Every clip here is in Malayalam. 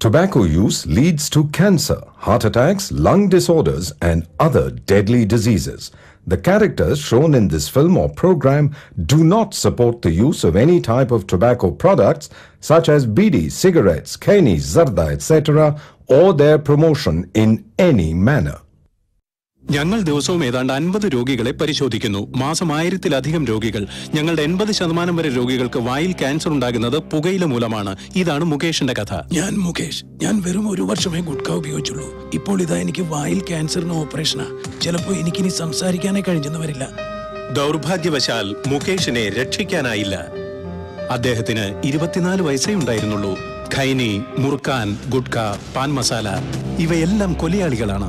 Tobacco use leads to cancer, heart attacks, lung disorders, and other deadly diseases. The characters shown in this film or program do not support the use of any type of tobacco products such as bidi, cigarettes, keni, zarda, etc., or their promotion in any manner. ഞങ്ങൾ ദിവസവും ഏതാണ്ട് അൻപത് രോഗികളെ പരിശോധിക്കുന്നു മാസം ആയിരത്തിലധികം രോഗികൾ ഞങ്ങളുടെ എൺപത് ശതമാനം വരെ രോഗികൾക്ക് വായിൽ ക്യാൻസർ ഉണ്ടാകുന്നത് പുകയില മൂലമാണ് ഇതാണ് മുകേഷിന്റെ കഥ ഞാൻ മുകേഷ് ഞാൻ വെറും ഒരു വർഷമേ ഗുഡ്ക ഉപയോഗിച്ചുള്ളൂ ഇപ്പോൾ ഇതാ എനിക്ക് വായിൽ ക്യാൻസറിന് ഓപ്പറേഷനാ ചിലപ്പോ എനിക്കിനി സംസാരിക്കാനേ കഴിഞ്ഞെന്ന് വരില്ല ദൗർഭാഗ്യവശാൽ മുകേഷിനെ രക്ഷിക്കാനായില്ല അദ്ദേഹത്തിന് ഇരുപത്തിനാല് വയസ്സേ ഉണ്ടായിരുന്നുള്ളൂ ഖൈനി മുറുക്കാൻ ഗുഡ്ക പാൻ മസാല ഇവയെല്ലാം കൊലയാളികളാണ്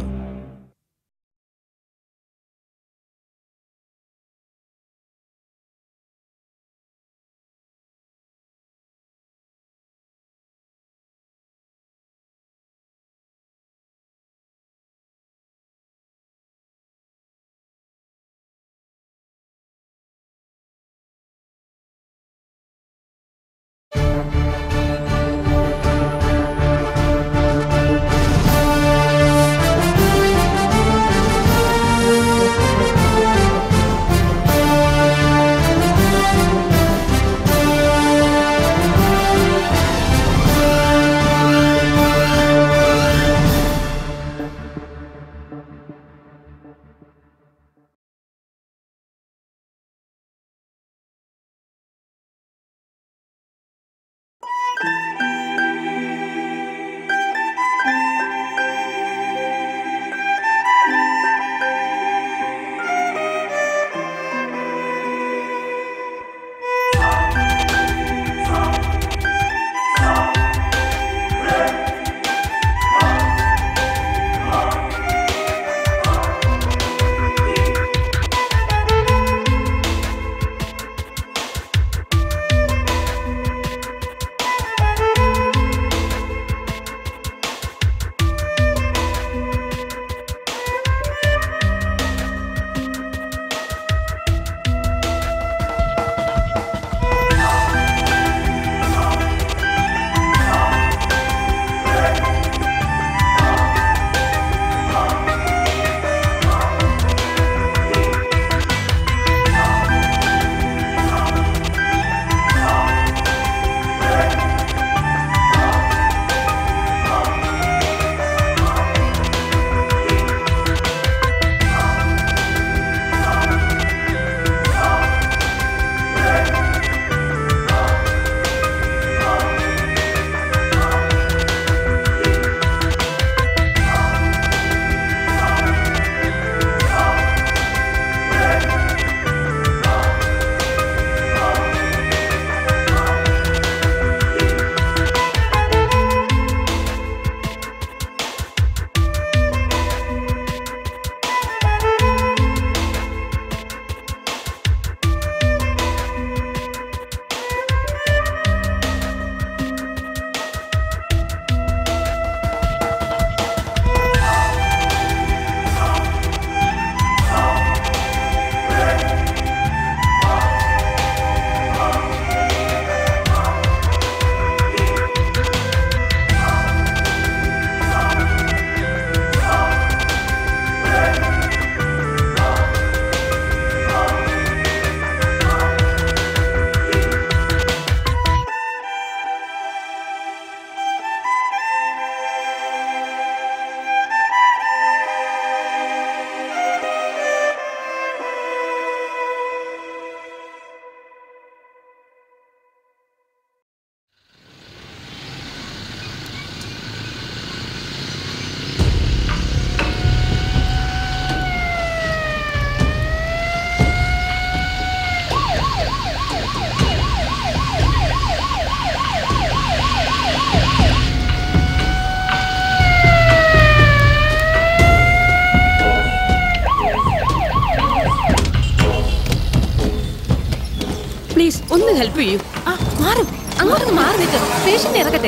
പ്ലീസ് ഒന്ന് ഹെൽപ്പ് ചെയ്യൂ ആ മാറും അങ്ങോട്ടൊന്ന് മാറി നിൽക്ക് പേഷ്യന്റ് ഇറക്കട്ടെ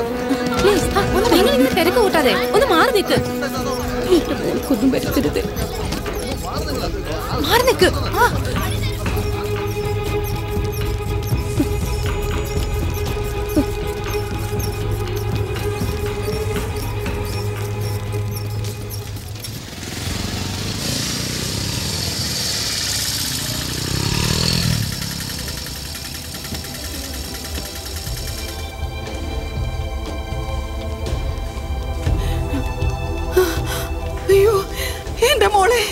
പ്ലീസ് ഒന്ന് നിങ്ങൾ ഇങ്ങനെ തിരക്ക് കൂട്ടാതെ ഒന്ന് മാറി നിൽക്ക് എന്റെ മോൾക്കൊന്നും വരുത്തരുത് മാറി നിൽക്ക് ആ അയ്യോ എന്റെ മോളെ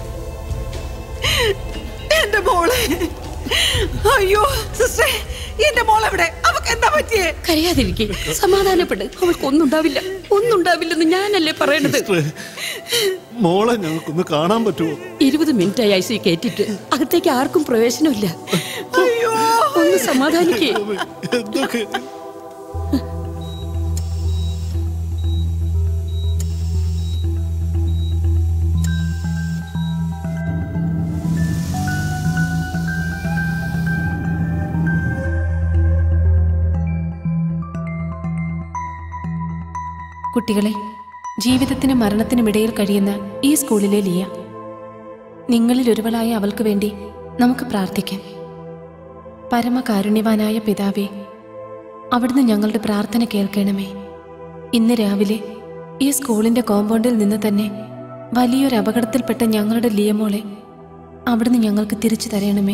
എന്റെ മോളെ അയ്യോ സിസ്റ്ററെ എന്റെ മോളെവിടെ അവക്ക് എന്താ പറ്റിയേ കരയാതിരിക്കെ സമാധാനപ്പെട് അവൾക്ക് ഒന്നുണ്ടാവില്ല ഒന്നുണ്ടാവില്ലെന്ന് ഞാനല്ലേ പറയണത് മോളെ ഞങ്ങൾക്കൊന്ന് കാണാൻ പറ്റുമോ ഇരുപത് മിനിറ്റ് ആയി ഐ സി കയറ്റിട്ട് അകത്തേക്ക് ആർക്കും പ്രവേശനമില്ല അയ്യോ ഒന്ന് സമാധാനിക്കേ എന്തൊക്കെ കുട്ടികളെ ജീവിതത്തിനും മരണത്തിനുമിടയിൽ കഴിയുന്ന ഈ സ്കൂളിലെ ലിയ നിങ്ങളിൽ ഒരുവളായ അവൾക്ക് വേണ്ടി നമുക്ക് പ്രാർത്ഥിക്കാം പരമകാരുണ്യവാനായ പിതാവേ അവിടുന്ന് ഞങ്ങളുടെ പ്രാർത്ഥന കേൾക്കണമേ ഇന്ന് രാവിലെ ഈ സ്കൂളിന്റെ കോമ്പൗണ്ടിൽ നിന്ന് തന്നെ വലിയൊരു അപകടത്തിൽപ്പെട്ട ഞങ്ങളുടെ ലിയമോളെ അവിടുന്ന് ഞങ്ങൾക്ക് തിരിച്ചു തരണമേ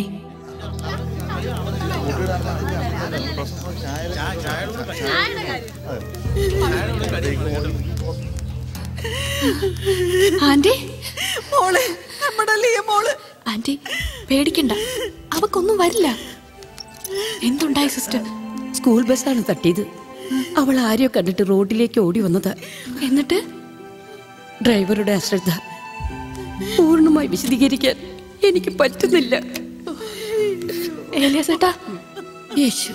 ആന്റി മോളെ നമ്മുടെ ലിയ മോള് ആന്റി പേടിക്കണ്ട അവക്കൊന്നും വരില്ല എന്തുണ്ടായി സിസ്റ്റർ സ്കൂൾ ബസ്സാണ് തട്ടിയത് അവൾ ആരെയോ കണ്ടിട്ട് റോഡിലേക്ക് ഓടി വന്നത് എന്നിട്ട് ഡ്രൈവറുടെ അശ്രദ്ധ പൂർണ്ണമായി വിശദീകരിക്കാൻ എനിക്ക് പറ്റുന്നില്ല ഏലിയാസേട്ടാ യേശു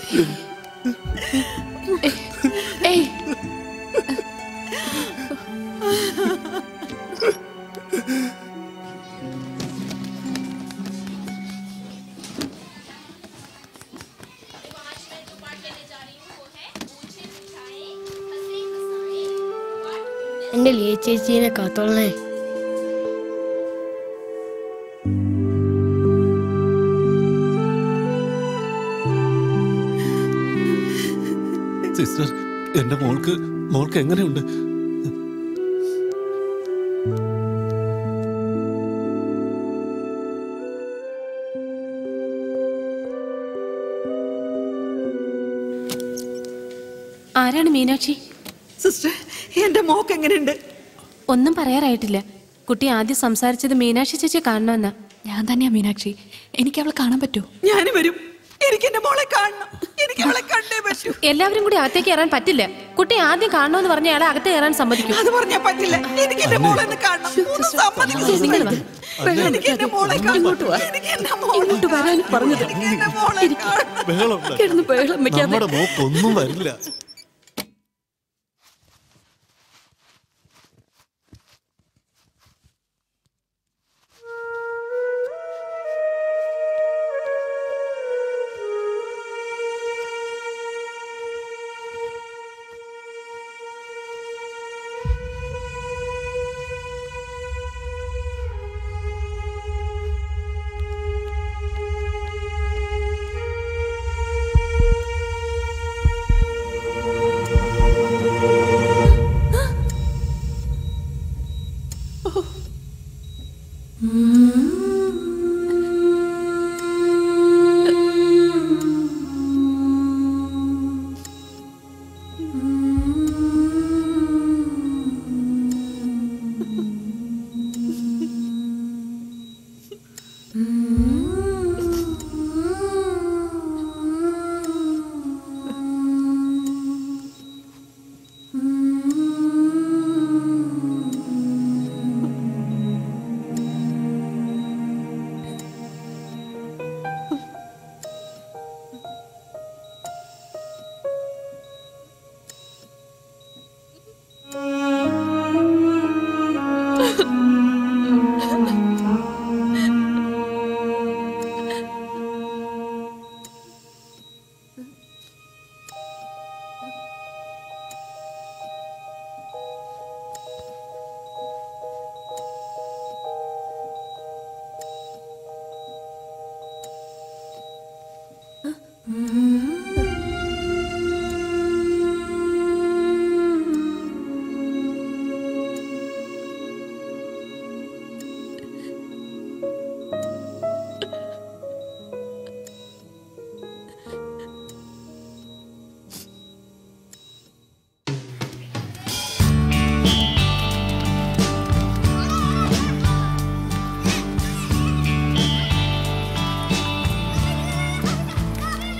ഏയ് എന്റെ ലിയ ചേച്ചീനെ കാത്തോളണേ സിസ്റ്റർ എന്റെ മോൾക്ക് മോൾക്ക് എങ്ങനെയുണ്ട് ആരാണ് മീനാക്ഷി സിസ്റ്റർ എന്റെ മോക്ക് എങ്ങനെയുണ്ട് ഒന്നും പറയാറായിട്ടില്ല കുട്ടി ആദ്യം സംസാരിച്ചത് മീനാക്ഷി ചേച്ചി കാണണമെന്നാ ഞാൻ തന്നെയാ മീനാക്ഷി എനിക്ക് അവളെ കാണാൻ പറ്റൂ ഞാൻ വരും എനിക്ക് എന്റെ മോളെ കാണണം എനിക്ക് അവളെ കണ്ടേ പറ്റൂ എല്ലാവരും കൂടി അകത്തേക്ക് കയറാൻ പറ്റില്ല കുട്ടി ആദ്യം കാണണമെന്ന് പറഞ്ഞ അയാളെ അകത്ത് കയറാൻ സമ്മതിക്കും അത് പറഞ്ഞാ പറ്റില്ല എനിക്ക് എന്റെ മോളെ ഒന്ന് കാണണം ഒന്ന് സമ്മതിക്കൂ നിങ്ങൾ വാ. സിസ്റ്റർ. എനിക്ക് എന്റെ മോളെ കാണണം ഇങ്ങോട്ട് വാ. എനിക്ക് എന്റെ മോളെ ഇങ്ങോട്ട് വരാൻ പറഞ്ഞത് എനിക്ക് എന്റെ മോളെ കാണണം ബഹളം ഉണ്ടാക്കി. കിടന്ന് ബഹളം വെക്കാതെ നമ്മുടെ മോക്കൊന്നും വരില്ല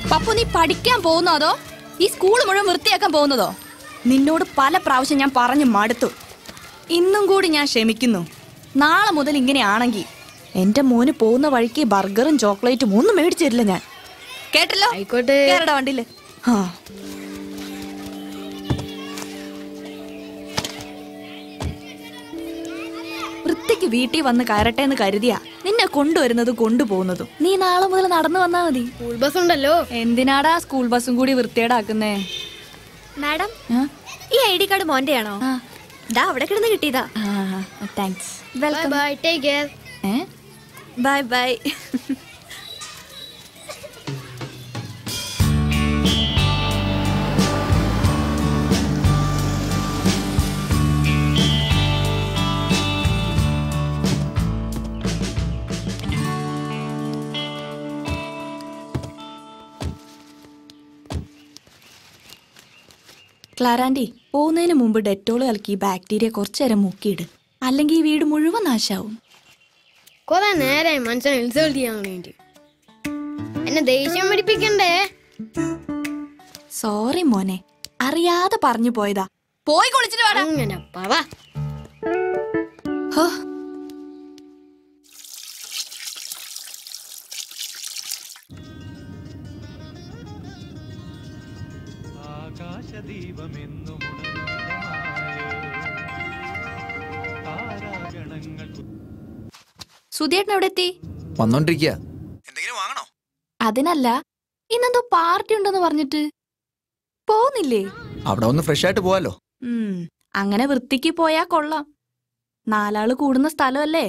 പപ്പു നീ പഠിക്കാൻ പോകുന്നോ അതോ ഈ സ്കൂൾ മുഴുവൻ വൃത്തിയാക്കാൻ പോകുന്നതോ നിന്നോട് പല പ്രാവശ്യം ഞാൻ പറഞ്ഞു മടുത്തു ഇന്നും കൂടി ഞാൻ ക്ഷമിക്കുന്നു നാളെ മുതൽ ഇങ്ങനെയാണെങ്കിൽ എന്റെ മോന് പോകുന്ന വഴിക്ക് ബർഗറും ചോക്ലേറ്റും ഒന്നും മേടിച്ചു തരില്ല ഞാൻ കേട്ടല്ലോ ആയിക്കോട്ടെ കേരട വണ്ടിയില് ആ വൃത്തിക്ക് വീട്ടിൽ വന്ന് കയറട്ടെ എന്ന് കരുതിയാ നിന്നെ കൊണ്ടുവരുന്നതും കൊണ്ടുപോകുന്നതും നീ നാളെ മുതൽ നടന്നു വന്നാ മതി സ്കൂൾ ബസ് ഉണ്ടല്ലോ എന്തിനാടാ സ്കൂൾ ബസ്സും കൂടി വൃത്തിയേടാക്കുന്നേ മാഡം ഈ ഐ ഡി കാർഡ് മോന്റെയാണോ ദാ അവിടെ കിടന്ന് കിട്ടിയതാ thanks bye bye take care bye bye ക്ലാരാൻഡി പോകുന്നതിന് മുമ്പ് ഡെറ്റോൾ കലക്കി ബാക്ടീരിയ കുറച്ചേരം മുക്കിയിട് അല്ലെങ്കിൽ ഈ വീട് മുഴുവൻ നാശാവും കുറെ നേരമായി മനുഷ്യനെ ഇൻസൾട്ട് ചെയ്യാൻ വേണ്ടി എന്നെ ദേഷ്യം പിടിപ്പിക്കണ്ടേ സോറി മോനെ അറിയാതെ പറഞ്ഞു പോയതാ പോയി കുളിച്ചിട്ട് വാടാ അങ്ങനെ പറ ഹോ. സുധിയേട്ടൻ എവിടെ എത്തി വന്നോണ്ടിരിക്കുക അതിനല്ല ഇന്നെന്തോ പാർട്ടി ഉണ്ടെന്ന് പറഞ്ഞിട്ട് പോകുന്നില്ലേ അവിടെ ഒന്ന് ഫ്രഷ് ആയിട്ട് പോവാലോ ഉം, അങ്ങനെ വൃത്തിക്ക് പോയാ കൊള്ളാം നാലാള് കൂടുന്ന സ്ഥലമല്ലേ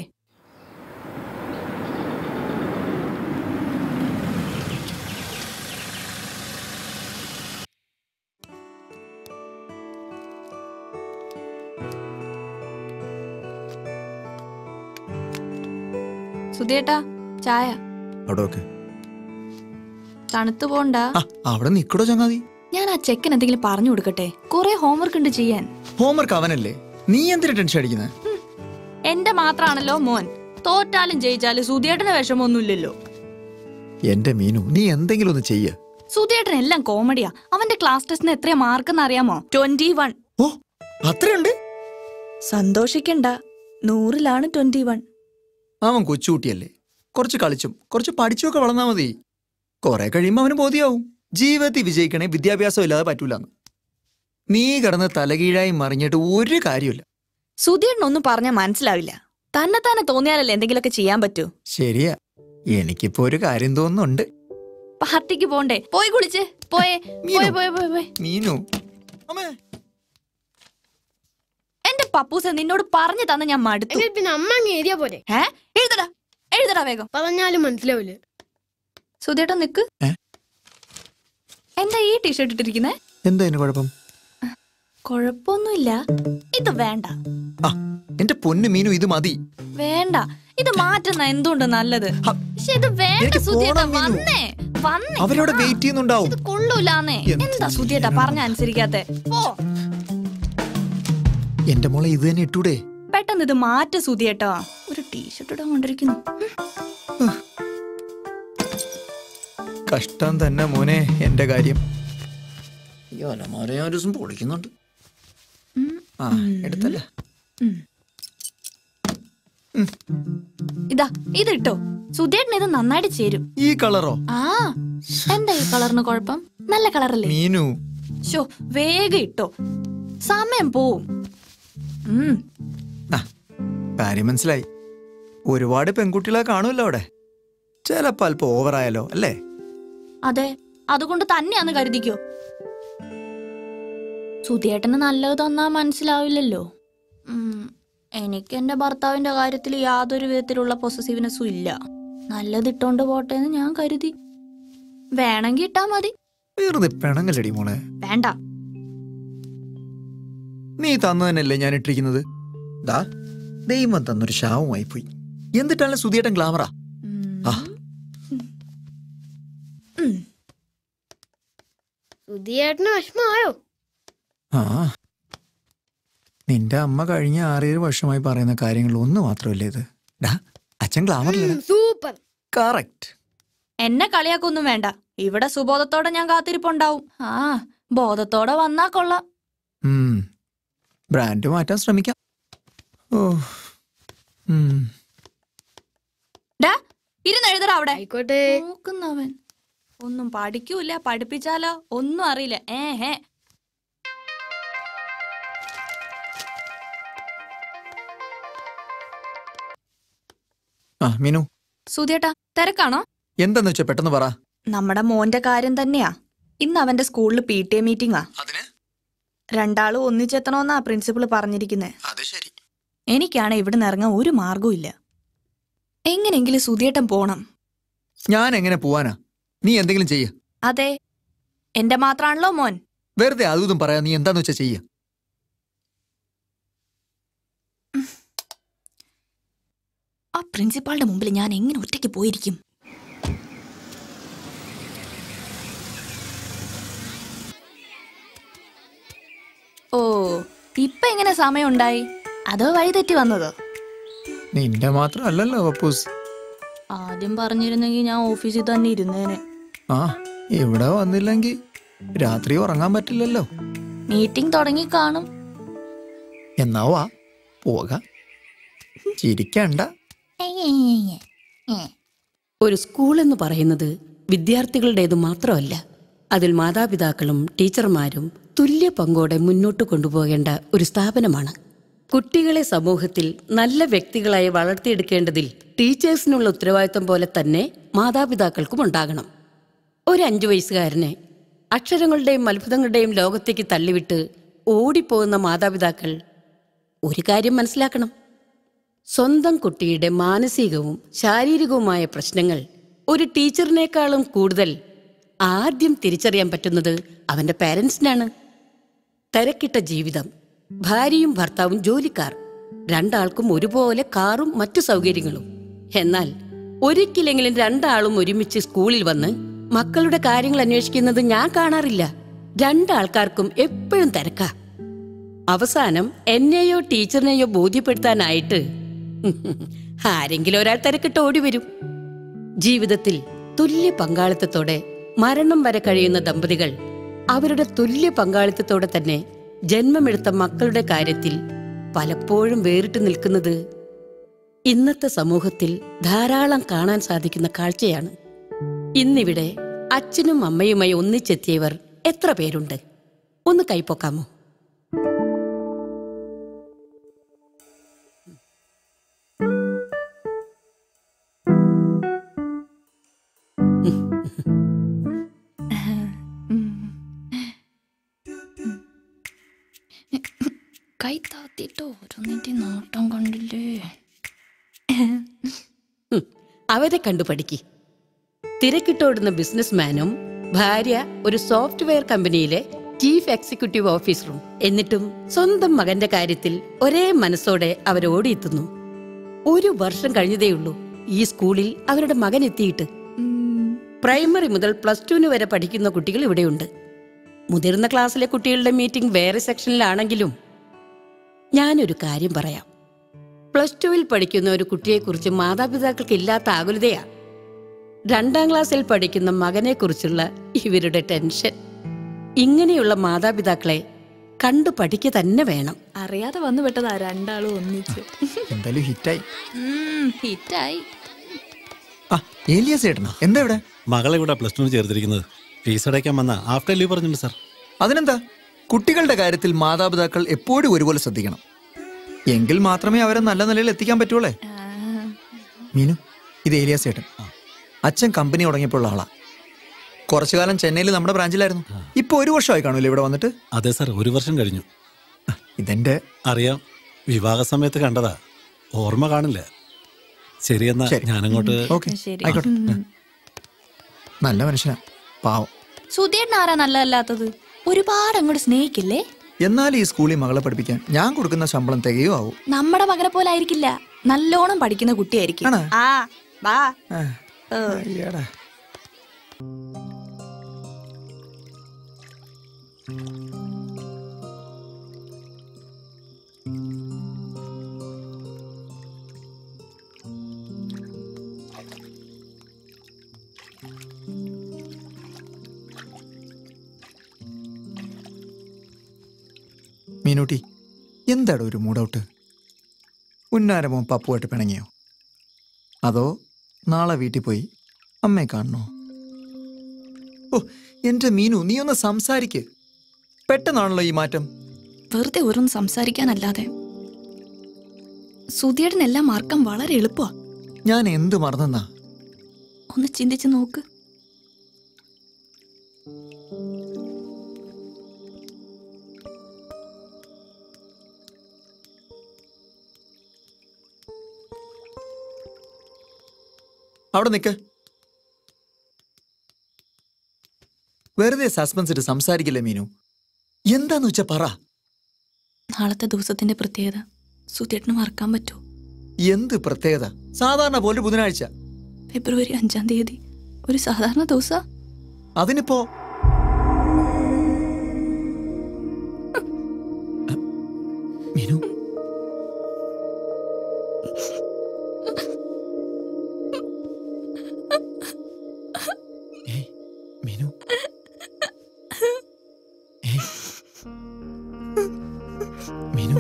സുധിയേട്ടാ ചായ അവിടെ ഒക്കെ തണുത്തു പോണ്ട അവിടെ നിക്കടോ ചങ്ങാതി ഞാൻ ആ ചെക്കൻ എന്തെങ്കിലും പറഞ്ഞു കൊടുക്കട്ടെ കുറെ ഹോംവർക്ക് ഉണ്ട് ചെയ്യാൻ ഹോംവർക്ക് അവനല്ലേ നീ എന്തിനാ ടെൻഷൻ അടിക്കുന്നത് എന്റെ മാത്രാണല്ലോ മോൻ തോറ്റാലും ജയിച്ചാലും സുധിയേട്ടന് വിഷമൊന്നുമില്ലല്ലോ എന്റെ മീനു നീ എന്തെങ്കിലും ഒന്ന് ചെയ്യ സുധിയേട്ടൻ എല്ലാം കോമഡിയാ അവന്റെ ക്ലാസ് ടെസ്റ്റിന് എത്രയാ മാർക്ക് അറിയാമോ ട്വന്റി വൺ ഓ അത്രയുണ്ട് സന്തോഷിക്കണ്ട നൂറിലാണ് ട്വന്റി വൺ അവൻ കൊച്ചുകുട്ടിയല്ലേ കുറച്ച് കളിച്ചും കുറച്ച് പഠിച്ചുമൊക്കെ വളർന്നാ മതി കുറെ കഴിയുമ്പോ അവന് ബോധ്യാവും ജീവിതത്തിൽ വിജയിക്കണേ വിദ്യാഭ്യാസം ഇല്ലാതെ പറ്റൂലെന്ന് നീ കിടന്ന് തലകീഴായി മറിഞ്ഞിട്ട് ഒരു കാര്യമില്ല സുധിയേട്ടൻ ഒന്നും പറഞ്ഞാൽ മനസ്സിലാവില്ല തന്നെ തന്നെ തോന്നിയാലല്ലേ എന്തെങ്കിലുമൊക്കെ ചെയ്യാൻ പറ്റൂ ശരിയാ എനിക്കിപ്പോ ഒരു കാര്യം തോന്നുന്നുണ്ട് പാർട്ടിക്ക് പോണ്ടേ പോയി കുളിച്ച് പോയേ പോയെ പോയെ പോയെ പോയെ മീനു എന്റെ പപ്പൂസ നിന്നോട് പറഞ്ഞു തന്ന ഞാൻ മടുത്തു എങ്കിൽ പിന്നെ അമ്മ അങ്ങ് എഴുതിയാ പോലെ ഏ എഴുതടാ എഴുതടാ വേഗം പറഞ്ഞാലും മനസ്സിലാവില്ല സുധിയേട്ടൻ നിക്ക് ഏ? എന്താ ഈ ടീഷർട്ട് ഇട്ടിരിക്കുന്നേ എന്താ ഇതിന് കുഴപ്പം കൊഴപ്പൊന്നുമില്ല ഇത് വേണ്ട ആ എന്റെ പൊന്നു മീനു ഇത് മതി വേണ്ട ഇത് മാറ്റുന്ന എന്തുകൊണ്ട് നല്ലത് പക്ഷെ ഇത് വേണ്ട എനിക്ക് സുധിയേട്ടാ പോണം, മീനു. വന്നേ വന്നേ അവരവിടെ വെയിറ്റ് ചെയ്യുന്നുണ്ടാവും ഇത് കൊള്ളൂലാന്നേ എന്ത് എന്താ സുധിയേട്ടാ പറഞ്ഞ അനുസരിക്കാത്തെ പോ എന്റെ മോളെ ഇത് തന്നെ ഇട്ടൂടെ പെട്ടെന്ന് ഇത് മാറ്റ സുധിയേട്ടാ ഒരു ടീഷർട്ട് ഇടാൻ കൊണ്ടിരിക്കുന്നു കഷ്ടം തന്നെ മോനെ എന്റെ കാര്യം അയ്യോ അലമാര ഞാൻ ഒരു ദിവസം പൊളിക്കുന്നുണ്ട് ആ എടുത്തല്ല ഇതാ ഇത് ഇട്ടോ സുധിയേട്ടന് ഇത് നന്നായിട്ട് ചേരും ഈ കളറോ ആ എന്താ ഈ കളറിന് കുഴപ്പം നല്ല കളറല്ലേ മീനു ഷോ വേഗം ഇട്ടോ സമയം പോവും ഉം കാര്യം മനസ്സിലായി ഒരുപാട് പെൺകുട്ടികളെ കാണുമല്ലോ അവിടെ ചിലപ്പോ അല്പം ഓവറായാലോ അല്ലേ അതെ അതുകൊണ്ട് തന്നെയാന്ന് കരുതിക്കോ സുധിയേട്ടന് നല്ലത് തന്നാ മനസ്സിലാവില്ലല്ലോ ഉം, എനിക്ക് എന്റെ ഭർത്താവിന്റെ കാര്യത്തിൽ യാതൊരു വിധത്തിലുള്ള പൊസസീവ്നെസ്സും ഇല്ല നല്ലത് ഇട്ടോണ്ട് പോട്ടെ എന്ന് ഞാൻ കരുതി വേണമെങ്കിൽ ഇട്ടാ മതി വെറുതെ പിണങ്ങല്ലടി മോളെ വേണ്ട നീ തന്നു തന്നെയല്ലേ ഞാൻ ഇട്ടിരിക്കുന്നത് ദാ ദൈവം തന്നൊരു ശാവുമായി പോയി എന്നിട്ടാണ് സുധിയേട്ടൻ ഗ്ലാമറാ ആ സുധിയേട്ടന് വിഷമമായോ ആ നിന്റെ അമ്മ കഴിഞ്ഞ ആറേഴ് വർഷമായി പറയുന്ന കാര്യങ്ങൾ ഒന്ന് മാത്രമല്ലേ ഇത് ഡാ അച്ഛൻ ഗ്ലാമറില്ല സൂപ്പർ കറക്റ്റ് എന്നെ കളിയാക്കൊന്നും വേണ്ട ഇവിടെ സുബോധത്തോടെ ഞാൻ കാത്തിരിപ്പുണ്ടാവും ആ ബോധത്തോടെ വന്നാ കൊള്ളാം ഉം. ബ്രാൻഡ് മാറ്റാൻ ശ്രമിക്കാം ഓ ഉം. ഡാ ഇരുന്നെഴുതടാ അവിടെ ആയിക്കോട്ടെ നോക്കുന്നവൻ ഒന്നും പഠിക്കൂല പഠിപ്പിച്ചാലോ ഒന്നും അറിയില്ല ഏ ഹേ ആ മീനു സുധിയേട്ടാ തിരക്കാണോ എന്താന്ന് വെച്ചാ പെട്ടെന്ന് പറ നമ്മുടെ മോന്റെ കാര്യം തന്നെയാ ഇന്ന് അവന്റെ സ്കൂളിൽ പി ടി എ മീറ്റിംഗാ രണ്ടാളും ഒന്നിച്ചെത്തണമെന്നാ പ്രിൻസിപ്പൾ പറഞ്ഞിരിക്കുന്നേ അത് ശരി എനിക്കാണ് ഇവിടെ നിന്ന് ഇറങ്ങാൻ ഒരു മാർഗവും ഇല്ല എങ്ങനെങ്കിലും സുധിയേട്ടൻ പോണം ഞാൻ എങ്ങനെ പോവാനാ നീ എന്തെങ്കിലും ചെയ്യ അതെ എന്റെ മാത്രാണല്ലോ മോൻ വെറുതെ അതും ഇതും പറയാ നീ എന്താന്ന് വെച്ചാ ചെയ്യ ആ പ്രിൻസിപ്പാളിന്റെ മുമ്പിൽ ഞാൻ എങ്ങനെ ഒറ്റയ്ക്ക് പോയിരിക്കും ഓ ഇപ്പൊ എങ്ങനെ സമയം ഉണ്ടായി അതോ വഴി തെറ്റി വന്നതോ നിന്റെ മാത്രം അല്ലല്ലോ പപ്പൂസ് ആദ്യം പറഞ്ഞിരുന്നെങ്കിൽ ഞാൻ ഓഫീസിൽ തന്നെ ഇരുന്നേനെ ആ ഇവിടെ വന്നില്ലെങ്കിൽ രാത്രി ഉറങ്ങാൻ പറ്റില്ലല്ലോ മീറ്റിംഗ് തുടങ്ങി കാണും എന്നാ വാ പോകാം ചിരിക്കണ്ട ഒരു സ്കൂൾ എന്ന് പറയുന്നത് വിദ്യാർത്ഥികളുടേത് മാത്രമല്ല അതിൽ മാതാപിതാക്കളും ടീച്ചർമാരും തുല്യ പങ്കോടെ മുന്നോട്ട് കൊണ്ടുപോകേണ്ട ഒരു സ്ഥാപനമാണ് കുട്ടികളെ സമൂഹത്തിൽ നല്ല വ്യക്തികളായി വളർത്തിയെടുക്കേണ്ടതിൽ ടീച്ചേഴ്സിനുള്ള ഉത്തരവാദിത്തം പോലെ തന്നെ മാതാപിതാക്കൾക്കും ഉണ്ടാകണം ഒരു അഞ്ചു വയസ്സുകാരനെ അക്ഷരങ്ങളുടെയും അത്ഭുതങ്ങളുടെയും ലോകത്തേക്ക് തള്ളിവിട്ട് ഓടിപ്പോകുന്ന മാതാപിതാക്കൾ ഒരു കാര്യം മനസ്സിലാക്കണം സ്വന്തം കുട്ടിയുടെ മാനസികവും ശാരീരികവുമായ പ്രശ്നങ്ങൾ ഒരു ടീച്ചറിനേക്കാളും കൂടുതൽ ആദ്യം തിരിച്ചറിയാൻ പറ്റുന്നത് അവന്റെ പാരൻസിനാണ് തിരക്കിട്ട ജീവിതം ഭാര്യയും ഭർത്താവും ജോലിക്കാർ രണ്ടാൾക്കും ഒരുപോലെ കാറും മറ്റു സൗകര്യങ്ങളും എന്നാൽ ഒരിക്കലെങ്കിലും രണ്ടാളും ഒരുമിച്ച് സ്കൂളിൽ വന്ന് മക്കളുടെ കാര്യങ്ങൾ അന്വേഷിക്കുന്നത് ഞാൻ കാണാറില്ല രണ്ടാൾക്കാർക്കും എപ്പോഴും തിരക്കാ അവസാനം എന്നെയോ ടീച്ചറിനെയോ ബോധ്യപ്പെടുത്താനായിട്ട് ആരെങ്കിലും ഒരാൾ തിരക്കിട്ട് ഓടി വരും ജീവിതത്തിൽ തുല്യ പങ്കാളിത്തത്തോടെ മരണം വരെ കഴിയുന്ന ദമ്പതികൾ അവരുടെ തുല്യ പങ്കാളിത്തത്തോടെ തന്നെ ജന്മമെടുത്ത മക്കളുടെ കാര്യത്തിൽ പലപ്പോഴും വേറിട്ട് നിൽക്കുന്നത് ഇന്നത്തെ സമൂഹത്തിൽ ധാരാളം കാണാൻ സാധിക്കുന്ന കാഴ്ചയാണ് ഇന്നിവിടെ അച്ഛനും അമ്മയുമായി ഒന്നിച്ചെത്തിയവർ എത്ര പേരുണ്ട് ഒന്ന് കൈപ്പൊക്കാമോ കൈ താത്തിട്ട് ഓരോന്നിന്റെ നോട്ടം കണ്ടില്ലേ ഹും, അവരെ കണ്ടു പഠിക്ക് തിരക്കിട്ടോടുന്ന ബിസിനസ്മാനും ഭാര്യ ഒരു സോഫ്റ്റ്വെയർ കമ്പനിയിലെ ചീഫ് എക്സിക്യൂട്ടീവ് ഓഫീസറും എന്നിട്ടും സ്വന്തം മകന്റെ കാര്യത്തിൽ ഒരേ മനസ്സോടെ അവർ ഓടിയെത്തുന്നു ഒരു വർഷം കഴിഞ്ഞതേയുള്ളൂ ഈ സ്കൂളിൽ അവരുടെ മകൻ എത്തിയിട്ട് പ്രൈമറി മുതൽ പ്ലസ് ടുവിന് വരെ പഠിക്കുന്ന കുട്ടികൾ ഇവിടെയുണ്ട് മുതിർന്ന ക്ലാസ്സിലെ കുട്ടികളുടെ മീറ്റിംഗ് വേറെ സെക്ഷനിലാണെങ്കിലും ഞാനൊരു കാര്യം പറയാം പ്ലസ് ടുവിൽ പഠിക്കുന്ന ഒരു കുട്ടിയെക്കുറിച്ച് മാതാപിതാക്കൾക്ക് ഇല്ലാത്ത ആകുലതയാ രണ്ടാം ക്ലാസ്സിൽ പഠിക്കുന്ന മകനെക്കുറിച്ചുള്ള ഇവരുടെ ടെൻഷൻ ഇങ്ങനെയുള്ള മാതാപിതാക്കളെ കണ്ടു പഠിക്കുക തന്നെ വേണം അറിയാതെ വന്നു വിട്ടതാ രണ്ടാളും ഒന്നിച്ച് എന്തായാലും ഹിറ്റായി ഹിറ്റായി ആ ഏലിയാസ് ചേട്ടനാ എന്താ ഇവിടെ മകളെ ഇവിടെ പ്ലസ് ടുവിന് ചേർത്തിരിക്കുന്നത് ഫീസ് അടയ്ക്കാൻ വന്ന ആഫ്റ്റർ ലീവ് പറഞ്ഞിട്ടുണ്ട് സാർ അതിനെന്താ കുട്ടികളുടെ കാര്യത്തിൽ മാതാപിതാക്കൾ എപ്പോഴും ഒരുപോലെ ശ്രദ്ധിക്കണം എങ്കിൽ മാത്രമേ അവരെ നല്ല നിലയിൽ എത്തിക്കാൻ പറ്റുള്ളേ മീനു ഇത് ഏലിയാസ് ചേട്ടൻ അച്ഛൻ കമ്പനി തുടങ്ങിയപ്പോൾ ആളാ കുറച്ചു കാലം ചെന്നൈയിൽ നമ്മുടെ ബ്രാഞ്ചിലായിരുന്നു ഇപ്പൊ ഒരു വർഷമായി കാണൂല്ലേ ഇവിടെ വന്നിട്ട് അതെ സാർ ഒരു വർഷം കഴിഞ്ഞു ഇതെന്റെ അറിയാം വിവാഹ സമയത്ത് കണ്ടതാ ഓർമ്മ കാണില്ല ശരിയെന്നാ ഞാനങ്ങോട്ട് ഓക്കെ ആയിക്കോട്ടെ നല്ല മനുഷ്യനാ പാവം സുധീറിന് ആരാ നല്ലതല്ലാത്തത് ഒരുപാട് അങ്ങോട്ട് സ്നേഹിക്കില്ലേ എന്നാൽ ഈ സ്കൂളിൽ മകളെ പഠിപ്പിക്കാൻ ഞാൻ കൊടുക്കുന്ന ശമ്പളം തികയോ ആവും നമ്മുടെ മകനെ പോലെ ആയിരിക്കില്ല നല്ലോണം പഠിക്കുന്ന കുട്ടിയായിരിക്കും ആ വാ ഏ. മീനൂട്ടി എന്താടോ ഒരു മൂഡൗട്ട് ഉന്നാരമോ പപ്പുമായിട്ട് പിണങ്ങിയോ അതോ നാളെ വീട്ടിൽ പോയി അമ്മയെ കാണണോ ഓ എൻ്റെ മീനു നീ ഒന്ന് സംസാരിക്ക് പെട്ടെന്നാണല്ലോ ഈ മാറ്റം വെറുതെ ഓരോന്ന് സംസാരിക്കാനല്ലാതെ സുധിയേട്ടനെല്ലാം മറക്കാൻ വളരെ എളുപ്പമാ ഞാൻ എന്ത് മറന്നെന്നാ ഒന്ന് ചിന്തിച്ച് നോക്ക് അവിടെ നിൽക്ക് വെറുതെ സസ്പെൻസ് ഇട്ട് സംസാരിക്കില്ലേ മീനു എന്താന്ന് വെച്ചാ പറ നാളത്തെ ദിവസത്തിന്റെ പ്രത്യേകത സുധിയേട്ടന് മറക്കാൻ പറ്റുമോ എന്ത് പ്രത്യേകത സാധാരണ പോലെ ബുധനാഴ്ച ഫെബ്രുവരി അഞ്ചാം തീയതി ഒരു സാധാരണ ദിവസ അതിനിപ്പോ മീനു ഏയ്, മീനു ഏയ്. മീനു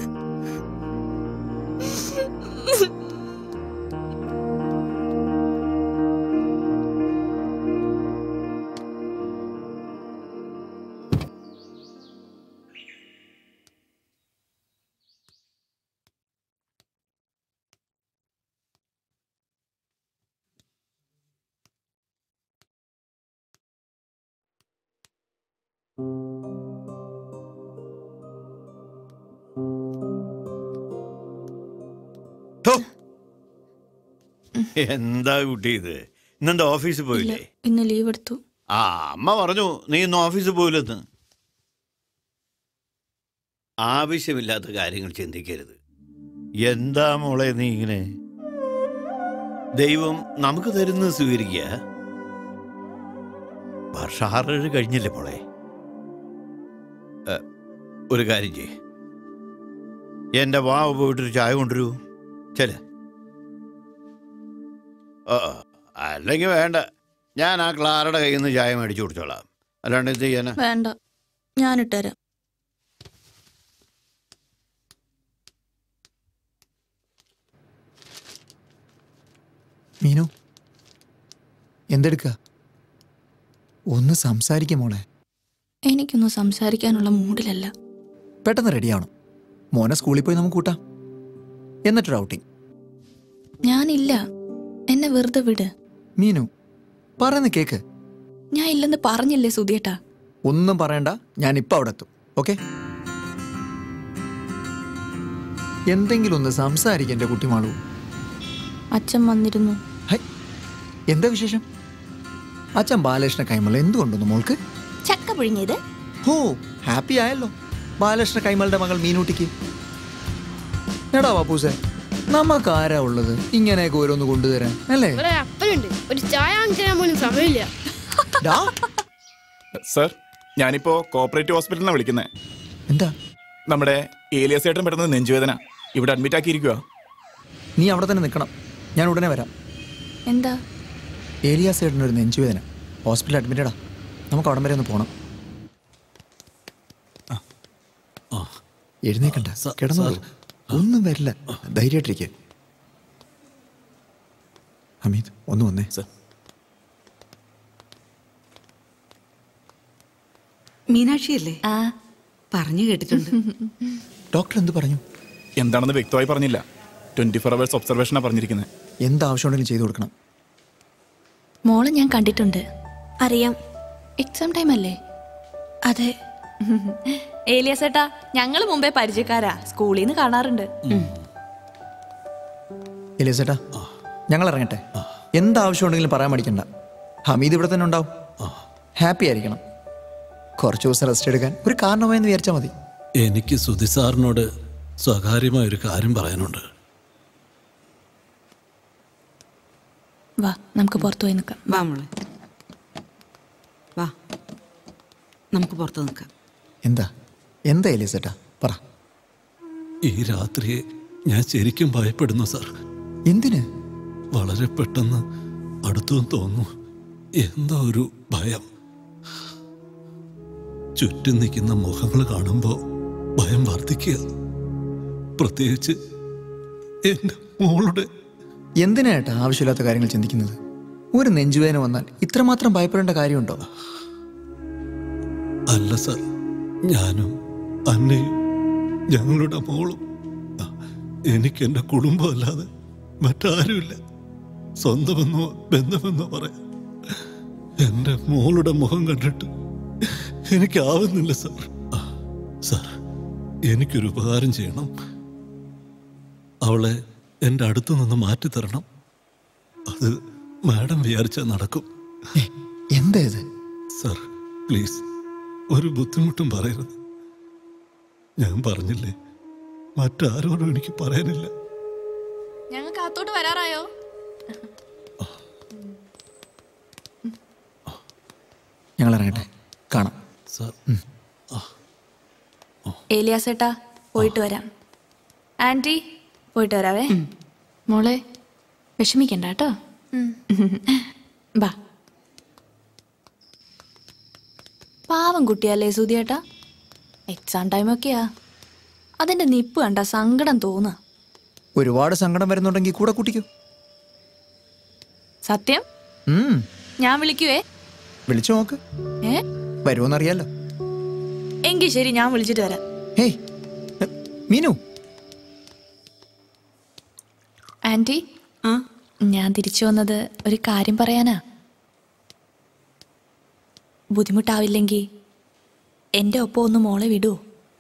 എന്താ കുട്ടി ഇത് ഇന്നെന്താ ഓഫീസിൽ പോയില്ലേ ഇന്ന് ലീവ് എടുത്തു ആ അമ്മ പറഞ്ഞു നീ ഇന്ന് ഓഫീസിൽ പോയില്ലെന്ന് ആവശ്യമില്ലാത്ത കാര്യങ്ങൾ ചിന്തിക്കരുത് എന്താ മോളെ നീ ഇങ്ങനെ ദൈവം നമുക്ക് തരുന്നത് സ്വീകരിക്കുക വർഷം ആറേഴ് കഴിഞ്ഞില്ലേ മോളെ ഏ, ഒരു കാര്യം ചെയ്യ് എൻ്റെ വാവ് പോയിട്ടൊരു ചായ കൊണ്ടുവരൂ ചെല ഓ അല്ലെങ്കിൽ വേണ്ട ഞാൻ ആ ക്ലാരയുടെ കയ്യിൽ നിന്ന് ചായ മേടിച്ചു കൊടുത്തോളാം അല്ലാണ്ട് എന്ത് ചെയ്യാനാ വേണ്ട ഞാനിട്ടുതരാം മീനു എന്തെടുക്ക ഒന്ന് സംസാരിക്കും മോളെ എനിക്കൊന്നും സംസാരിക്കാനുള്ള മൂഡിലല്ല പെട്ടെന്ന് റെഡിയാവണം മോനെ സ്കൂളിൽ പോയി നമുക്ക് കൂട്ടാം എന്നിട്ടൊരു ഔട്ടിങ് ഞാനില്ല എന്നെ വെറുതെ വിട് മീനു പറയുന്ന കേക്ക് ഞാൻ ഇല്ലെന്ന് പറഞ്ഞില്ലേ സുധിയേട്ടാ ഒന്നും പറയണ്ട ഞാൻ ഇപ്പൊ അവിടെ എത്തും ഓക്കെ എന്തെങ്കിലും ഒന്ന് സംസാരിക്കും എൻ്റെ കുട്ടിമാളു അച്ഛൻ വന്നിരുന്നു എന്താ വിശേഷം അച്ഛൻ ബാലകൃഷ്ണ കൈമൾ എന്തുകൊണ്ടൊന്നു മോൾക്ക് ചക്ക പുഴുങ്ങിയത് ഹോ ഹാപ്പി ആയല്ലോ ബാലകൃഷ്ണ കൈമളുടെ മകൾ മീനൂട്ടിക്ക് എടാ ബാപ്പൂസേ നമുക്ക് ആരാ ഉള്ളത് ഇങ്ങനെയൊക്കെ ഓരോന്ന് കൊണ്ടുതരാൻ അല്ലേ ഇവിടെ അപ്പനുണ്ട് ഒരു ചായ വാങ്ങിച്ചു തരാൻ പോലും സമയമില്ല സർ ഞാനിപ്പോ കോപ്പറേറ്റീവ് ഹോസ്പിറ്റലിനാണ് വിളിക്കുന്നത് എന്താ നമ്മുടെ ഏലിയസ് ഏട്ടൻ പെട്ടെന്ന് നെഞ്ചുവേദന ഇവിടെ അഡ്മിറ്റ് ആക്കിയിരിക്കുക നീ അവിടെ തന്നെ നിൽക്കണം ഞാൻ ഉടനെ വരാം എന്താ ഏലിയാസ് ഏട്ടന് ഒരു നെഞ്ചുവേദന ഹോസ്പിറ്റലിൽ അഡ്മിറ്റഡാ നമുക്ക് അവിടം വരെ ഒന്ന് പോകണം എഴുന്നേക്കണ്ട കിടന്നോളൂ ഒന്നും വരില്ല ധൈര്യമായിട്ടിരിക്കെ അമിത് ഒന്ന് വന്നേ മീനാക്ഷിയല്ലേ പറഞ്ഞു കേട്ടിട്ടുണ്ട് ഡോക്ടർ എന്ത് പറഞ്ഞു എന്താണെന്ന് വ്യക്തമായി പറഞ്ഞില്ല ട്വന്റി ഫോർ അവേഴ്സ് ഒബ്സർവേഷനാണ് പറഞ്ഞിരിക്കുന്നത് എന്ത് ആവശ്യമുണ്ടെങ്കിലും ചെയ്തു കൊടുക്കണം മോളെ ഞാൻ കണ്ടിട്ടുണ്ട് അറിയാം എക്സാം ടൈം അല്ലേ അതെ ഏലിയസ് ഏട്ടാ ഞങ്ങൾ മുമ്പേ പരിചയക്കാരാ സ്കൂളിൽ നിന്ന് കാണാറുണ്ട് എലിയസേട്ടാ ഞങ്ങൾ ഇറങ്ങട്ടെ എന്ത് ആവശ്യമുണ്ടെങ്കിലും പറയാൻ മടിക്കണ്ട ഹമീദ് ഇവിടെ തന്നെ ഉണ്ടാവും ഹാപ്പി ആയിരിക്കണം കുറച്ച് ദിവസം റെസ്റ്റ് എടുക്കാൻ ഒരു കാരണമായെന്ന് വിചാരിച്ചാൽ മതി എനിക്ക് സുധി സാറിനോട് സ്വകാര്യമായ ഒരു കാര്യം പറയാനുണ്ട് വാ നമുക്ക് പുറത്തു പോയി നിൽക്കാം വാ മോളെ വാ നമുക്ക് പുറത്ത് നിൽക്കാം എന്താ എന്താ എലിയസേട്ടാ പറ ഈ രാത്രിയെ ഞാൻ ശരിക്കും ഭയപ്പെടുന്നു സാർ എന്തിന് വളരെ പെട്ടെന്ന് അടുത്തു തോന്നുന്നു എന്തോ ഒരു ഭയം ചുറ്റും നിൽക്കുന്ന മുഖങ്ങൾ കാണുമ്പോൾ ഭയം വർദ്ധിക്കുക പ്രത്യേകിച്ച് എന്റെ മോളുടെ എന്തിനാ ഏട്ടാ ആവശ്യമില്ലാത്ത കാര്യങ്ങൾ ചിന്തിക്കുന്നത് ഒരു നെഞ്ചുവേദന വന്നാൽ ഇത്രമാത്രം ഭയപ്പെടേണ്ട കാര്യമുണ്ടോ അല്ല സർ ഞാനും അന്നയും ഞങ്ങളുടെ മോളും എനിക്ക് എന്റെ കുടുംബമല്ലാതെ മറ്റാരുമില്ല സ്വന്തമെന്നോ ബന്ധമെന്നോ പറയാം എന്റെ മോളുടെ മുഖം കണ്ടിട്ട് എനിക്കാവുന്നില്ല സാർ ആ, സാർ എനിക്കൊരു ഉപകാരം ചെയ്യണം അവളെ എൻ്റെ അടുത്തു നിന്ന് മാറ്റിത്തരണം അത് മാഡം വിചാരിച്ചാൽ നടക്കും എന്താ ഇത് സാർ പ്ലീസ് ഒരു ബുദ്ധിമുട്ടും പറയരുത് ഞാൻ പറഞ്ഞില്ലേ മറ്റാരോടും എനിക്ക് പറയാനില്ല ഞങ്ങൾക്ക് അകത്തോട്ട് വരാറായോ ഞങ്ങൾ ഇറങ്ങട്ടെ കാണാം സാർ ഏലിയാസേട്ടാ പോയിട്ട് വരാം ആന്റി പോയിട്ട് വരാവേ മോളെ വിഷമിക്കണ്ട കേട്ടോ ബാ പാവം കുട്ടിയല്ലേ സുധിയേട്ടാ എക്സാം ടൈമൊക്കെയാ അതിന്റെ നിപ്പ് കണ്ട സങ്കടം തോന്നുക ഒരുപാട് സങ്കടം വരുന്നുണ്ടെങ്കിൽ കൂടെ കൂട്ടിക്കോ സത്യം ഉം, ഞാൻ വിളിക്കുവേ വിളിച്ചു നോക്ക് ഏ വരുമോന്നറിയാലോ എങ്കിൽ ശരി ഞാൻ വിളിച്ചിട്ട് വരാം ഹേയ് എ, മീനു ആന്റി ഞാൻ തിരിച്ചു വന്നത് ഒരു കാര്യം പറയാനാ ബുദ്ധിമുട്ടാവില്ലെങ്കിൽ എൻ്റെ ഒപ്പം ഒന്ന് മോളെ വിടൂ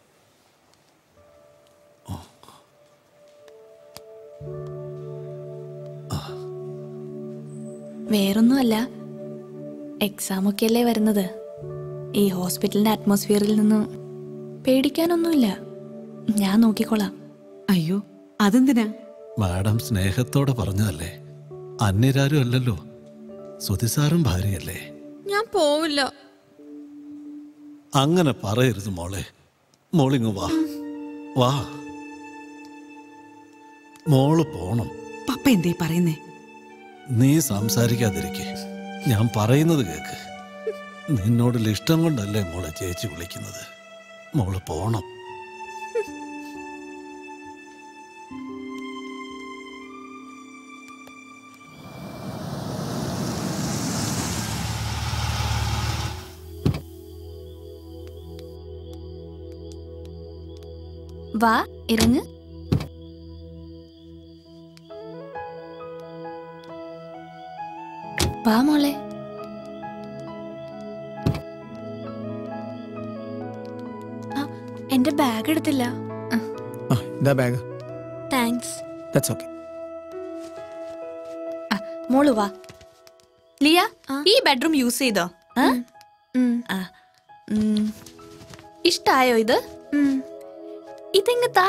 വേറൊന്നുമല്ല എക്സാം ഒക്കെ അല്ലേ വരുന്നത് ഈ ഹോസ്പിറ്റലിന്റെ അറ്റ്മോസ്ഫിയറിൽ നിന്നും പേടിക്കാനൊന്നുമില്ല ഞാൻ നോക്കിക്കോളാം അയ്യോ അതെന്തിനാ മാഡം സ്നേഹത്തോടെ പറഞ്ഞതല്ലേ അന്യരാരും അല്ലല്ലോ സുതിസാറും ഭാര്യയല്ലേ ഞാൻ പോവില്ല അങ്ങനെ പറയരുത് മോളെ മോളിങ് വാ വാ മോള് പോണം പപ്പ എന്തേ പറയുന്നേ നീ സംസാരിക്കാതിരിക്കെ ഞാൻ പറയുന്നത് കേക്ക് നിന്നോടുള്ള ഇഷ്ടം കൊണ്ടല്ലേ മോളെ ചേച്ചി വിളിക്കുന്നത് മോള് പോണം വാ ഇറങ്ങ് വാ മോളെ ആ, എന്റെ ബാഗ് എടുത്തില്ല ആ ഇതാ ബാഗ് താങ്ക്സ് ദാറ്റ്സ് ഓക്കെ മോള് വാ ലിയ ഈ ബെഡ്റൂം യൂസ് ചെയ്തോ ആ? ആ. ഉം. ഇഷ്ടായോ ഇത് ഇതിങ് താ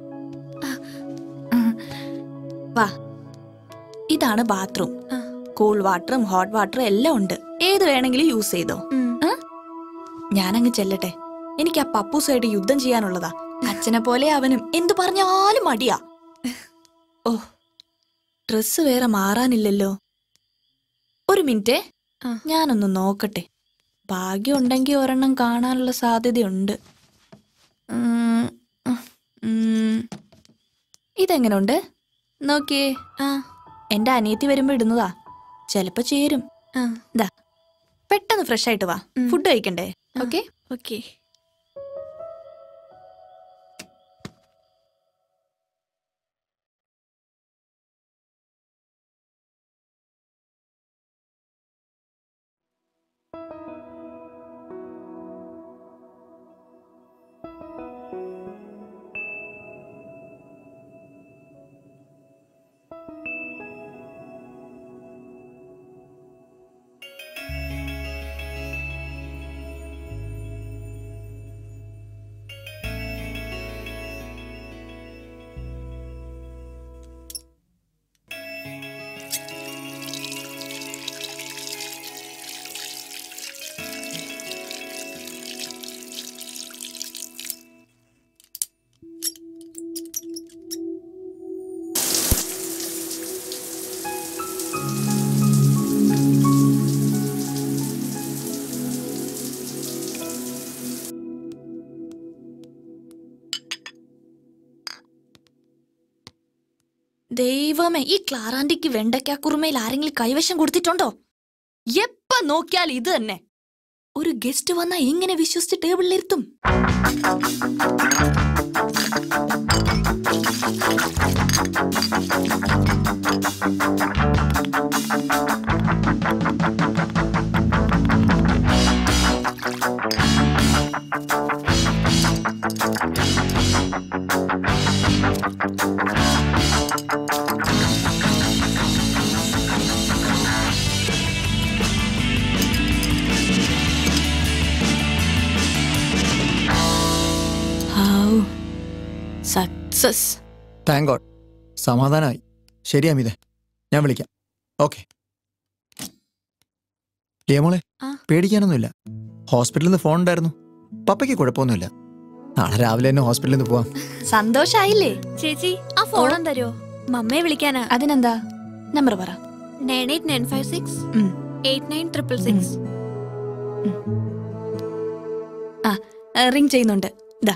വാ ഇതാണ് ബാത്റൂം കൂൾ വാട്ടറും ഹോട്ട് വാട്ടറും എല്ലാം ഉണ്ട് ഏത് വേണമെങ്കിലും യൂസ് ചെയ്തോ ആ? ഞാനങ്ങ് ചെല്ലട്ടെ എനിക്ക് ആ പപ്പൂസായിട്ട് യുദ്ധം ചെയ്യാനുള്ളതാ അച്ഛനെ പോലെ അവനും എന്തു പറഞ്ഞാലും മടിയാ ഓ ഡ്രസ്സ് വേറെ മാറാനില്ലല്ലോ ഒരു മിനിറ്റ് ഞാനൊന്ന് നോക്കട്ടെ ഭാഗ്യം ഉണ്ടെങ്കിൽ ഒരെണ്ണം കാണാനുള്ള സാധ്യതയുണ്ട് ഉം, ഉം. ഇതെങ്ങനുണ്ട് നോക്കിയേ ആ എന്റെ അനിയത്തി വരുമ്പോ ഇടുന്നതാ ചെലപ്പോ ചേരും ദാ പെട്ടെന്ന് ഫ്രഷ് ആയിട്ട് വാ ഫുഡ് കഴിക്കണ്ടേ ഓക്കെ ഓക്കെ ദൈവമേ ഈ ക്ലാറാൻഡിക്ക് വെണ്ടയ്ക്ക കുറുമയിൽ ആരെങ്കിലും കൈവശം കൊടുത്തിട്ടുണ്ടോ എപ്പ നോക്കിയാൽ ഇത് തന്നെ ഒരു ഗസ്റ്റ് വന്നാ എങ്ങനെ വിശ്വസിച്ച് ടേബിളിലിരുത്തും സക്സസ് താങ്ക് ഗോഡ് സമാധാനമായി ശരി അമിതേ ഞാൻ വിളിക്കാം ഓക്കെ ലിയമോളെ പേടിക്കാനൊന്നുമില്ല ഹോസ്പിറ്റലിൽ നിന്ന് ഫോൺ ഉണ്ടായിരുന്നു പപ്പയ്ക്ക് കുഴപ്പമൊന്നുമില്ല നാളെ രാവിലെ തന്നെ ഹോസ്പിറ്റലിൽ നിന്ന് പോവാം സന്തോഷായില്ലേ ചേച്ചി ആ ഫോൺ തരുമോ മമ്മയെ വിളിക്കാനാ അതിനെന്താ നമ്പർ പറ nine eight nine five six eight nine triple six ആ റിംഗ് ചെയ്യുന്നുണ്ട് ഇതാ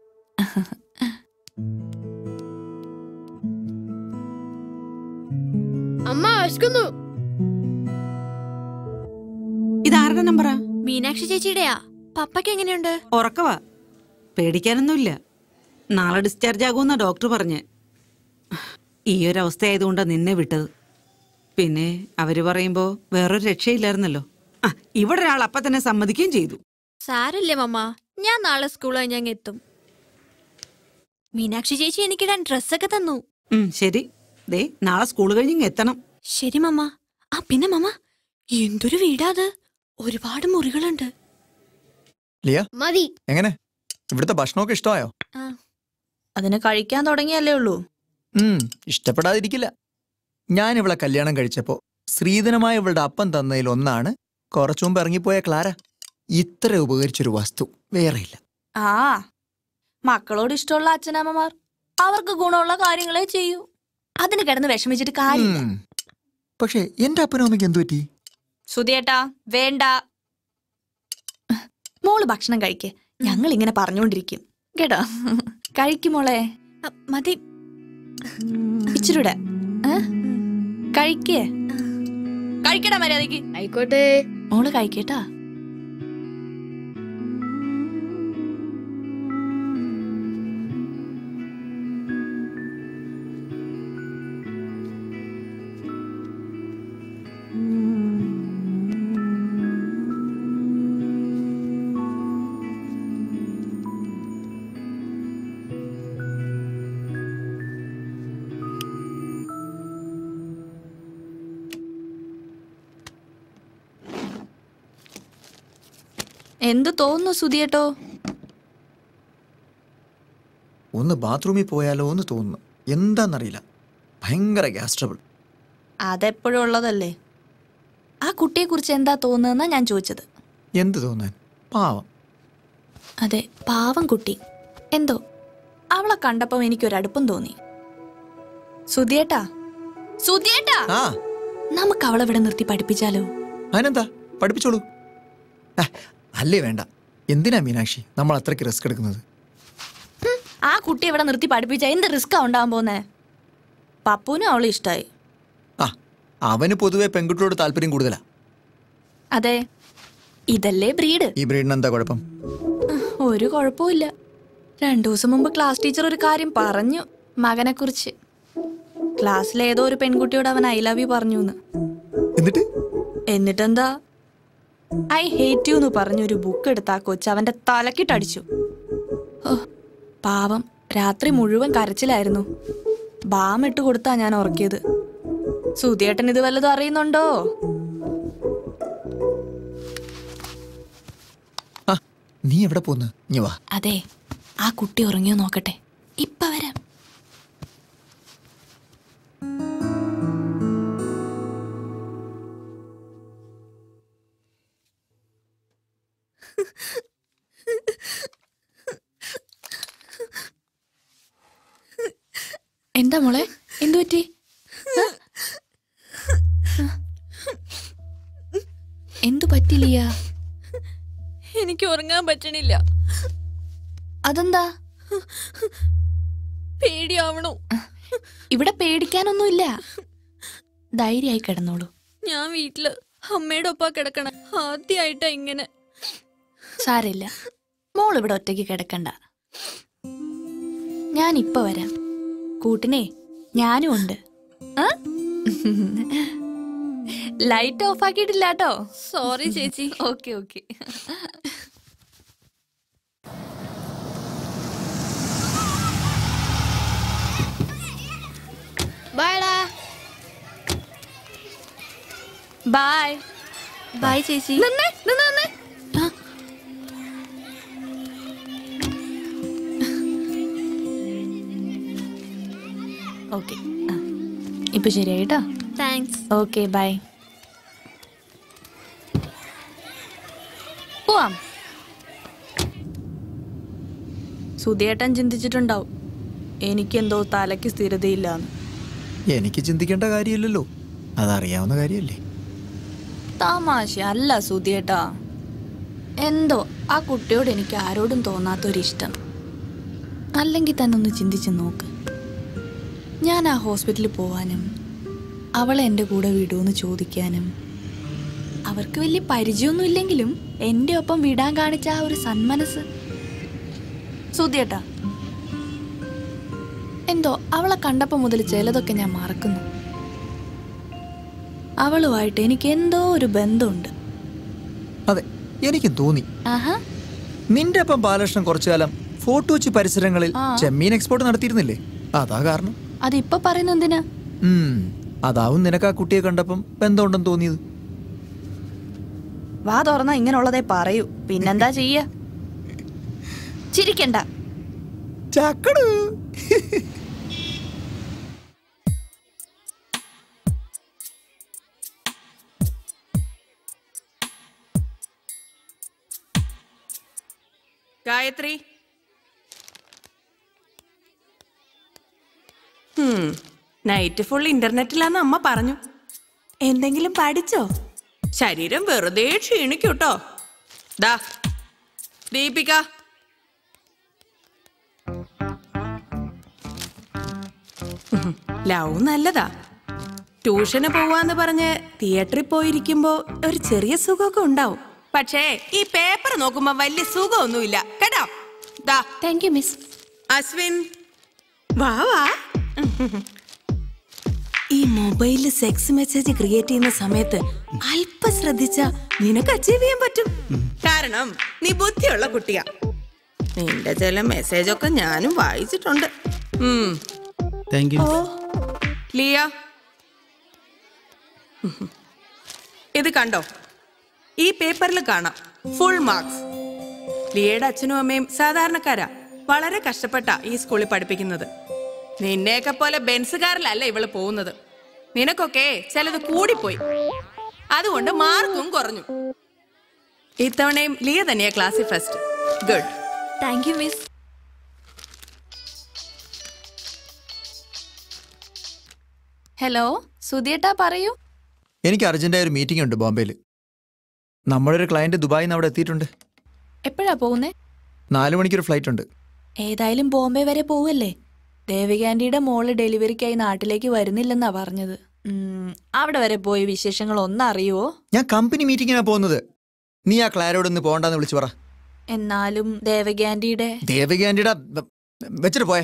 അമ്മ വിശക്കുന്നു ഇതാരുടെ നമ്പറാ മീനാക്ഷി ചേച്ചിയുടെയാ പപ്പയ്ക്ക് എങ്ങനെയുണ്ട് ഉറക്കവാ പേടിക്കാനൊന്നുമില്ല നാളെ ഡിസ്ചാർജ് ആകുമെന്നാ ഡോക്ടർ പറഞ്ഞ് ഈ ഒരു അവസ്ഥയായതുകൊണ്ടാ നിന്നെ വിട്ടത് പിന്നെ അവര് പറയുമ്പോ വേറൊരു രക്ഷയില്ലായിരുന്നല്ലോ ആ ഇവിടെ ഒരാൾ അപ്പൊ തന്നെ സമ്മതിക്കുകയും ചെയ്തു സാരല്ലേ മമ്മ ഞാൻ നാളെ സ്കൂൾ കഴിഞ്ഞങ്ങ് എത്തും മീനാക്ഷി ചേച്ചി എനിക്കിടാൻ ഡ്രസ്സൊക്കെ തന്നു ഉം, ശരി ദേ നാളെ സ്കൂൾ കഴിഞ്ഞ് ഇങ്ങ് എത്തണം ശരി മമ്മ ആ പിന്നെ മമ്മ എന്തൊരു വീടാ അത് ഒരുപാട് മുറികളുണ്ട് ലിയ മതി എങ്ങനെ ഇവിടുത്തെ ഭക്ഷണമൊക്കെ ഇഷ്ടമായോ അതിന് കഴിക്കാൻ തുടങ്ങിയല്ലേ ഉള്ളൂ ഉം, ഇഷ്ടപ്പെടാതിരിക്കില്ല ഞാൻ ഇവളെ കല്യാണം കഴിച്ചപ്പോ ശ്രീധനമായ ഇവളുടെ അപ്പം തന്നതിൽ ഒന്നാണ് കുറച്ചു മുമ്പ് ഇറങ്ങിപ്പോയ ക്ലാര ഇത്ര ഉപകരിച്ചൊരു വസ്തു വേറെയില്ല ആ മക്കളോട് ഇഷ്ടമുള്ള അച്ഛനമ്മമാർ അവർക്ക് ഗുണമുള്ള കാര്യങ്ങളെ ചെയ്യൂ അതിന് കിടന്ന് വിഷമിച്ചിട്ട് കാര്യമില്ല ഉം. പക്ഷേ എന്റെ അപ്പനും അമ്മയ്ക്ക് എന്തു പറ്റി സുധിയേട്ടാ വേണ്ട മോള് ഭക്ഷണം കഴിക്ക് ഞങ്ങൾ ഇങ്ങനെ പറഞ്ഞുകൊണ്ടിരിക്കും കേട്ടോ കഴിക്കും മോളെ മതി ഇച്ചിരൂടെ ഏ? കഴിക്കേ കഴിക്കടാ മര്യാദക്ക് ആയിക്കോട്ടെ മോള് കഴിക്കട്ടാ എന്ത് തോന്നുന്നു സുധിയേട്ടോ ഒന്ന് ബാത്റൂമിൽ പോയാലോ എന്ന് തോന്നുന്നു എന്താന്നറിയില്ല ഭയങ്കര ഗ്യാസ് ട്രബിൾ അതെപ്പോഴും ഉള്ളതല്ലേ ആ കുട്ടിയെ കുറിച്ച് എന്താ തോന്നുന്നതെന്നാ ഞാൻ ചോദിച്ചത് എന്ത് തോന്നാൻ പാവം അതെ പാവം കുട്ടി എന്തോ അവളെ കണ്ടപ്പം എനിക്കൊരടുപ്പം തോന്നി സുധിയേട്ടാ സുധിയേട്ടാ ആ നമുക്ക് അവളെ ഇവിടെ നിർത്തി പഠിപ്പിച്ചാലോ അതിനെന്താ പഠിപ്പിച്ചോളൂ ആ, അല്ലേ വേണ്ട എന്തിനാ മീനാക്ഷി നമ്മൾ അത്രയ്ക്ക് റിസ്ക് എടുക്കുന്നത് ആ കുട്ടി ഇവിടെ നിർത്തി പഠിപ്പിച്ച എന്ത് റിസ്ക്കാ ഉണ്ടാവാൻ പോന്നേ പപ്പുവിനും അവളെ ഇഷ്ടായി ആ അവന് പൊതുവെ പെൺകുട്ടിയോട് താല്പര്യം കൂടുതലാ അതെ ഇതല്ലേ ബ്രീഡ് ഈ ബ്രീഡിന് എന്താ കുഴപ്പം ഒരു കുഴപ്പമില്ല രണ്ടു ദിവസം മുമ്പ് ക്ലാസ് ടീച്ചർ ഒരു കാര്യം പറഞ്ഞു മകനെ കുറിച്ച് ക്ലാസ്സിലെ ഏതോ ഒരു പെൺകുട്ടിയോട് അവൻ ഐ ലവ് യു പറഞ്ഞു എന്ന് എന്നിട്ട് എന്നിട്ടെന്താ ഐ ഹേറ്റ് യു എന്ന് പറഞ്ഞൊരു ബുക്ക് എടുത്ത് ആ കൊച്ച് അവന്റെ തലക്കിട്ടടിച്ചു ഓ, പാവം രാത്രി മുഴുവൻ കരച്ചിലായിരുന്നു ബാം ഇട്ട് കൊടുത്താ ഞാൻ ഉറക്കിയത് സുധിയേട്ടൻ ഇത് വല്ലതും അറിയുന്നുണ്ടോ ആ നീ എവിടെ പോന്ന് ഇനി വാ അതെ ആ കുട്ടി ഉറങ്ങിയോ നോക്കട്ടെ ഇപ്പൊ വരാം എന്താ മോളെ എന്തു പറ്റി ആ? ആ. എന്തു പറ്റില്ല എനിക്ക് ഉറങ്ങാൻ പറ്റണില്ല അതെന്താ പേടിയാവണു ഇവിടെ പേടിക്കാനൊന്നുമില്ല ധൈര്യമായി കിടന്നോളൂ ഞാൻ വീട്ടില് അമ്മയുടെ ഒപ്പാ കിടക്കണം ആദ്യമായിട്ടാ ഇങ്ങനെ സാരില്ല മോൾ ഇവിടെ ഒറ്റയ്ക്ക് കിടക്കണ്ട ഞാൻ ഇപ്പൊ വരാം കൂട്ടിനെ ഞാനും ഉണ്ട് ആ? ലൈറ്റ് ഓഫ് ആക്കിയിട്ടില്ല കേട്ടോ സോറി ചേച്ചി ഓക്കെ ഓക്കെ ബായടാ ബൈ ബൈ ചേച്ചി നിന്നെ നിന്നെ നിന്നെ ഓക്കെ ഇപ്പൊ ശരിയായി കേട്ടോ താങ്ക്സ് ഓക്കെ ബൈ പോവാം സുധിയേട്ടൻ ചിന്തിച്ചിട്ടുണ്ടാവും എനിക്കെന്തോ തലയ്ക്ക് സ്ഥിരതയില്ലാന്ന് എനിക്ക് ചിന്തിക്കേണ്ട കാര്യമില്ലല്ലോ അതറിയാവുന്ന കാര്യമല്ലേ തമാശ അല്ല സുധിയേട്ടാ എന്തോ ആ കുട്ടിയോട് എനിക്ക് ആരോടും തോന്നാത്തൊരിഷ്ടം അല്ലെങ്കിൽ തന്നെ ഒന്ന് ചിന്തിച്ച് നോക്ക് ഞാൻ ആ ഹോസ്പിറ്റലിൽ പോവാനും അവളെ എൻ്റെ കൂടെ വിടുമെന്ന് ചോദിക്കാനും അവർക്ക് വലിയ പരിചയമൊന്നും ഇല്ലെങ്കിലും എൻ്റെ ഒപ്പം വിടാൻ കാണിച്ച ആ ഒരു സന്മനസ് സുധിയേട്ടാ എന്തോ അവളെ കണ്ടപ്പോൾ മുതൽ ചിലതൊക്കെ ഞാൻ മറക്കുന്നു അവളുമായിട്ട് എനിക്ക് എന്തോ ഒരു ബന്ധമുണ്ട് അതെ എനിക്കും തോന്നി ആഹാ നിന്റെ ഒപ്പം ബാലകൃഷ്ണൻ കുറച്ചു കാലം ഫോർട്ട് കൊച്ചി പരിസരങ്ങളിൽ ആ. ചെമ്മീൻ എക്സ്പോർട്ട് നടത്തിയിരുന്നില്ലേ അതാ കാരണം അതിപ്പോ പറയുന്ന എന്തിനാ ഉം, അതാവും നിനക്ക് ആ കുട്ടിയെ കണ്ടപ്പം ബന്ധമുണ്ടെന്ന് തോന്നിയത് വാ തുറന്നാ ഇങ്ങനെയുള്ളതേ പറയൂ പിന്നെന്താ ചെയ്യ ചിരിക്കണ്ട ചക്കടു ഗായത്രി ഹും, നൈറ്റ് ഫുൾ ഇന്റർനെറ്റിലാന്ന് അമ്മ പറഞ്ഞു എന്തെങ്കിലും പഠിച്ചോ ശരീരം വെറുതെ ക്ഷീണിക്കൂട്ടോ ദാ ദീപിക ഉഹും, ലവ് നല്ലതാ ട്യൂഷന് പോവാന്ന് പറഞ്ഞ് തിയേറ്ററിൽ പോയിരിക്കുമ്പോ ഒരു ചെറിയ സുഖമൊക്കെ ഉണ്ടാവും പക്ഷേ ഈ പേപ്പർ നോക്കുമ്പോ വലിയ സുഖമൊന്നുമില്ല കേട്ടോ ദാ താങ്ക് യു മിസ് അശ്വിൻ വാ വാ ഈ മൊബൈലിൽ സെക്സ് മെസ്സേജ് ക്രിയേറ്റ് ചെയ്യുന്ന സമയത്ത് അല്പം ശ്രദ്ധിച്ച നിനക്ക് അച്ചീവ് ചെയ്യാൻ പറ്റും കാരണം നീ ബുദ്ധിയുള്ള കുട്ടിയാ നിന്റെ ചില മെസ്സേജ് ഒക്കെ ഞാനും വായിച്ചിട്ടുണ്ട് ഉം. താങ്ക് യു ഓ ലിയ ഇത് കണ്ടോ ഈ പേപ്പറിൽ കാണാം ഫുൾ മാർക്സ് ലിയയുടെ അച്ഛനും അമ്മയും സാധാരണക്കാരാ വളരെ കഷ്ടപ്പെട്ട ഈ സ്കൂളിൽ പഠിപ്പിക്കുന്നത് നിന്നെയൊക്കെ പോലെ ബെൻസുകാരിലല്ല ഇവള് പോകുന്നത് നിനക്കൊക്കെ ചിലത് കൂടിപ്പോയി അതുകൊണ്ട് മാർക്കും കുറഞ്ഞു ഇത്തവണയും ലിയ തന്നെയാ ക്ലാസ്സിൽ first good thank you miss hello സുധിയേട്ടാ പറയൂ എനിക്ക് അർജന്റായ ഒരു മീറ്റിംഗ് ഉണ്ട് ബോംബെയിൽ നമ്മുടെ ഒരു ക്ലയന്റ് ദുബായിൽ നിന്ന് അവിടെ എത്തിയിട്ടുണ്ട് എപ്പോഴാ പോകുന്നേ നാല് മണിക്കൊരു ഫ്ലൈറ്റ് ഉണ്ട് ഏതായാലും ബോംബെ വരെ പോവല്ലേ ദേവികാന്റിയുടെ മോള് ഡെലിവറിക്കായി നാട്ടിലേക്ക് വരുന്നില്ലെന്നാ പറഞ്ഞത് ഉം, അവിടെ വരെ പോയി വിശേഷങ്ങൾ ഒന്ന് അറിയുവോ ഞാൻ കമ്പനി മീറ്റിങ്ങിനാ പോകുന്നത് നീ ആ ക്ലാരോട് ഒന്ന് പോകണ്ടെന്ന് വിളിച്ചു പറ എന്നാലും ദേവകാന്റിയുടെ ദേവകി ആന്റിയുടെ വെച്ചിട്ട് പോയേ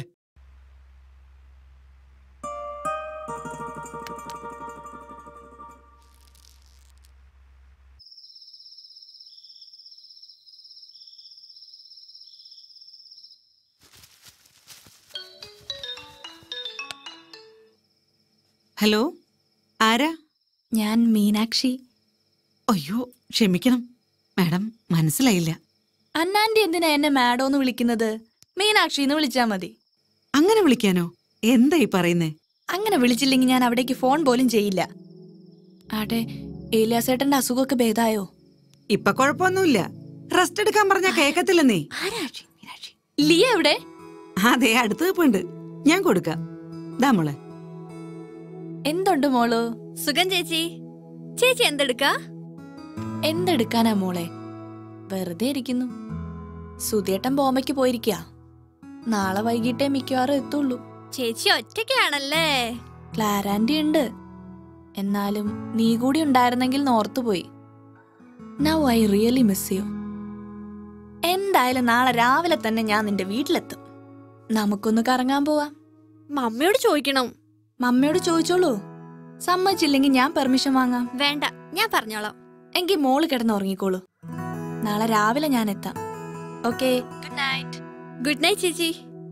ഹലോ ആരാ ഞാൻ മീനാക്ഷി അയ്യോ ക്ഷമിക്കണം മാഡം മനസ്സിലായില്ല അന്നാന്റി എന്തിനാ എന്നെ മാഡോന്ന് വിളിക്കുന്നത് മീനാക്ഷി എന്ന് വിളിച്ചാ മതി അങ്ങനെ വിളിക്കാനോ എന്താ ഈ പറയുന്നേ അങ്ങനെ വിളിച്ചില്ലെങ്കിൽ ഞാൻ അവിടേക്ക് ഫോൺ പോലും ചെയ്യില്ല ആട്ടെ ഏലിയാസേട്ടന്റെ അസുഖമൊക്കെ ഭേദായോ ഇപ്പൊ കുഴപ്പമൊന്നുമില്ല റെസ്റ്റ് എടുക്കാൻ പറഞ്ഞാ കേക്കത്തില്ലെന്നേ ലിയ എവിടെ അതെ അടുത്ത് നിൽപ്പുണ്ട് ഞാൻ കൊടുക്കാം ദാ മോളെ എന്തുണ്ട് മോള് സുഖം ചേച്ചി ചേച്ചി എന്തെടുക്കാ എന്തെടുക്കാനാ മോളെ വെറുതെ ഇരിക്കുന്നു സുധിയേട്ടൻ ബോംബയ്ക്ക് പോയിരിക്കാ നാളെ വൈകിട്ടേ മിക്കവാറും എത്തുള്ളൂ ചേച്ചി ഒറ്റയ്ക്കാണല്ലേ ക്ലാരാൻഡി ഉണ്ട് എന്നാലും നീ കൂടി ഉണ്ടായിരുന്നെങ്കിൽ നോർത്തുപോയി now I really miss you എന്തായാലും നാളെ രാവിലെ തന്നെ ഞാൻ നിന്റെ വീട്ടിലെത്തും നമുക്കൊന്ന് കറങ്ങാൻ പോവാം മമ്മയോട് ചോദിക്കണം മമ്മയോട് ചോദിച്ചോളൂ സമ്മതിച്ചില്ലെങ്കിൽ ഞാൻ പെർമിഷൻ വാങ്ങാം വേണ്ട ഞാൻ പറഞ്ഞോളാം എങ്കിൽ മോള് കിടന്ന് ഉറങ്ങിക്കോളൂ നാളെ രാവിലെ ഞാൻ എത്താം okay good night good night ചേച്ചി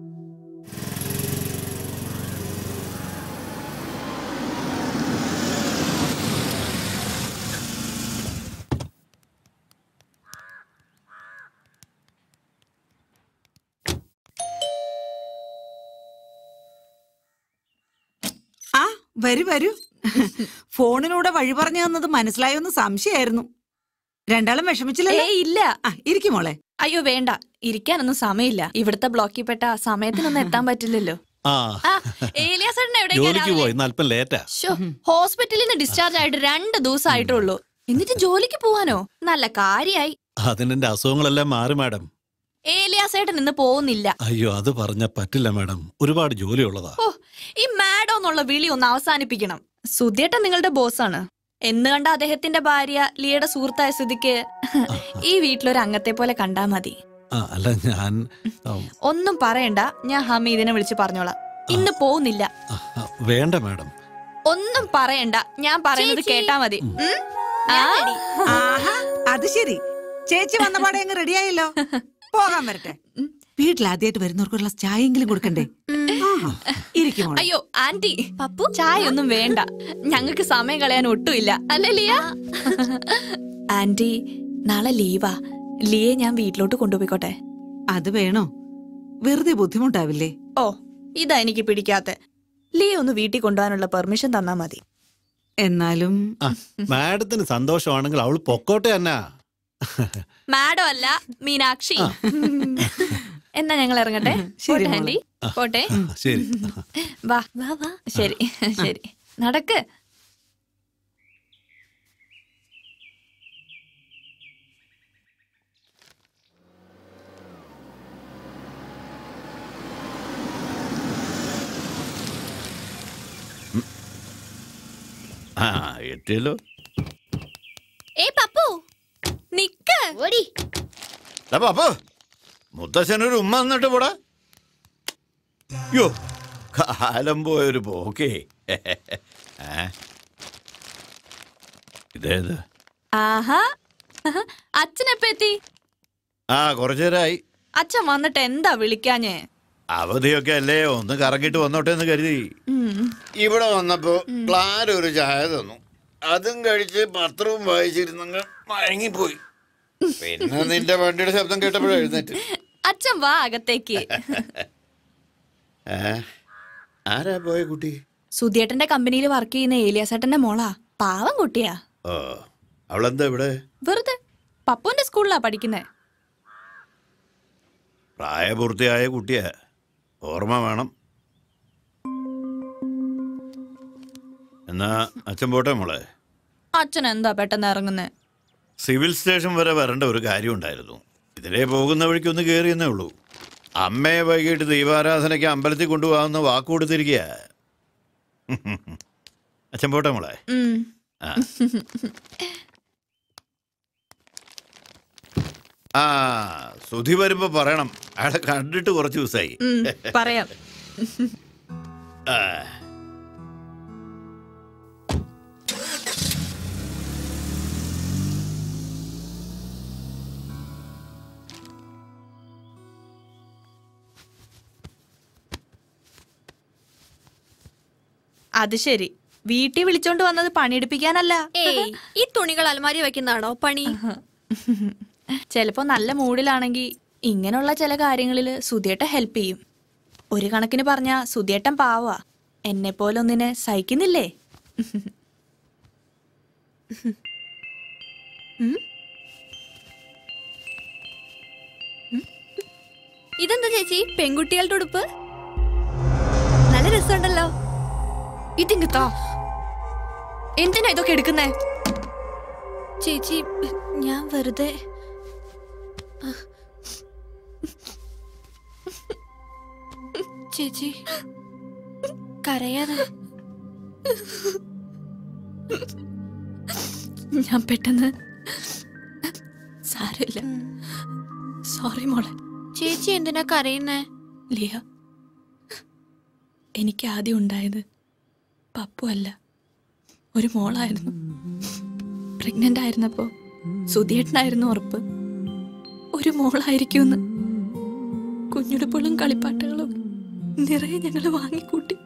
ആ വരൂ വരൂ ഫോണിലൂടെ വഴി പറഞ്ഞു തന്നത് മനസ്സിലായോന്ന് സംശയമായിരുന്നു രണ്ടാളും വിഷമിച്ചില്ലല്ലോ ഏയ് ഇല്ല ആ ഇരിക്കും മോളെ അയ്യോ വേണ്ട ഇരിക്കാനൊന്നും സമയമില്ല ഇവിടുത്തെ ബ്ലോക്കിൽ പെട്ട സമയത്തിനൊന്നും എത്താൻ പറ്റില്ലല്ലോ ആ ആ, ഏലിയാസേട്ടൻ എവിടേക്കാ ജോലിക്ക് രാവിലെ? പോയി ഇന്ന് അല്പം ലേറ്റാ ശ്ശോ, ഹോസ്പിറ്റലിൽ നിന്ന് ഡിസ്ചാർജ് ആയിട്ട് രണ്ട് ദിവസമായിട്ടുള്ളൂ എന്നിട്ട് ജോലിക്ക് പോവാനോ നല്ല കാര്യായി അതിനെന്റെ അസുഖങ്ങളെല്ലാം മാറി മാഡം ഏലിയാസേട്ടൻ ഇന്ന് പോകുന്നില്ല അയ്യോ അത് പറഞ്ഞ പറ്റില്ല മാഡം ഒരുപാട് ജോലിയുള്ളതാ ഓ ഈ മാഡോ എന്നുള്ള വിളി ഒന്ന് അവസാനിപ്പിക്കണം സുധിയേട്ടൻ നിങ്ങളുടെ ബോസാണ് എന്ന് കണ്ട അദ്ദേഹത്തിന്റെ ഭാര്യ ലിയയുടെ സുഹൃത്തായ സ്ഥിതിക്ക് ഈ വീട്ടിലൊരു അംഗത്തെ പോലെ കണ്ടാ മതി ആ, അല്ല ഞാൻ ഉം, ഒന്നും പറയണ്ട ഞാൻ ഹമീദിനെ വിളിച്ച് പറഞ്ഞോളാം ഇന്ന് പോകുന്നില്ല ആ, വേണ്ട മാഡം ഒന്നും പറയണ്ട ഞാൻ പറയുന്നത് കേട്ടാ മതി ഉം? ആ? ആഹാ അത് ശരി ചേച്ചി വന്ന പാടെ അങ്ങ് റെഡിയായല്ലോ പോകാൻ വരട്ടെ വീട്ടിൽ ആദ്യമായിട്ട് വരുന്നവർക്കുള്ള ചായയെങ്കിലും കൊടുക്കണ്ടേ ആഹാ, ഇരിക്കും മോളെ. അയ്യോ ആന്റി പപ്പു ചായ ഒന്നും വേണ്ട ഞങ്ങൾക്ക് സമയം കളയാൻ ഒട്ടുമില്ല അല്ലേ ലിയ ആന്റി നാളെ ലീവാ ലിയെ ഞാൻ വീട്ടിലോട്ട് കൊണ്ടുപോയിക്കോട്ടെ അത് വേണോ വെറുതെ ബുദ്ധിമുട്ടാവില്ലേ ഓ ഇതാ എനിക്ക് പിടിക്കാത്ത ലിയെ ഒന്ന് വീട്ടിൽ കൊണ്ടുപോകാനുള്ള പെർമിഷൻ തന്നാ മതി എന്നാലും ആ, മാഡത്തിന് സന്തോഷമാണെങ്കിൽ അവൾ പൊക്കോട്ടെ എന്നാ മാഡം അല്ല മീനാക്ഷി എന്നാ ഞങ്ങൾ ഇറങ്ങട്ടെ ശരി പോട്ടെ മോളെ. ആന്റി പോട്ടെ ആ, ശരി വാ വാ വാ ശരി ശരി നടക്ക് ആ എത്തിയല്ലോ ഏ പപ്പു നിക്ക് ഓടി ദാ പാപ്പു മുത്തശ്ശനൊരു ഉമ്മ എന്നിട്ട് പോടാ യോ കാലം പോയൊരു പോക്കേ ഏ? ഇതേത് ആഹാ അച്ഛനെപ്പ എത്തി ആ കുറച്ചേരായി അച്ഛൻ വന്നിട്ട് എന്താ വിളിക്കാഞ്ഞേ അവധിയൊക്കെ അല്ലേ ഒന്ന് കറങ്ങിട്ട് വന്നോട്ടെ എന്ന് കരുതി ഉം. ഇവിടെ വന്നപ്പോ ക്ലാര ഒരു ചായ തന്നു അതും കഴിച്ച് പത്രവും വായിച്ചിരുന്നങ്ങ് മയങ്ങിപ്പോയി പിന്നെ നിന്റെ വണ്ടിയുടെ ശബ്ദം കേട്ടപ്പോഴാ എഴുന്നേറ്റ് അച്ഛൻ വാ അകത്തേക്ക് ഏ? ആരാ പോയ കുട്ടി സുധിയേട്ടന്റെ കമ്പനിയിൽ വർക്ക് ചെയ്യുന്ന ഏലിയാസേട്ടന്റെ മോളാ പാവം കുട്ടിയാ ഓ അവളെന്താ ഇവിടെ വെറുതെ പപ്പുവിന്റെ സ്കൂളിലാ പഠിക്കുന്നേ പ്രായപൂർത്തിയായ കുട്ടിയാ ഓർമ്മ വേണം എന്നാ അച്ഛൻ പോട്ടെ മോളെ അച്ഛൻ എന്താ പെട്ടെന്ന് ഇറങ്ങുന്നേ സിവിൽ സ്റ്റേഷൻ വരെ വരേണ്ട ഒരു കാര്യമുണ്ടായിരുന്നു ഇതിലേ പോകുന്ന വഴിക്ക് ഒന്ന് കയറിയെന്നേ ഉള്ളൂ അമ്മയെ വൈകിട്ട് ദീപാരാധനയ്ക്ക് അമ്പലത്തിൽ കൊണ്ടുപോകാമെന്ന് വാക്ക് കൊടുത്തിരിക്കുക അച്ഛൻ പോട്ടെ മോളെ ഉം. ആ. ആ സുധി വരുമ്പോ പറയണം അയാളെ കണ്ടിട്ട് കുറച്ച് ദിവസമായി ഉം, പറയാം ആ. അത് ശരി വീട്ടിൽ വിളിച്ചോണ്ട് വന്നത് പണിയെടുപ്പിക്കാനല്ല ഏയ് ഈ തുണികൾ അലമാരി വെക്കുന്നതാണോ പണി ചിലപ്പോ നല്ല മൂഡിലാണെങ്കിൽ ഇങ്ങനെയുള്ള ചില കാര്യങ്ങളിൽ സുധിയേട്ടൻ ഹെൽപ്പ് ചെയ്യും ഒരു കണക്കിന് പറഞ്ഞ സുധിയേട്ടൻ പാവാ എന്നെ പോലെ ഒന്നിനെ സഹിക്കുന്നില്ലേ ഇതെന്താ ചേച്ചി പെൺകുട്ടികളുടെ ഉടുപ്പ് നല്ല രസമുണ്ടല്ലോ ഇതിങ്ങ് താ എന്തിനാ ഇതൊക്കെ എടുക്കുന്നേ ചേച്ചി ഞാൻ വെറുതെ ചേച്ചി കരയാതെ ഞാൻ പെട്ടെന്ന് സാരമില്ല സോറി മോളെ ചേച്ചി എന്തിനാ കരയുന്നേ ലിയ എനിക്ക് ആദ്യം ഉണ്ടായത് പപ്പു അല്ല ഒരു മോളായിരുന്നു പ്രഗ്നന്റ് ആയിരുന്നപ്പോ സുധിയേട്ടനായിരുന്നു ഉറപ്പ് ഒരു മോളായിരിക്കുമെന്ന് കുഞ്ഞുടുപ്പുകളും കളിപ്പാട്ടങ്ങളും നിറയെ ഞങ്ങൾ വാങ്ങിക്കൂട്ടി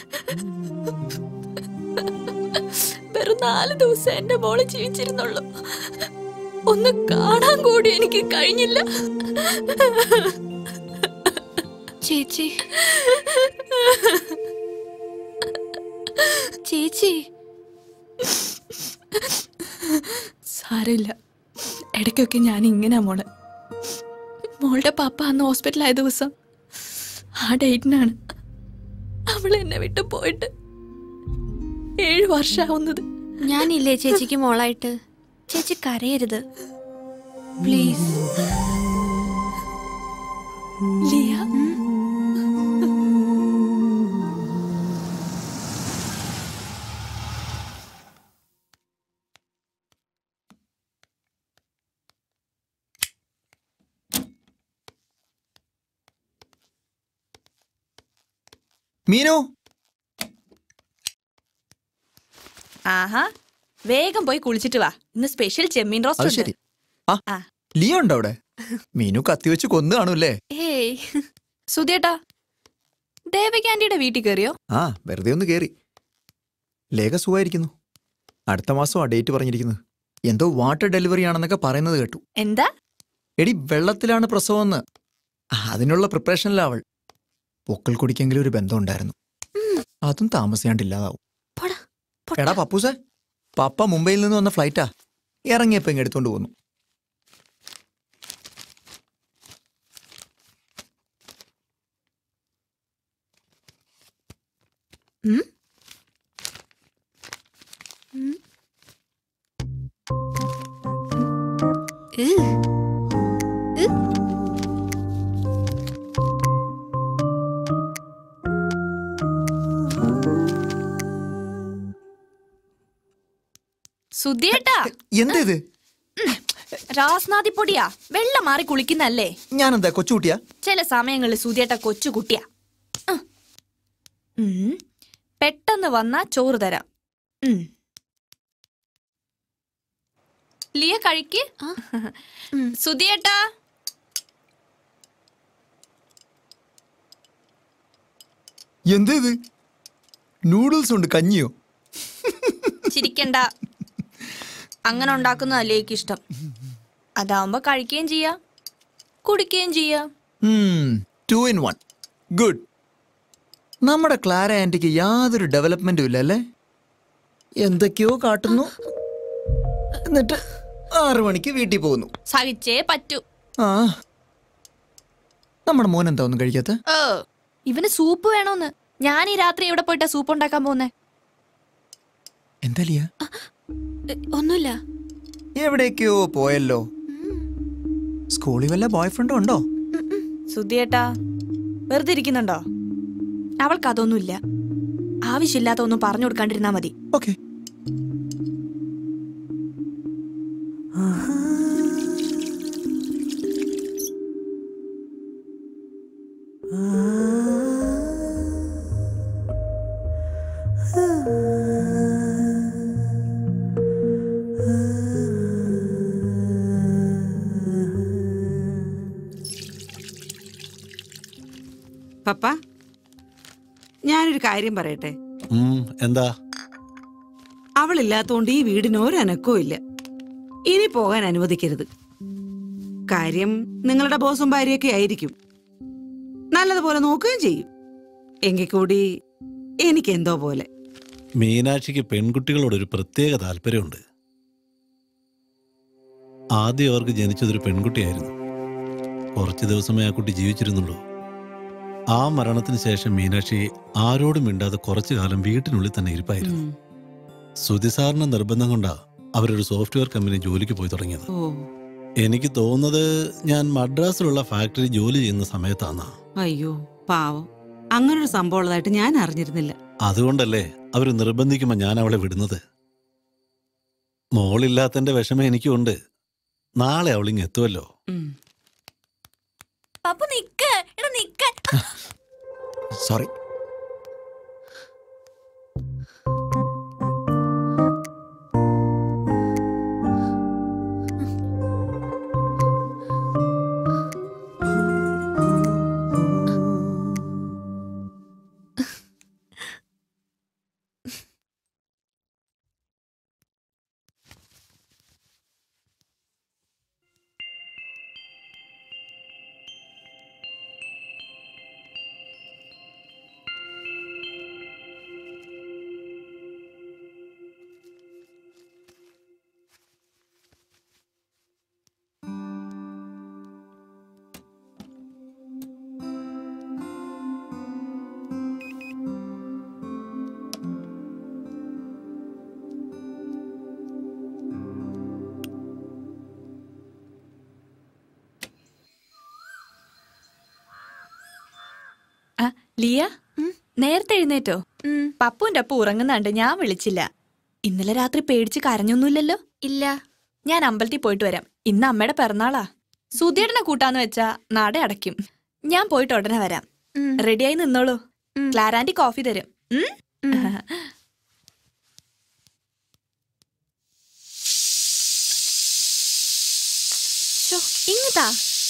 വെറും നാല് ദിവസം എന്റെ മോള് ജീവിച്ചിരുന്നുള്ളൂ ഒന്ന് കാണാൻ കൂടി എനിക്ക് കഴിഞ്ഞില്ല ചേച്ചി ചേച്ചി സാരമില്ല ഇടയ്ക്കൊക്കെ ഞാൻ ഇങ്ങനെ മോളെ മോളുടെ പാപ്പ അന്ന് ഹോസ്പിറ്റലായ ദിവസം ആ ഡേറ്റിനാണ് അവൾ എന്നെ വിട്ട് പോയിട്ട് ഏഴു വർഷമാവുന്നത് ഞാനില്ലേ ചേച്ചിക്ക് മോളായിട്ട് ചേച്ചി കരയരുത് പ്ലീസ് ലിയ മീനു ആഹാ വേഗം പോയി കുളിച്ചിട്ട് വാ ഇന്ന് സ്പെഷ്യൽ ചെമ്മീൻ അത് റോസ്റ്റ് ശരി ഉണ്ട് ആ ലിയോ ഉണ്ടോ അവിടെ മീനു കത്തി വെച്ച് കൊന്നു കാണൂല്ലേ ഏയ് സുധിയേട്ടാ ദേവകാന്റിയുടെ വീട്ടിൽ കയറിയോ ആ വെറുതെ ഒന്ന് കേറി ലേഖ സുഖമായിരിക്കുന്നു അടുത്ത മാസം ആ ഡേറ്റ് പറഞ്ഞിരിക്കുന്നത് എന്തോ വാട്ടർ ഡെലിവറി ആണെന്നൊക്കെ പറയുന്നത് കേട്ടു എന്താ എടി വെള്ളത്തിലാണ് പ്രസവമെന്ന് അതിനുള്ള പ്രിപ്പറേഷനിലാ അവൾ പൊക്കൽ കുടിക്കെങ്കിലും ഒരു ബന്ധം ഉണ്ടായിരുന്നു അതും താമസിയാണ്ടില്ലാതാവും എടാ പപ്പൂസേ പപ്പ മുംബൈയിൽ നിന്ന് വന്ന ഫ്ലൈറ്റാ ഇറങ്ങിയപ്പോ ഇങ്ങ് എടുത്തോണ്ട് പോന്നു ഉം? സുധിയേട്ടാ എന്തേത് രാസ്നാദി പൊടിയാ വെള്ളം മാറി കുളിക്കുന്നല്ലേ ഞാനെന്താ കൊച്ചുകുട്ടിയാ ചില സമയങ്ങളിൽ സുധിയേട്ട കൊച്ചു കുട്ടിയാ ഉം. ഉം. പെട്ടെന്ന് വന്നാ ചോറ് തരാം ഉം. ലിയ കഴിക്ക് സുധിയേട്ടാ എന്തേത് നൂഡിൽസ് ഉണ്ട് കഞ്ഞിയോ ചിരിക്കണ്ട അങ്ങനെ ഉണ്ടാക്കുന്നതല്ലേ എനിക്ക് ഇഷ്ടം അതാവുമ്പോ കഴിക്കുകയും ചെയ്യാം കുടിക്കുകയും ചെയ്യാം ടു ഇൻ വൺ ഗുഡ് നമ്മുടെ ക്ലാര ആന്റിക്ക് യാതൊരു ഡെവലപ്മെന്റും ഇല്ല അല്ലേ എന്തൊക്കെയോ കാട്ടുന്നു എന്നിട്ട് ആറു മണിക്ക് വീട്ടിൽ പോകുന്നു സഹിച്ചേ പറ്റൂ ആ നമ്മുടെ മോൻ എന്താ ഒന്നും കഴിക്കാത്ത ഓ ഇവന് സൂപ്പ് വേണോന്ന് ഞാൻ ഈ രാത്രി എവിടെ പോയിട്ടാ സൂപ്പ് ഉണ്ടാക്കാൻ പോകുന്നേ എന്താ ലിയ ഒന്നുമില്ല എവിടേക്കോ പോയല്ലോ സ്കൂളിൽ വല്ല ബോയ് ഫ്രണ്ടും ഉണ്ടോ സുധിയേട്ടാ വെറുതെ ഇരിക്കുന്നുണ്ടോ അവൾക്ക് അതൊന്നുമില്ല ആവശ്യമില്ലാത്ത ഒന്നും പറഞ്ഞു കൊടുക്കാണ്ടിരുന്നാ മതി ഓക്കെ പപ്പ ഞാനൊരു കാര്യം പറയട്ടെ ഉം, എന്താ അവളില്ലാത്തോണ്ട് ഈ വീടിന് ഒരനക്കവും ഇല്ല ഇനി പോകാൻ അനുവദിക്കരുത് കാര്യം നിങ്ങളുടെ ബോസും ഭാര്യയൊക്കെ ആയിരിക്കും നല്ലതുപോലെ നോക്കുകയും ചെയ്യും എങ്കിൽ കൂടി എനിക്കെന്തോ പോലെ മീനാക്ഷിക്ക് പെൺകുട്ടികളോടൊരു പ്രത്യേക താല്പര്യമുണ്ട് ആദ്യം അവർക്ക് ജനിച്ചതൊരു പെൺകുട്ടിയായിരുന്നു കുറച്ച് ദിവസമേ ആ കുട്ടി ജീവിച്ചിരുന്നുള്ളൂ ആ മരണത്തിന് ശേഷം മീനാക്ഷി ആരോടും മിണ്ടാതെ കുറച്ചു കാലം വീട്ടിനുള്ളിൽ തന്നെ ഇരിപ്പായിരുന്നു സുധിസാറിന്റെ നിർബന്ധം കൊണ്ടാ അവരൊരു സോഫ്റ്റ്വെയർ കമ്പനി ജോലിക്ക് പോയി തുടങ്ങിയത് ഓ എനിക്ക് തോന്നുന്നത് ഞാൻ മദ്രാസിലുള്ള ഫാക്ടറി ജോലി ചെയ്യുന്ന സമയത്താന്നാ അയ്യോ പാവം അങ്ങനൊരു സംഭവം ഉള്ളതായിട്ട് ഞാൻ അറിഞ്ഞിരുന്നില്ല അതുകൊണ്ടല്ലേ അവർ നിർബന്ധിക്കുമ്പോൾ ഞാൻ അവളെ വിടുന്നത് മോളില്ലാത്തന്റെ വിഷമം എനിക്കുണ്ട് നാളെ അവളിങ് എത്തുമല്ലോ പപ്പു നിക്ക് എടാ നിക്ക സോറി ആ, ലിയ നേരത്തെ എഴുന്നേറ്റോ പപ്പുവിന്റെ അപ്പ ഉറങ്ങുന്നുണ്ട് ഞാൻ വിളിച്ചില്ല ഇന്നലെ രാത്രി പേടിച്ച് കരഞ്ഞൊന്നുമില്ലല്ലോ ഇല്ല ഞാൻ അമ്പലത്തിൽ പോയിട്ട് വരാം ഇന്ന് അമ്മയുടെ പിറന്നാളാ സുധിയേടനെ കൂട്ടാന്ന് വെച്ചാ നട അടയ്ക്കും ഞാൻ പോയിട്ട് ഉടനെ വരാം റെഡിയായി നിന്നോളൂ ക്ലാരാൻറ്റി കോഫി തരും ഉം? ശോ, ഇങ്ങത്താ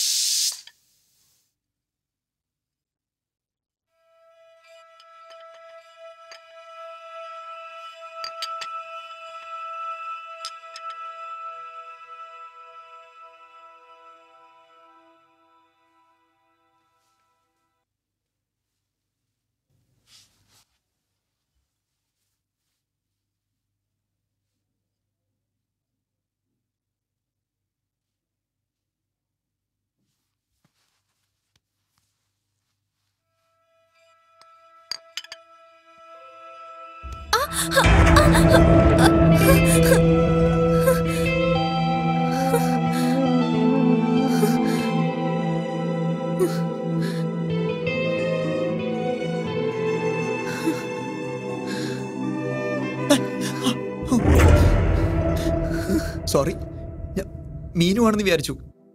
സോറി മീനു ആണെന്ന് വിചാരിച്ചു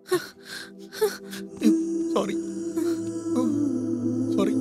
സോറി സോറി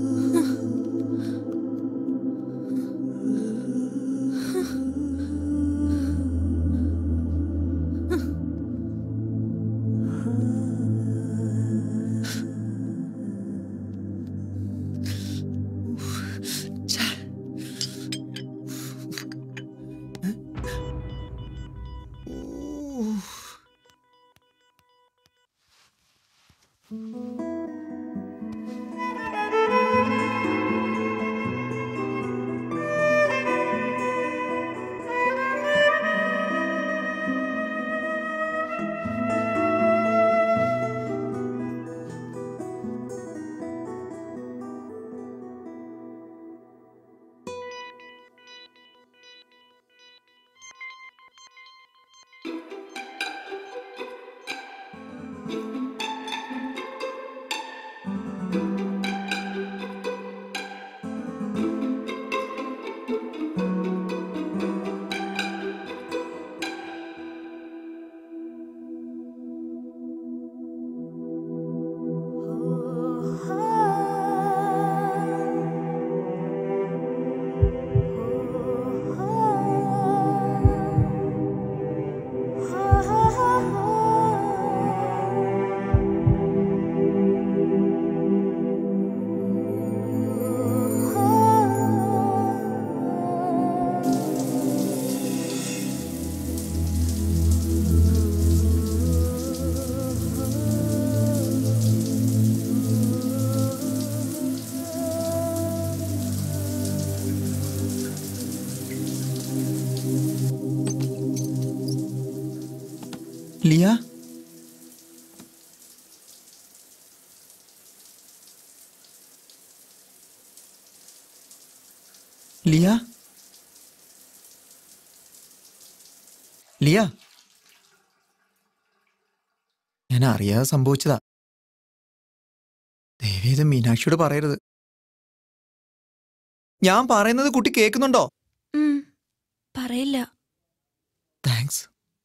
ലിയ ലിയ ലിയ ഞാൻ അറിയാതെ സംഭവിച്ചതാ ദേവി ഇത് മീനാക്ഷിയോട് പറയരുത് ഞാൻ പറയുന്നത് കുട്ടി കേൾക്കുന്നുണ്ടോ ഉം, പറയില്ല താങ്ക്സ്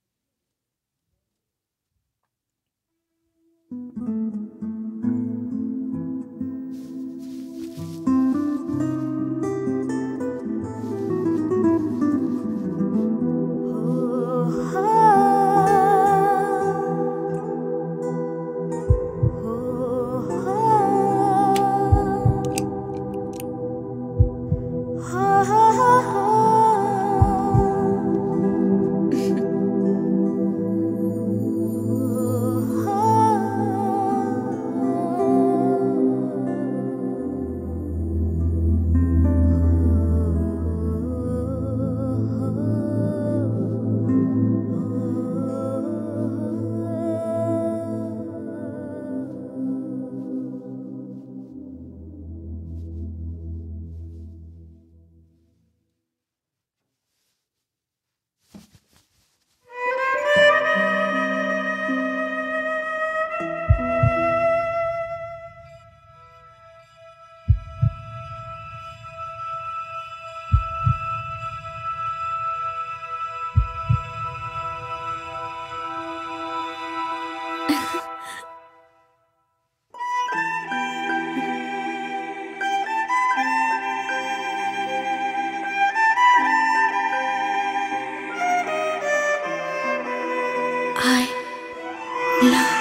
I love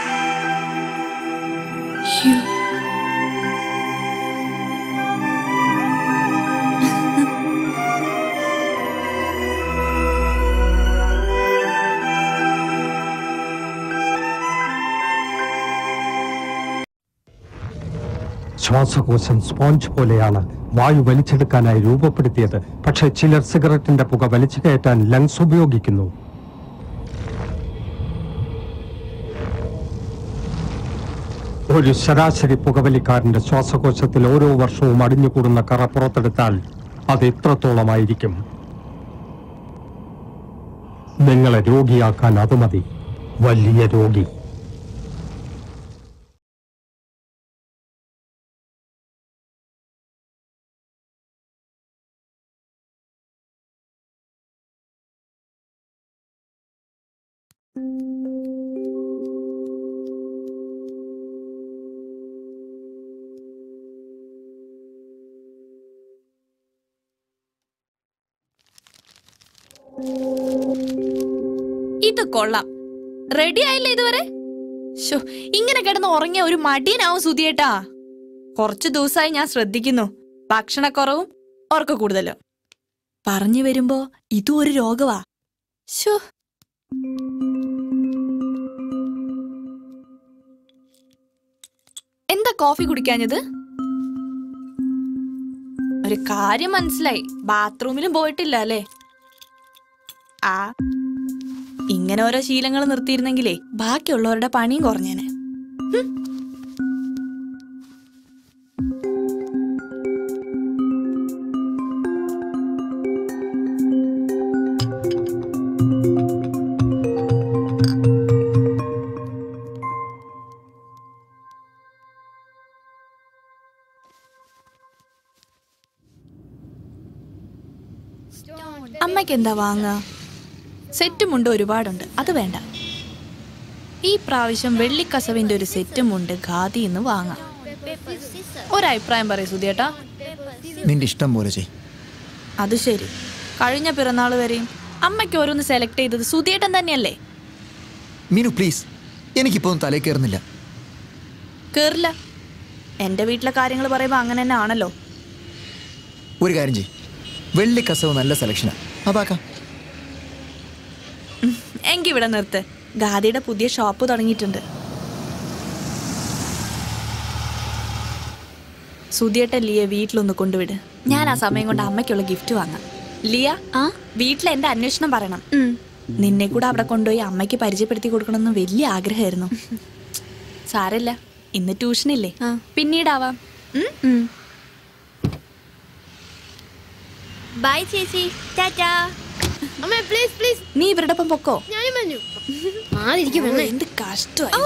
you. ശ്വാസകോശം സ്പോഞ്ച് പോലെയാണ് വായു വലിച്ചെടുക്കാനായി രൂപപ്പെടുത്തിയത് പക്ഷേ ചിലർ സിഗരറ്റിന്റെ പുക വലിച്ചു കയറ്റാൻ ലങ്സ് ഉപയോഗിക്കുന്നു ഒരു ശരാശരി പുകവലിക്കാരന്റെ ശ്വാസകോശത്തിൽ ഓരോ വർഷവും അടിഞ്ഞുകൂടുന്ന കറ പുറത്തെടുത്താൽ അത് എത്രത്തോളമായിരിക്കും നിങ്ങളെ രോഗിയാക്കാൻ അത് മതി വലിയ രോഗി ഇത് കൊള്ളാം റെഡി ആയില്ലേ ഇതുവരെ ശോ ഇങ്ങനെ കിടന്ന് ഉറങ്ങിയ ഒരു മടിയനാവും സുധിയേട്ടാ കുറച്ചു ദിവസമായി ഞാൻ ശ്രദ്ധിക്കുന്നു ഭക്ഷണക്കുറവും ഉറക്ക കൂടുതലും പറഞ്ഞു വരുമ്പോ ഇതും ഒരു രോഗവാ ശോ എന്താ കോഫി കുടിക്കാഞ്ഞത് ഒരു കാര്യം മനസ്സിലായി ബാത്റൂമിലും പോയിട്ടില്ല അല്ലേ ആ ഇങ്ങനെ ഓരോ ശീലങ്ങൾ നിർത്തിയിരുന്നെങ്കിലേ ബാക്കിയുള്ളവരുടെ പണിയും കുറഞ്ഞേനെ ഹും. അമ്മയ്ക്ക് എന്താ വാങ്ങുക സെറ്റും മുണ്ട് ഒരുപാടുണ്ട് അത് വേണ്ട ഈ പ്രാവശ്യം വെള്ളിക്കസവിന്റെ ഒരു സെറ്റും മുണ്ട് ഖാദി എന്ന് വാങ്ങാം ഒരഭിപ്രായം പറയൂ സുധിയേട്ടാ നിന്റെ ഇഷ്ടം പോലെ ചെയ് അത് ശരി കഴിഞ്ഞ പിറന്നാൾ വരെയും അമ്മയ്ക്ക് ഓരോന്ന് സെലക്ട് ചെയ്തത് സുധിയേട്ടൻ തന്നെയല്ലേ മീനു പ്ലീസ് എനിക്കിപ്പോ ഒന്നും തലേ കയറുന്നില്ല കേറില്ല എന്റെ വീട്ടിലെ കാര്യങ്ങൾ പറയുമ്പോൾ അങ്ങനെ തന്നെ ആണല്ലോ ഒരു കാര്യം ചെയ് വെള്ളി കസവ് നല്ല സെലക്ഷനാ അതാക്കാം എങ്കി ഇവിടെ നിർത്ത് ഗാദിയുടെ പുതിയ ഷോപ്പ് തുടങ്ങിയിട്ടുണ്ട് സുധിയേട്ട ലിയ വീട്ടിലൊന്ന് കൊണ്ടുവിട് ഞാൻ ആ സമയം കൊണ്ട് അമ്മയ്ക്കുള്ള ഗിഫ്റ്റ് വാങ്ങാം ലിയ ആ വീട്ടിൽ എന്റെ അന്വേഷണം പറയണം നിന്നെ കൂടെ അവിടെ കൊണ്ടുപോയി അമ്മയ്ക്ക് പരിചയപ്പെടുത്തി കൊടുക്കണമെന്ന് വലിയ ആഗ്രഹമായിരുന്നു സാരല്ല ഇന്ന് ട്യൂഷനില്ലേ പിന്നീടാവാം ഉം? ബൈ ചേച്ചി ടാറ്റാ അമ്മ പ്ലീസ് പ്ലീസ് നീ ഇവരുടെ ഒപ്പം പൊക്കോ ഞാനും വന്നു മാറിയിരിക്കും ഓ, എന്ത് കഷ്ടമായി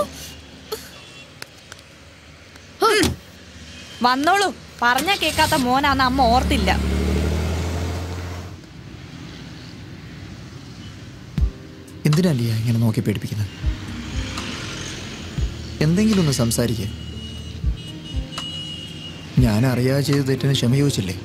വന്നോളൂ പറഞ്ഞാ കേക്കാത്ത മോനാന്ന് അമ്മ ഓർത്തില്ല എന്തിനാ ലിയ ഇങ്ങനെ നോക്കി പേടിപ്പിക്കുന്നത് എന്തെങ്കിലും ഒന്ന് സംസാരിക്കുക ഞാൻ അറിയാതെ ചെയ്ത തെറ്റിന് ക്ഷമ ചോദിച്ചില്ലേ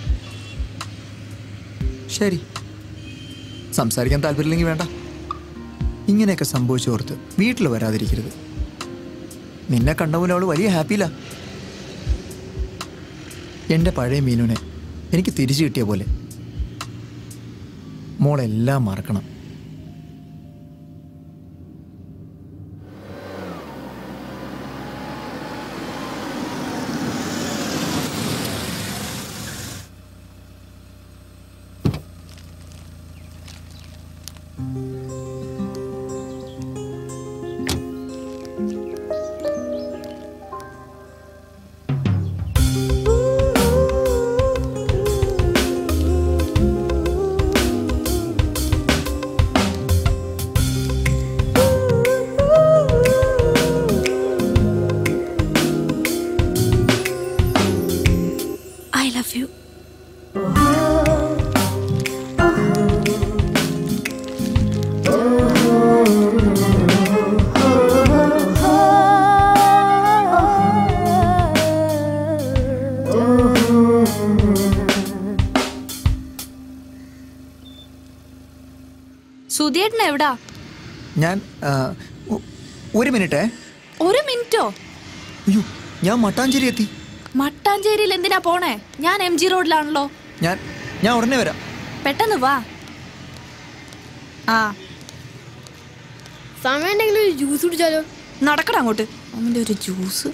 ശരി സംസാരിക്കാൻ താല്പര്യമില്ലെങ്കിൽ വേണ്ട ഇങ്ങനെയൊക്കെ സംഭവിച്ചോർത്ത് വീട്ടിൽ വരാതിരിക്കരുത് നിന്നെ കണ്ട പോലെ അവള് വലിയ ഹാപ്പിയില്ല എൻ്റെ പഴയ മീനുനെ എനിക്ക് തിരിച്ചു കിട്ടിയ പോലെ മോളെല്ലാം മറക്കണം I love you. സുധിയേട്ടൻ എവിടാ ഞാൻ ആ, ഒ- ഒരു മിനിറ്റേ ഒരു മിനിറ്റോ അയ്യോ ഞാൻ മട്ടാഞ്ചേരി എത്തി മട്ടാഞ്ചേരിയിൽ എന്തിനാ പോണേ ഞാൻ എം ജി റോഡിലാണല്ലോ ഞാൻ ഞാൻ ഉടനെ വരാം പെട്ടെന്ന് വാ ആ സമയം ഉണ്ടെങ്കിൽ ഒരു ജ്യൂസ് കുടിച്ചാലോ നടക്കടാ അങ്ങോട്ട് അവന്റെ ഒരു ജ്യൂസ്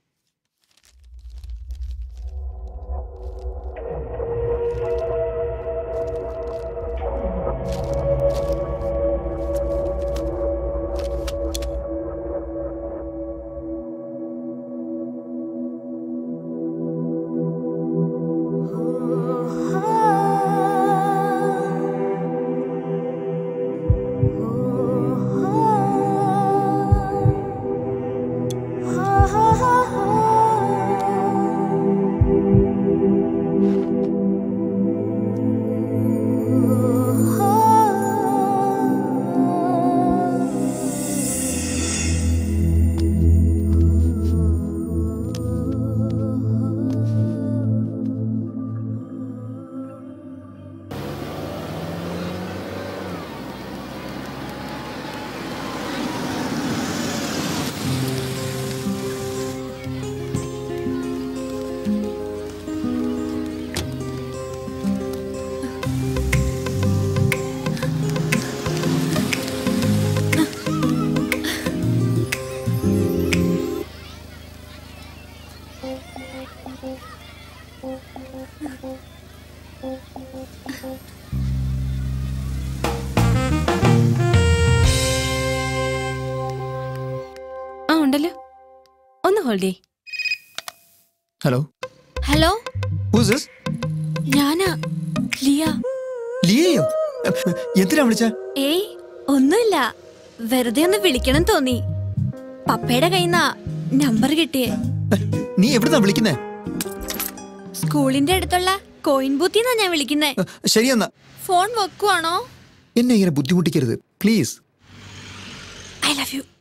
ആ ഉണ്ടല്ലോ ഒന്ന് ഹോൾഡ് ചെയ് ഹലോ ഹലോ ഹൂസ് ദിസ് ഞാനാ ലിയ ലിയയോ എന്തിനാ വിളിച്ച ഏയ് ഒന്നുമില്ല വെറുതെ ഒന്ന് വിളിക്കണം തോന്നി പപ്പയുടെ കയ്യിന്നാ നമ്പർ കിട്ടിയേ നീ എവിടുന്നാ വിളിക്കുന്നേ സ്കൂളിന്റെ അടുത്തുള്ള കോയിൻ ബൂത്തിന്നാ ഞാൻ വിളിക്കുന്നേ ശരിയെന്നാ ഫോൺ വെക്കുവാണോ എന്നെ ഇങ്ങനെ ബുദ്ധിമുട്ടിക്കരുത് please I love you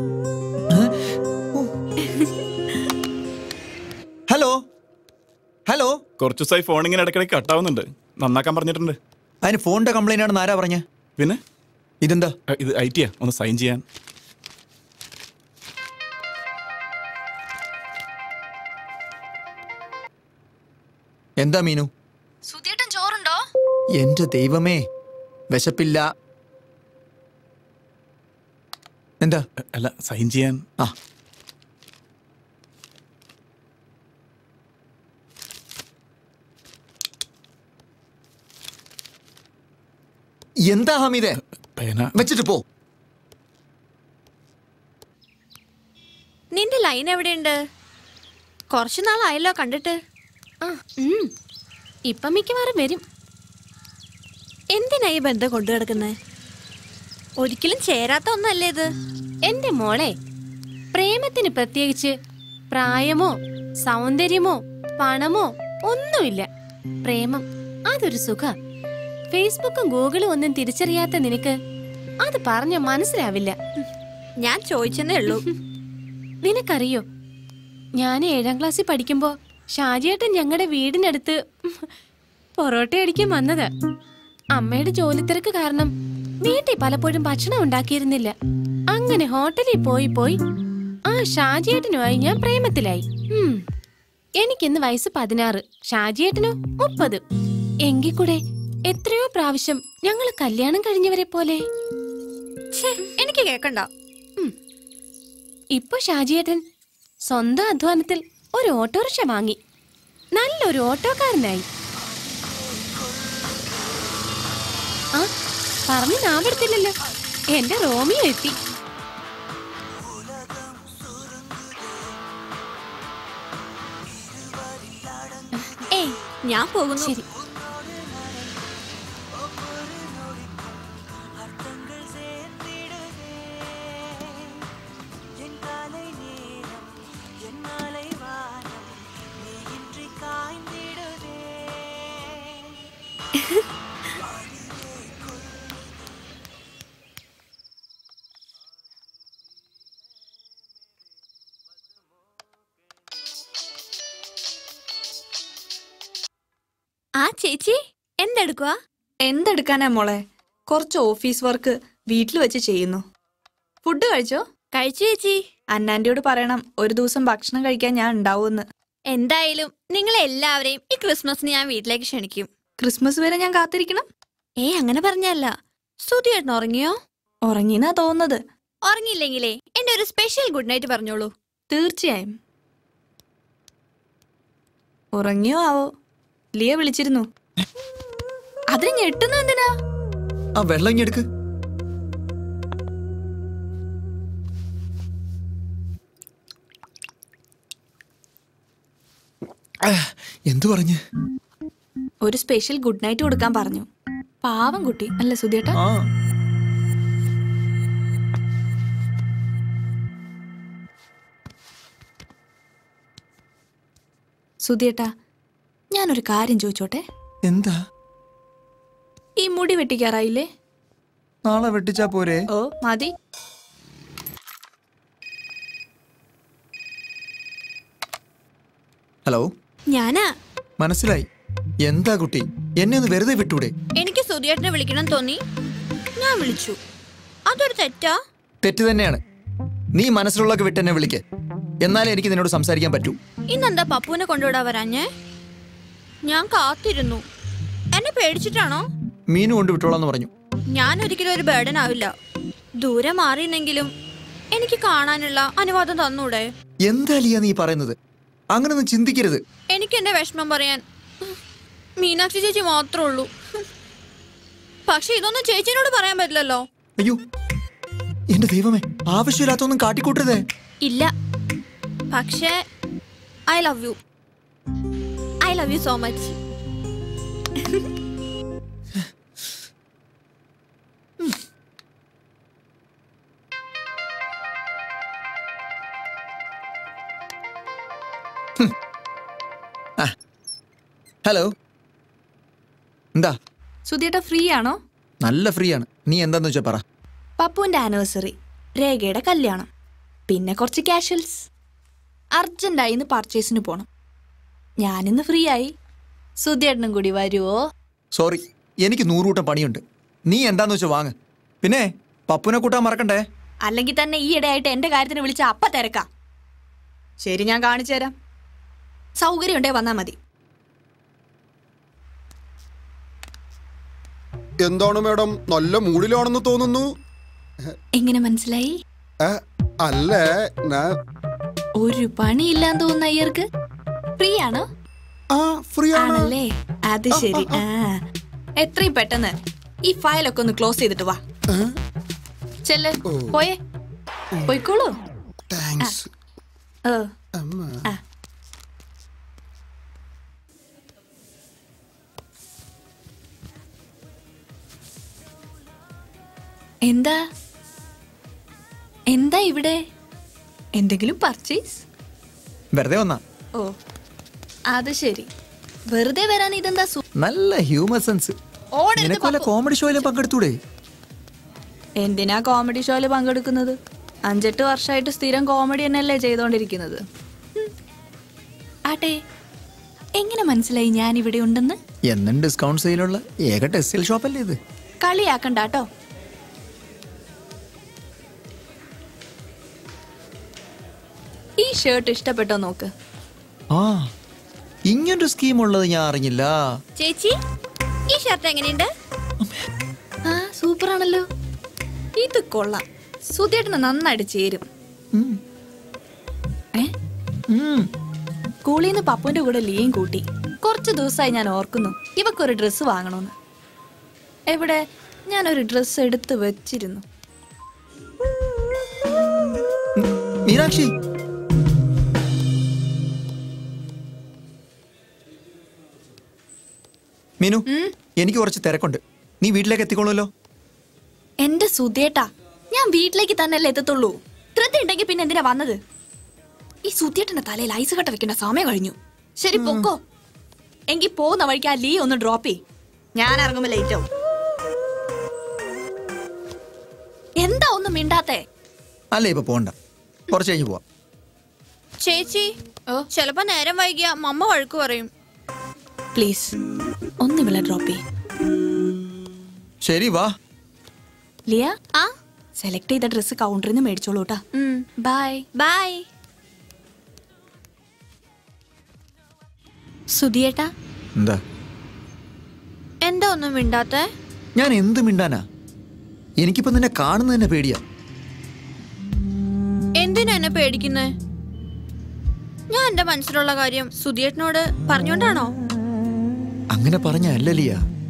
hello hello കുറച്ച് ദിവസമായി ഫോൺ ഇങ്ങനെ ഇടയ്ക്കിടയ്ക്ക് കട്ടാവുന്നുണ്ട് നന്നാക്കാൻ പറഞ്ഞിട്ടുണ്ട് അതിന് ഫോണിന്റെ കംപ്ലൈന്റ് ആണെന്ന് ആരാ പറഞ്ഞ പിന്നെ ഇതെന്താ ഇത് ഐ ടിയാ ഒന്ന് സൈൻ ചെയ്യാൻ എന്താ മീനു സുധിയേട്ടൻ ചോറുണ്ടോ എന്റെ ദൈവമേ വിശപ്പില്ല എന്താ അല്ല സൈൻ ചെയ്യാൻ ആ എന്താ ഹമീദേ പേന വെച്ചിട്ട് പോ നിന്റെ ലൈൻ എവിടെയുണ്ട് കുറച്ചു നാളായല്ലോ കണ്ടിട്ട് ഉം. ഇപ്പം മിക്കവാറും വരും എന്തിനാ ഈ ബന്ധം കൊണ്ടു കിടക്കുന്നത് ഒരിക്കലും ചേരാത്ത ഒന്നല്ലേ ഇത് എന്റെ മോളെ പ്രേമത്തിന് പ്രത്യേകിച്ച് പ്രായമോ സൗന്ദര്യമോ പണമോ ഒന്നുമില്ല പ്രേമം അതൊരു സുഖ ഫേസ്ബുക്കും ഗൂഗിളും ഒന്നും തിരിച്ചറിയാത്ത നിനക്ക് അത് പറഞ്ഞ മനസ്സിലാവില്ല ഞാൻ ചോദിച്ചെന്നേ ഉള്ളൂ നിനക്കറിയോ ഞാൻ ഏഴാം ക്ലാസ്സിൽ പഠിക്കുമ്പോ ഷാജിയേട്ടൻ ഞങ്ങളുടെ വീടിനടുത്ത് പൊറോട്ട അടിക്കാൻ വന്നത് അമ്മയുടെ ജോലിത്തിരക്ക് കാരണം വീട്ടിൽ പലപ്പോഴും ഭക്ഷണം ഉണ്ടാക്കിയിരുന്നില്ല അങ്ങനെ ഹോട്ടലിൽ പോയി പോയി ആ ഷാജിയേട്ടനുമായി ഞാൻ പ്രേമത്തിലായി ഉം. എനിക്കിന്ന് വയസ്സ് പതിനാറ് ഷാജിയേട്ടനോ മുപ്പത് എങ്കിൽ കൂടെ എത്രയോ പ്രാവശ്യം ഞങ്ങൾ കല്യാണം കഴിഞ്ഞവരെ പോലെ ഛേ, എനിക്ക് കേക്കണ്ട ഇപ്പൊ ഷാജിയേട്ടൻ സ്വന്തം അധ്വാനത്തിൽ ഒരു ഓട്ടോറിക്ഷ വാങ്ങി നല്ലൊരു ഓട്ടോക്കാരനായി ആ പറഞ്ഞു നാവെടുത്തില്ലല്ലോ എന്റെ റോമിയോ എത്തി ഏയ് ഞാൻ പോകുന്നു ശരി ആ ചേച്ചി എന്തെടുക്കുക എന്തെടുക്കാനാ മോളെ കുറച്ച് ഓഫീസ് വർക്ക് വീട്ടിൽ വെച്ച് ചെയ്യുന്നു ഫുഡ് കഴിച്ചോ കഴിച്ചു ചേച്ചി അന്നാന്റിയോട് പറയണം ഒരു ദിവസം ഭക്ഷണം കഴിക്കാൻ ഞാൻ ഉണ്ടാവുമെന്ന് എന്തായാലും നിങ്ങൾ എല്ലാവരെയും ഈ ക്രിസ്മസിന് ഞാൻ വീട്ടിലേക്ക് ക്ഷണിക്കും ക്രിസ്മസ് വരെ ഞാൻ കാത്തിരിക്കണം ഏ അങ്ങനെ പറഞ്ഞല്ല സുധിയേട്ടൻ ഉറങ്ങിയോ ഉറങ്ങിന്നാ തോന്നുന്നത് ഉറങ്ങിയില്ലെങ്കിലേ എന്റെ ഒരു സ്പെഷ്യൽ ഗുഡ് നൈറ്റ് പറഞ്ഞോളൂ തീർച്ചയായും ഉറങ്ങിയോ ആവോ ലിയ വിളിച്ചിരുന്നു അതിന് ഞെട്ടുന്ന എന്തിനാ ആ വെള്ളം ഇങ്ങ് എടുക്ക് ആ, എന്തു പറഞ്ഞു ഒരു സ്പെഷ്യൽ ഗുഡ് നൈറ്റ് കൊടുക്കാൻ പറഞ്ഞു പാവം കുട്ടി അല്ല സുധിയേട്ടാ ആ സുധിയേട്ടാ ഞാനൊരു കാര്യം ചോദിച്ചോട്ടെ എന്താ ഈ മുടി വെട്ടിക്കാറായില്ലേ നാളെ വെട്ടിച്ചാ പോരെ ഓ മതി ഹലോ ഞാനാ മനസ്സിലായി എന്താ കുട്ടി എന്നെ ഒന്ന് വെറുതെ വിട്ടൂടെ എനിക്ക് സുധിയേട്ടനെ വിളിക്കണം തോന്നി ഞാൻ വിളിച്ചു അതൊരു തെറ്റാ തെറ്റ് തന്നെയാണ് നീ മനസ്സിലുള്ളൊക്കെ വിട്ട് എന്നെ വിളിക്ക് എന്നാലേ എനിക്ക് നിന്നോട് സംസാരിക്കാൻ പറ്റൂ ഇന്നെന്താ പപ്പുവിനെ കൊണ്ടുവിടാൻ വരാഞ്ഞേ ഞാൻ കാത്തിരുന്നു എന്നെ പേടിച്ചിട്ടാണോ മീനു കൊണ്ട് വിട്ടോളാന്ന് പറഞ്ഞു ഞാൻ ഒരിക്കലും ഒരു ബേർഡൻ ആവില്ല ദൂരെ മാറിയെന്നെങ്കിലും എനിക്ക് കാണാനുള്ള അനുവാദം തന്നൂടെ എന്താ ലിയ നീ പറയുന്നത് അങ്ങനൊന്നും ചിന്തിക്കരുത് എനിക്ക് എന്റെ വിഷമം പറയാൻ മീനാക്ഷി ചേച്ചി മാത്രമേ ഉള്ളൂ പക്ഷെ ഇതൊന്നും ചേച്ചിനോട് പറയാൻ പറ്റില്ലല്ലോ അയ്യോ എന്റെ ദൈവമേ ആവശ്യമില്ലാത്തൊന്നും കാട്ടിക്കൂട്ടരുതേ ഇല്ല പക്ഷേ I love you I love you so much hello എന്താ സുധിയേട്ടാ ഫ്രീ ആണോ നല്ല ഫ്രീ ആണ് നീ എന്താന്ന് വെച്ചാ പറ പപ്പുവിന്റെ ആനിവേഴ്സറി രേഖയുടെ കല്യാണം പിന്നെ കുറച്ച് ക്യാഷ്വൽസ് അർജന്റായി ഇന്ന് പർച്ചേസിന് പോണം ഞാനിന്ന് ഫ്രീ ആയി സുധിയേട്ടനും കൂടി വരുവോ സോറി എനിക്ക് നൂറുകൂട്ടം പണിയുണ്ട് നീ എന്താന്ന് വെച്ചാ വാങ്ങ് പിന്നെ പപ്പുനെ കൂട്ടാൻ മറക്കണ്ടേ അല്ലെങ്കിൽ തന്നെ ഈ ഇടയായിട്ട് എന്റെ കാര്യത്തിന് വിളിച്ച അപ്പ തിരക്കാം ശരി ഞാൻ കാണിച്ചു തരാം സൗകര്യം ഉണ്ടേ വന്നാ മതി എന്താണ് മാഡം നല്ല മൂഡിലാണെന്ന് തോന്നുന്നു എങ്ങനെ മനസ്സിലായി ഏ, അല്ലേ ഞാൻ ഒരു പണിയില്ലാന്ന് തോന്നുന്ന അയ്യർക്ക് ഫ്രീ ആണോ ആ ഫ്രീ ആണല്ലേ അത് ശരി ആ എത്രയും പെട്ടെന്ന് ഈ ഫയലൊക്കെ ഒന്ന് ക്ലോസ് ചെയ്തിട്ട് വാ ചെല്ല് പോയേ പോയിക്കോളൂ താങ്ക്സ് ഓ അമ്മ ആ. എന്താ എന്താ ഇവിടെ എന്തെങ്കിലും പർച്ചേസ് വെറുതെ വന്നാ ഓ അത് ശരി വെറുതെ വരാൻ ഇതെന്താ സു- നല്ല ഹ്യൂമർ സെൻസ് ഓടരുത് നിനക്ക് വല്ല കോമഡി ഷോയിലും പങ്കെടുത്തൂടെ എന്തിനാ കോമഡി ഷോയിൽ പങ്കെടുക്കുന്നത് അഞ്ചെട്ട് വർഷമായിട്ട് സ്ഥിരം കോമഡി തന്നെയല്ലേ ചെയ്തോണ്ടിരിക്കുന്നത് ഉം. ആട്ടെ എങ്ങനെ മനസ്സിലായി ഞാൻ ഇവിടെ ഉണ്ടെന്ന് എന്നും ഡിസ്കൗണ്ട് സെയിലുള്ള ഏക ടെക്സ്റ്റൈൽ ഷോപ്പല്ലേ ഇത് കളിയാക്കണ്ട കേട്ടോ ഈ ഷർട്ട് ഇഷ്ടപ്പെട്ടോ നോക്ക് ആ ഇങ്ങനൊരു സ്കീം ഉള്ളത് ഞാൻ അറിഞ്ഞില്ല ചേച്ചി ഈ ഷർട്ട് എങ്ങനെയുണ്ട് ആ സൂപ്പർ ആണല്ലോ ഇത് കൊള്ളാം സുധിയേട്ടന് നന്നായിട്ട് ചേരും ഏ സ്കൂളിൽ നിന്ന് പപ്പുവിന്റെ കൂടെ ലീയും കൂട്ടി കുറച്ച് ദിവസമായി ഞാൻ ഓർക്കുന്നു ഇവക്കൊരു ഡ്രസ്സ് വാങ്ങണമെന്ന് എവിടെ ഞാനൊരു ഡ്രസ്സ് എടുത്ത് വെച്ചിരുന്നു മീനാക്ഷി മീനു എനിക്ക് കുറച്ച് തിരക്കുണ്ട് നീ വീട്ടിലേക്ക് എത്തിക്കോളൂല്ലോ എന്റെ സുധിയേട്ടാ ഞാൻ വീട്ടിലേക്ക് തന്നെയല്ലേ എത്തത്തുള്ളൂ ധൃതി ഉണ്ടെങ്കിൽ പിന്നെ എന്തിനാ വന്നത് ഈ സുധിയേട്ടന്റെ തലയിൽ ഐസ് കട്ട വെക്കേണ്ട സമയം കഴിഞ്ഞു ശരി പൊക്കോ എങ്കിൽ പോകുന്ന വഴിക്ക് ആ ലീ ഒന്ന് ഡ്രോപ്പ് ചെയ് ഞാൻ ഇറങ്ങുമ്പോ ലേറ്റ് ആവും എന്താ ഒന്നും മിണ്ടാത്തേ അല്ലേ ഇപ്പൊ പോണ്ട കുറച്ച് കഴിഞ്ഞ് പോവാം ചേച്ചി ചിലപ്പോ നേരം വൈകിയ മമ്മ വഴക്ക് പറയും പ്ലീസ് ഒന്ന് ഇവിടെ ഡ്രോപ്പ് ചെയ് ശരി വാ ലിയ ആ സെലക്ട് ചെയ്ത ഡ്രസ്സ് കൗണ്ടറിൽ നിന്ന് മേടിച്ചോളൂ കേട്ടാ ബൈ ബൈ സുധിയേട്ടാ എന്താ എന്താ ഒന്നും മിണ്ടാത്തെ ഞാൻ എന്ത് മിണ്ടാനാ എനിക്കിപ്പോ നിന്നെ കാണുന്നത് തന്നെ പേടിയാ എന്തിനാ എന്നെ പേടിക്കുന്നേ ഞാൻ എന്റെ മനസ്സിലുള്ള കാര്യം സുധിയേട്ടനോട് പറഞ്ഞോണ്ടാണോ അങ്ങനെ പറഞ്ഞ അല്ലലിയ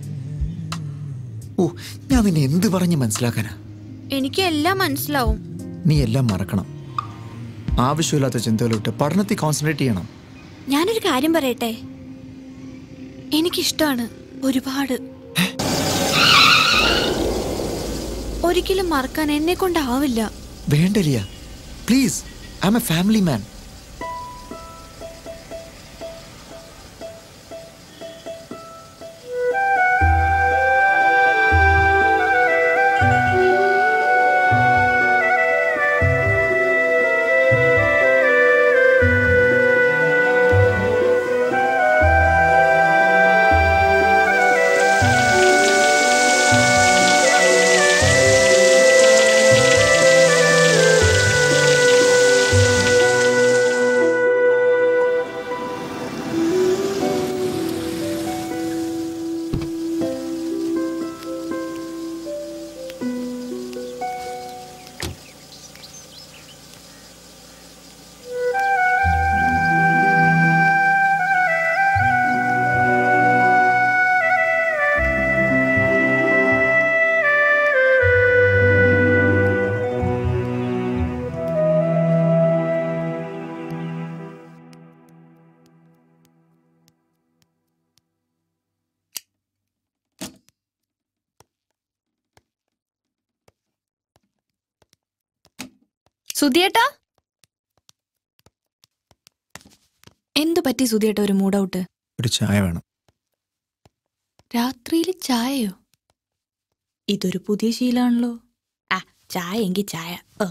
ഓ ഞാൻ നിന്നെ എന്ത് പറഞ്ഞ് മനസ്സിലാക്കാനാ എനിക്ക് എല്ലാം മനസ്സിലാവും നീ എല്ലാം മറക്കണം ആവശ്യമില്ലാത്ത ചിന്തകളിട്ട് പഠനത്തിൽ കോൺസെൻട്രേറ്റ് ചെയ്യണം ഞാനൊരു കാര്യം പറയട്ടെ എനിക്കിഷ്ടമാണ് ഒരുപാട് ഒരിക്കലും മറക്കാൻ എന്നെ കൊണ്ടാവില്ല വേണ്ടലിയ please I am a family man സുധിയേട്ടാ എന്തു പറ്റി സുധിയേട്ട ഒരു മൂഡ് ഔട്ട് ഒരു ചായ വേണം രാത്രിയിൽ ചായയോ ഇതൊരു പുതിയ ശീലമാണല്ലോ ആ ചായ എങ്കിൽ ചായ ഓ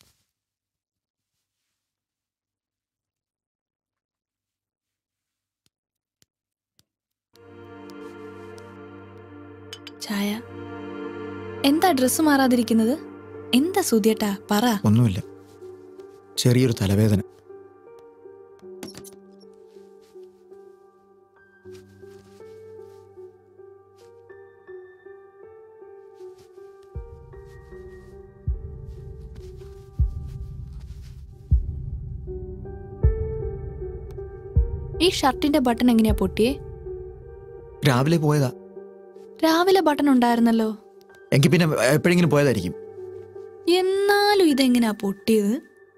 ചായ എന്താ ഡ്രസ്സ് മാറാതിരിക്കുന്നത് എന്താ സുധിയേട്ടാ പറ ഒന്നുമില്ല ചെറിയൊരു തലവേദന ഈ ഷർട്ടിന്റെ ബട്ടൺ എങ്ങനെയാ പൊട്ടിയേ രാവിലെ പോയതാ രാവിലെ ബട്ടൺ ഉണ്ടായിരുന്നല്ലോ എങ്കിൽ പിന്നെ എപ്പോഴെങ്കിലും പോയതായിരിക്കും എന്നാലും ഇതെങ്ങനെയാ പൊട്ടിയത്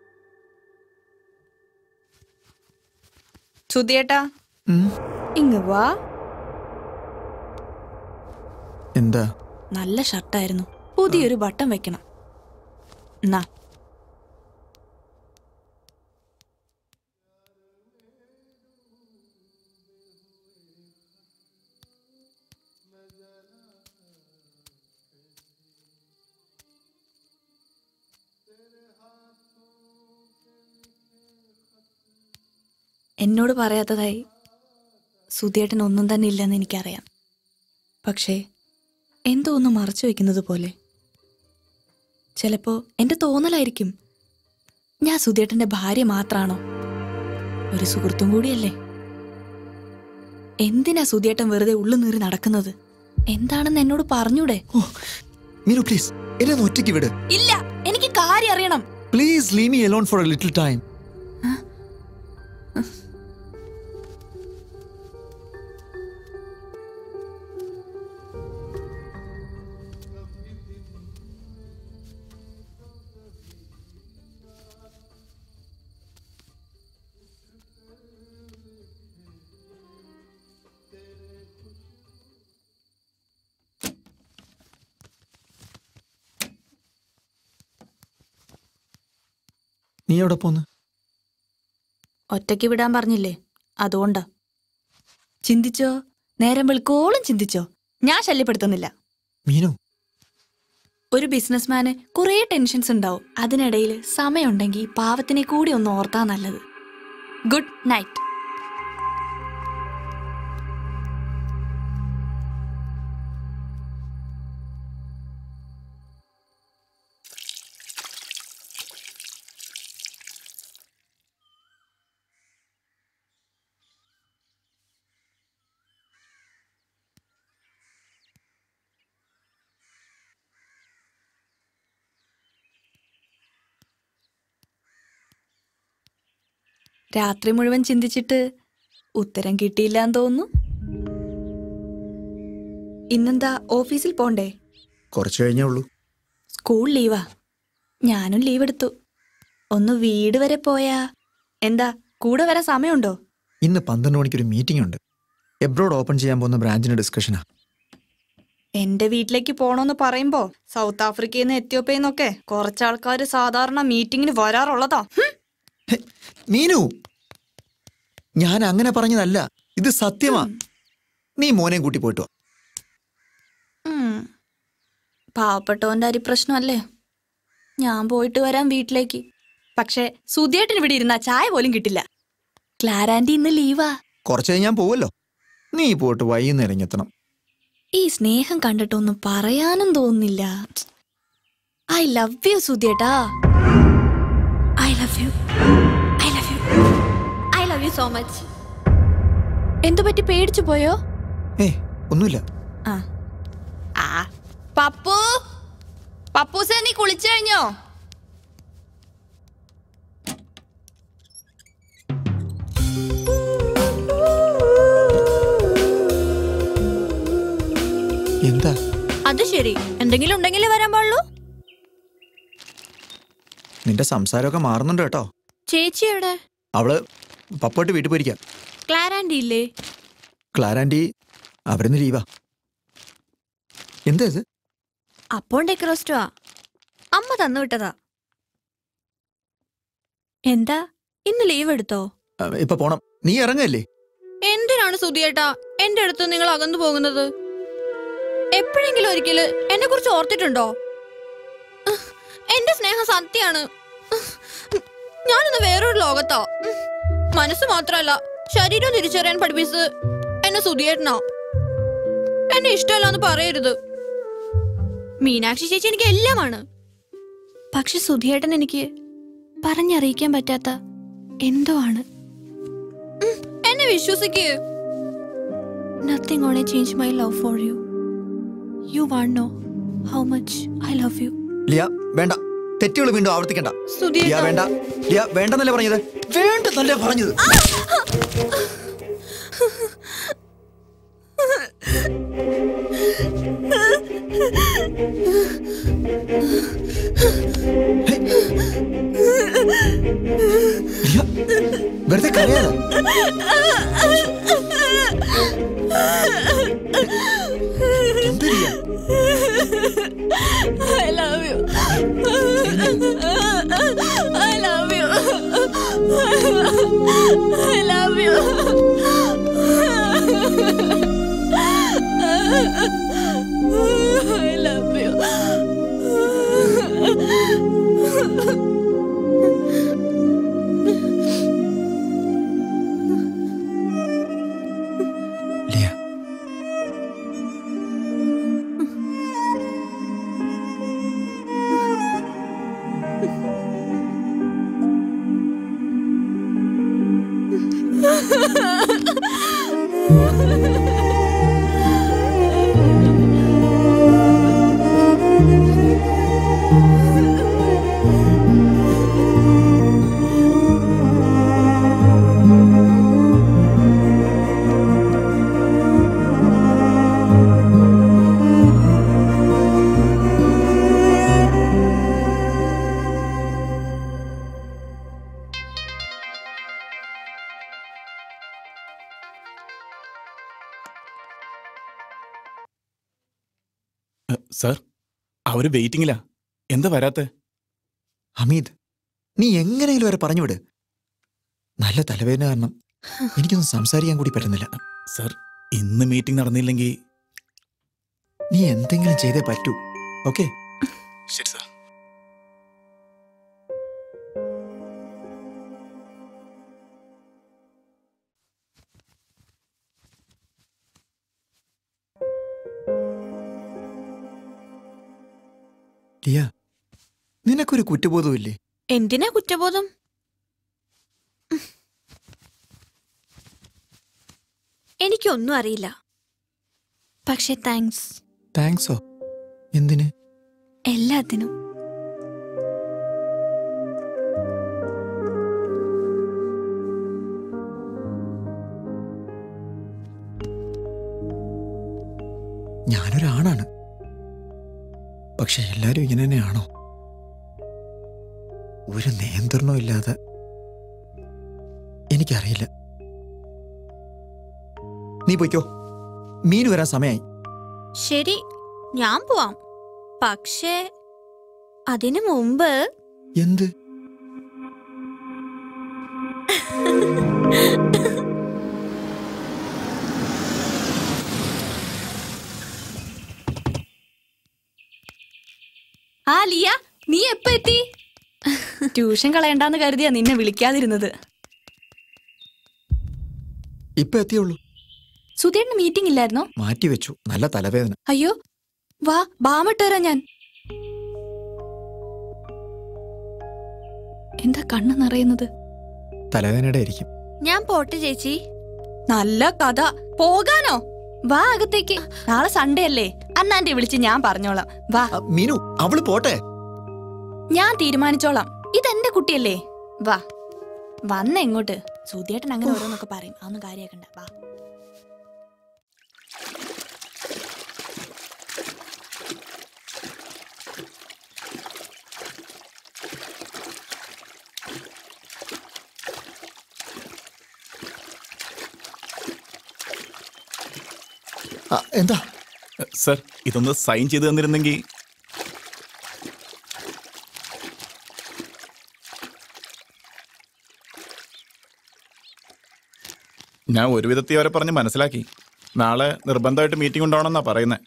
സുധിയേട്ടാ ഇങ്ങ് വാ എന്താ നല്ല ഷർട്ടായിരുന്നു പുതിയൊരു ബട്ടൺ വെക്കണം എന്നാ എന്നോട് പറയാത്തതായി സുധിയേട്ടൻ ഒന്നും തന്നെ ഇല്ലെന്ന് എനിക്കറിയാം പക്ഷേ എന്തോ ഒന്ന് മറച്ചു വെക്കുന്നത് പോലെ ചിലപ്പോ എന്റെ തോന്നലായിരിക്കും ഞാൻ സുധിയേട്ടന്റെ ഭാര്യ മാത്രാണോ ഒരു സുഹൃത്തും കൂടിയല്ലേ എന്തിനാ സുധിയേട്ടൻ വെറുതെ ഉള്ളു നീറി നടക്കുന്നത് എന്താണെന്ന് എന്നോട് പറഞ്ഞൂടെ മീനു പ്ലീസ് എന്നെ ഒന്ന് ഒറ്റയ്ക്ക് വിട് ഇല്ല എനിക്ക് കാര്യം അറിയണം please leave me alone for a little time നീ എവിടെ പോന്ന് ഒറ്റയ്ക്ക് വിടാൻ പറഞ്ഞില്ലേ അതുകൊണ്ടാ ചിന്തിച്ചോ നേരം വെളുക്കോളം ചിന്തിച്ചോ ഞാൻ ശല്യപ്പെടുത്തുന്നില്ല മീനു ഒരു ബിസിനസ്മാന് കുറേ ടെൻഷൻസ് ഉണ്ടാവും അതിനിടയിൽ സമയമുണ്ടെങ്കിൽ പാവത്തിനെ കൂടി ഒന്ന് ഓർത്താ നല്ലത് ഗുഡ് നൈറ്റ് രാത്രി മുഴുവൻ ചിന്തിച്ചിട്ട് ഉത്തരം കിട്ടിയില്ലാന്ന് തോന്നുന്നു ഇന്നെന്താ ഓഫീസിൽ പോണ്ടേ കുറച്ച് കഴിഞ്ഞേ ഉള്ളൂ സ്കൂൾ ലീവാ ഞാനും ലീവ് എടുത്തു ഒന്ന് വീട് വരെ പോയാ എന്താ കൂടെ വരാൻ സമയമുണ്ടോ ഇന്ന് പന്ത്രണ്ട് മണിക്ക് ഒരു മീറ്റിംഗ് ഉണ്ട് എബ്രോഡ് ഓപ്പൺ ചെയ്യാൻ പോകുന്ന ബ്രാഞ്ചിന്റെ ഡിസ്കഷനാ എന്റെ വീട്ടിലേക്ക് പോണോന്ന് പറയുമ്പോ സൗത്ത് ആഫ്രിക്കയിൽ നിന്ന് എത്യോപ്യയിൽ നിന്നൊക്കെ കുറച്ചാൾക്കാർ സാധാരണ മീറ്റിങ്ങിന് വരാറുള്ളതാ ഹും. മീനു ഞാൻ അങ്ങനെ പറഞ്ഞതല്ല ഇത് സത്യമാ നീ മോനെ കൂട്ടി പോയിട്ട് വാ ഉം. പാവപ്പെട്ടവന്റെ അരി പ്രശ്നമല്ലേ ഞാൻ പോയിട്ട് വരാം വീട്ടിലേക്ക് പക്ഷെ സുധിയേട്ടൻ ഇവിടെ ഇരുന്ന ചായ പോലും കിട്ടില്ല ക്ലാരാൻറ്റി ഇന്ന് ലീവാ കുറച്ച് കഴിഞ്ഞ് ഞാൻ പോവല്ലോ നീ പോയിട്ട് വൈകുന്നേരം ഇങ്ങ് എത്തണം ഈ സ്നേഹം കണ്ടിട്ടൊന്നും പറയാനും തോന്നുന്നില്ല ഐ ലവ് യു സുധിയേട്ടാ I love you I love you I love you so much എന്തു പറ്റി പേടിച്ചു പോയോ ഏ ഒന്നുമില്ല ആ ആ പപ്പു പപ്പൂസേ നീ കുളിച്ചു കഴിഞ്ഞോ എന്താ അത് ശരി എന്തെങ്കിലും ഉണ്ടെങ്കിലേ വരാൻ പാടുള്ളൂ നിന്റെ സംസാരമൊക്കെ മാറുന്നുണ്ട് കേട്ടോ ചേച്ചി എവിടെ അവള് പപ്പോട്ട് വീട്ടിൽ പോയിരിക്കാം ക്ലാരാൻഡി ഇല്ലേ ക്ലാരാൻറ്റി അവരിന്ന് ലീവാ എന്താ ഇത് അപ്പോൾ ഡെക്കറോസ്റ്റുവാ അമ്മ തന്നു വിട്ടതാ എന്താ ഇന്ന് ലീവ് എടുത്തോ ആ, ഇപ്പൊ പോണം നീ ഇറങ്ങല്ലേ എന്തിനാണ് സുധിയേട്ടാ എന്റെ അടുത്ത് നിങ്ങൾ അകന്നു പോകുന്നത് എപ്പോഴെങ്കിലും ഒരിക്കല് എന്നെ കുറിച്ച് ഓർത്തിട്ടുണ്ടോ എന്റെ സ്നേഹം സത്യാണ് ഞാനിന്ന് വേറൊരു ലോകത്താ മനസ്സ് മാത്രല്ല ശരീരം തിരിച്ചറിയാൻ പഠിപ്പിച്ചത് എന്നെ സുധിയേട്ടനാ എന്നെ ഇഷ്ടമല്ലാന്ന് പറയരുത് മീനാക്ഷി ചേച്ചി എനിക്ക് എല്ലാമാണ് പക്ഷെ സുധിയേട്ടൻ എനിക്ക് പറഞ്ഞറിയിക്കാൻ പറ്റാത്ത എന്തോ ആണ് ഉം, എന്നെ വിശ്വസിക്കേ nothing on a change my love for you you want know how much I love you Liya വേണ്ട തെറ്റുകൾ വീണ്ടും ആവർത്തിക്കണ്ട സുധീർ ലിയ വേണ്ട ലിയ വേണ്ടെന്നല്ലേ പറഞ്ഞത് വേണ്ടെന്നല്ലേ പറഞ്ഞത് ലിയ വെറുതെ കരയാതെ എന്താ Liya I love you. I love you. I love you. I love you. Sir അവര് വെയിറ്റിംഗിലാ എന്താ വരാത്തെ ഹമീദ് നീ എങ്ങനെയെങ്കിലും വരെ പറഞ്ഞു വിട് നല്ല തലവേദന കാരണം എനിക്കൊന്നും സംസാരിക്കാൻ കൂടി പറ്റുന്നില്ല സർ ഇന്ന് മീറ്റിംഗ് നടന്നില്ലെങ്കിൽ നീ എന്തെങ്കിലും ചെയ്തേ പറ്റൂ ഓക്കെ ശരി സർ ലിയ നിനക്കൊരു കുറ്റബോധവും ഇല്ലേ എന്തിനാ കുറ്റബോധം എനിക്കൊന്നും അറിയില്ല പക്ഷെ താങ്ക്സ് താങ്ക്സോ എന്തിന് എല്ലാത്തിനും ഞാനൊരാണാണ് പക്ഷെ എല്ലാരും ഇങ്ങനെ തന്നെയാണോ ഒരു നിയന്ത്രണവും ഇല്ലാതെ എനിക്കറിയില്ല നീ പോയിക്കോ മീൻ വരാൻ സമയമായി ശരി ഞാൻ പോവാം പക്ഷേ അതിനു മുമ്പ് എന്ത് ആ ലിയ നീ എപ്പ എത്തി ട്യൂഷൻ കളയണ്ടാന്ന് കരുതിയാ നിന്നെ വിളിക്കാതിരുന്നത് ഇപ്പൊ എത്തിയുള്ളൂ സുധേട്ടന് മീറ്റിംഗ് ഇല്ലായിരുന്നോ മാറ്റി വെച്ചു നല്ല തലവേദന അയ്യോ വാ ബാമിട്ട് തരാം ഞാൻ എന്താ കണ്ണ് നിറയുന്നത് തലവേദനയുടെ ആയിരിക്കും ഞാൻ പോട്ടെ ചേച്ചി നല്ല കഥ പോകാനോ വാ അകത്തേക്ക് നാളെ സൺഡേ അല്ലേ അന്നാന്റെ വിളിച്ച് ഞാൻ പറഞ്ഞോളാം വാ മീനു അവള് പോട്ടെ ഞാൻ തീരുമാനിച്ചോളാം ഇതെന്റെ കുട്ടിയല്ലേ വാ വന്ന എങ്ങോട്ട് സുധിയേട്ടൻ അങ്ങനെ ഓരോന്നൊക്കെ പറയും അതൊന്നും കാര്യാക്കണ്ട വാ ആ, എന്താ സർ ഇതൊന്ന് സൈൻ ചെയ്ത് തന്നിരുന്നെങ്കിൽ ഞാൻ ഒരു വിധത്തിൽ അവരെ പറഞ്ഞ് മനസ്സിലാക്കി നാളെ നിർബന്ധമായിട്ട് മീറ്റിംഗ് ഉണ്ടാവണമെന്നാ പറയുന്നത്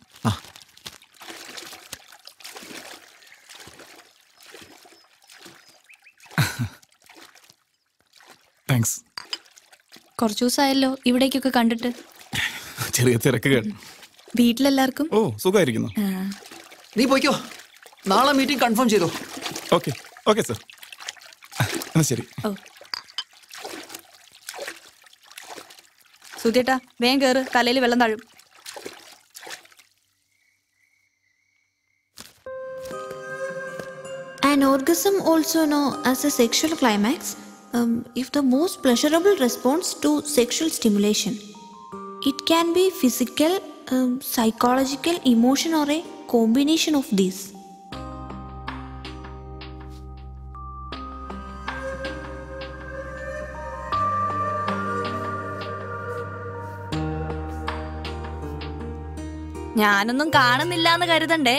താങ്ക്സ് കുറച്ചു ദിവസമായല്ലോ ഇവിടേക്കൊക്കെ കണ്ടിട്ട് ചെറിയ തിരക്കുകൾ വീട്ടിലെല്ലാവർക്കും ഓ സുഖമായിരിക്കുന്നു ആ, നീ പോയിക്കോ നാളെ മീറ്റിംഗ് കൺഫേം ചെയ്തോ ഓക്കെ ഓക്കെ സർ എന്നാ ശരി സുധിയേട്ടാ വേഗം കേറ് തലയിൽ വെള്ളം താഴും An orgasm, also known as a sexual climax, um, is the most pleasurable response to sexual stimulation. It can be physical, um, psychological, emotion, or a combination of these. ഞാനൊന്നും കാണുന്നില്ല എന്ന് കരുതണ്ടേ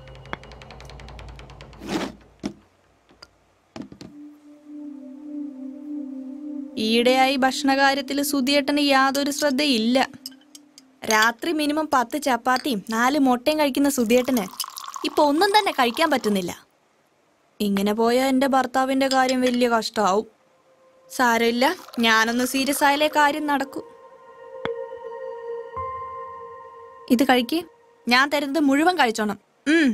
ഈയിടെയായി ഭക്ഷണകാര്യത്തിൽ സുധിയേട്ടന് യാതൊരു ശ്രദ്ധയില്ല രാത്രി മിനിമം പത്ത് ചപ്പാത്തിയും നാല് മുട്ടയും കഴിക്കുന്ന സുധിയേട്ടന് ഇപ്പൊ ഒന്നും തന്നെ കഴിക്കാൻ പറ്റുന്നില്ല ഇങ്ങനെ പോയാൽ എൻ്റെ ഭർത്താവിൻ്റെ കാര്യം വലിയ കഷ്ടമാവും സാരമില്ല ഞാനൊന്ന് സീരിയസ് ആയാലേ കാര്യം നടക്കൂ ഇത് കഴിക്ക് ഞാൻ തരുന്നത് മുഴുവൻ കഴിച്ചോണം ഉം.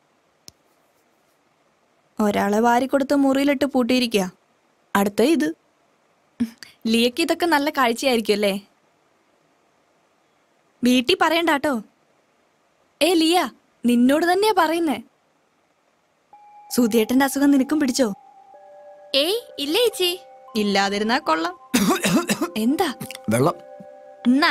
ഒരാളെ വാരിക്കൊടുത്ത് മുറിയിലിട്ട് പൂട്ടിയിരിക്കുക അടുത്ത ഇത് ലിയക്ക് ഇതൊക്കെ നല്ല കാഴ്ചയായിരിക്കും അല്ലേ വീട്ടിൽ പറയണ്ടാട്ടോ ഏ ലിയ നിന്നോട് തന്നെയാ പറയുന്നേ സുധിയേട്ടന്റെ അസുഖം നിനക്കും പിടിച്ചോ ഏയ് ഇല്ല ചേച്ചി ഇല്ലാതിരുന്നാ കൊള്ളാം എന്താ വെള്ളം എന്നാ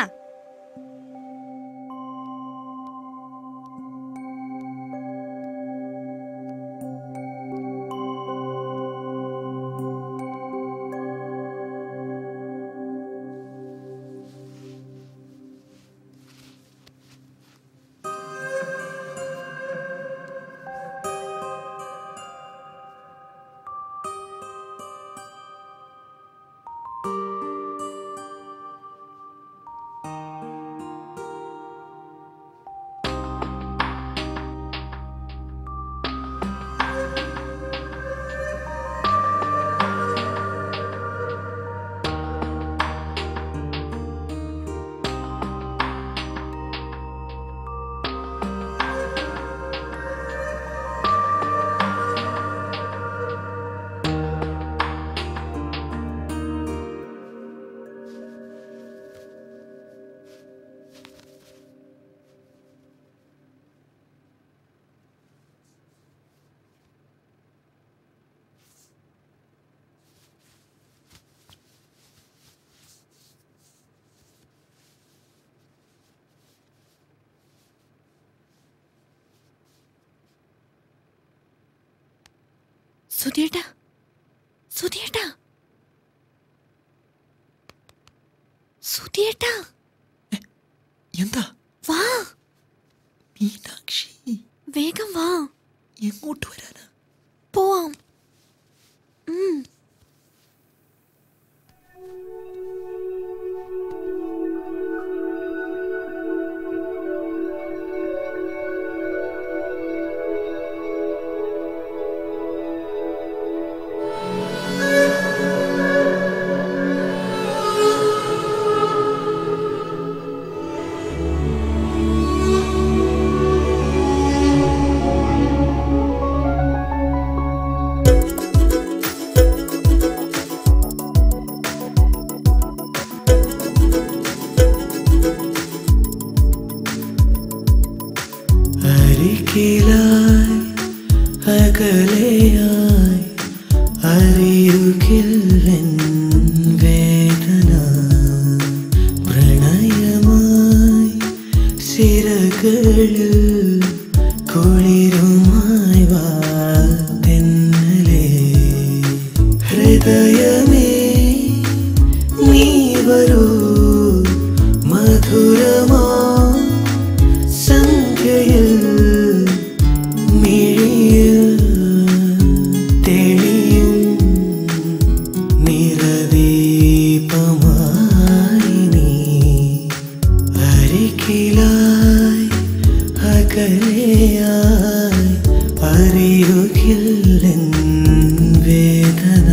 സുധിയേട്ടാ സുധിയേട്ടാ സുധിയേട്ടാ എന്താ വാ മീനാക്ഷി വേഗം വാ എങ്ങോട്ട് വരാനാ പോവാം ഉം. അരികിലായി അകലെയായി അറിയുകില്ലെൻ വേദന പ്രണയമായി സിരകളിൽ കുളിരുമായി വാ തെന്നലേ ഹൃദയമേ നീ വരൂ മധുരമാ സന്ധ്യയിൽ മിഴിയിൽ തെളിയും നിറദീപമായി നീ അരികിലായി അകലെയായി അറിയുകില്ലെൻ വേദന